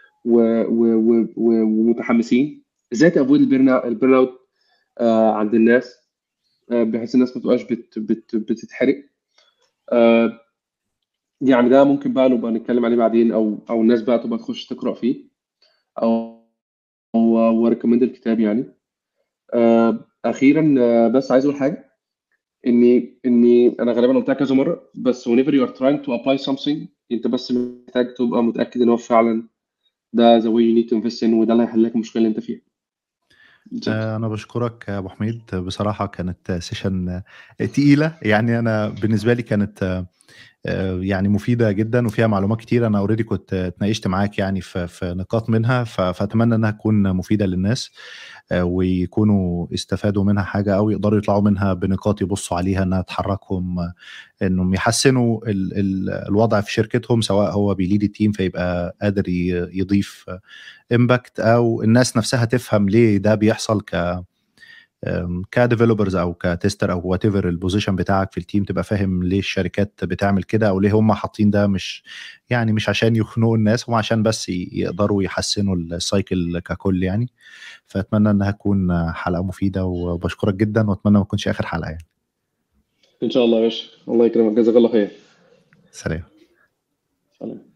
ومتحمسين ازاي تافويد البيرن اوت عند الناس آه، بحيث الناس ما تبقاش بت بت بتتحرق آه، يعني ده ممكن بقى نبقى نتكلم عليه بعدين او او الناس بقى تبقى تخش تقرا فيه او او وريكومند الكتاب يعني آه، اخيرا آه، بس عايز اقول حاجه اني اني انا غالبا قلتها كذا مره بس whenever you are trying to apply something انت بس محتاج تبقى متاكد ان هو فعلا ده the way you need to invest in وده اللي هيحل لك المشكله اللي انت فيها بالظبط آه، انا بشكرك يا ابو حميد بصراحه كانت سيشن تقيله يعني انا بالنسبه لي كانت آه، آه، يعني مفيده جدا وفيها معلومات كتير انا اوريدي كنت اتناقشت معاك يعني في في نقاط منها ف- فاتمنى انها تكون مفيده للناس آه، ويكونوا استفادوا منها حاجه او يقدروا يطلعوا منها بنقاط يبصوا عليها انها تحركهم آه، انهم يحسنوا ال ال الوضع في شركتهم سواء هو بيليد التيم فيبقى قادر ي- يضيف امباكت او الناس نفسها تفهم ليه ده بيحصل ك كديفلوبرز او كتستر او وات ايفر البوزيشن بتاعك في التيم تبقى فاهم ليه الشركات بتعمل كده او ليه هم حاطين ده مش يعني مش عشان يخنقوا الناس هم عشان بس ي- يقدروا يحسنوا السايكل ككل يعني فاتمنى انها تكون حلقه مفيده وبشكرك جدا واتمنى ما تكونش اخر حلقه يعني ان شاء الله يا باشا الله يكرمك جزاك الله خير سلام سلام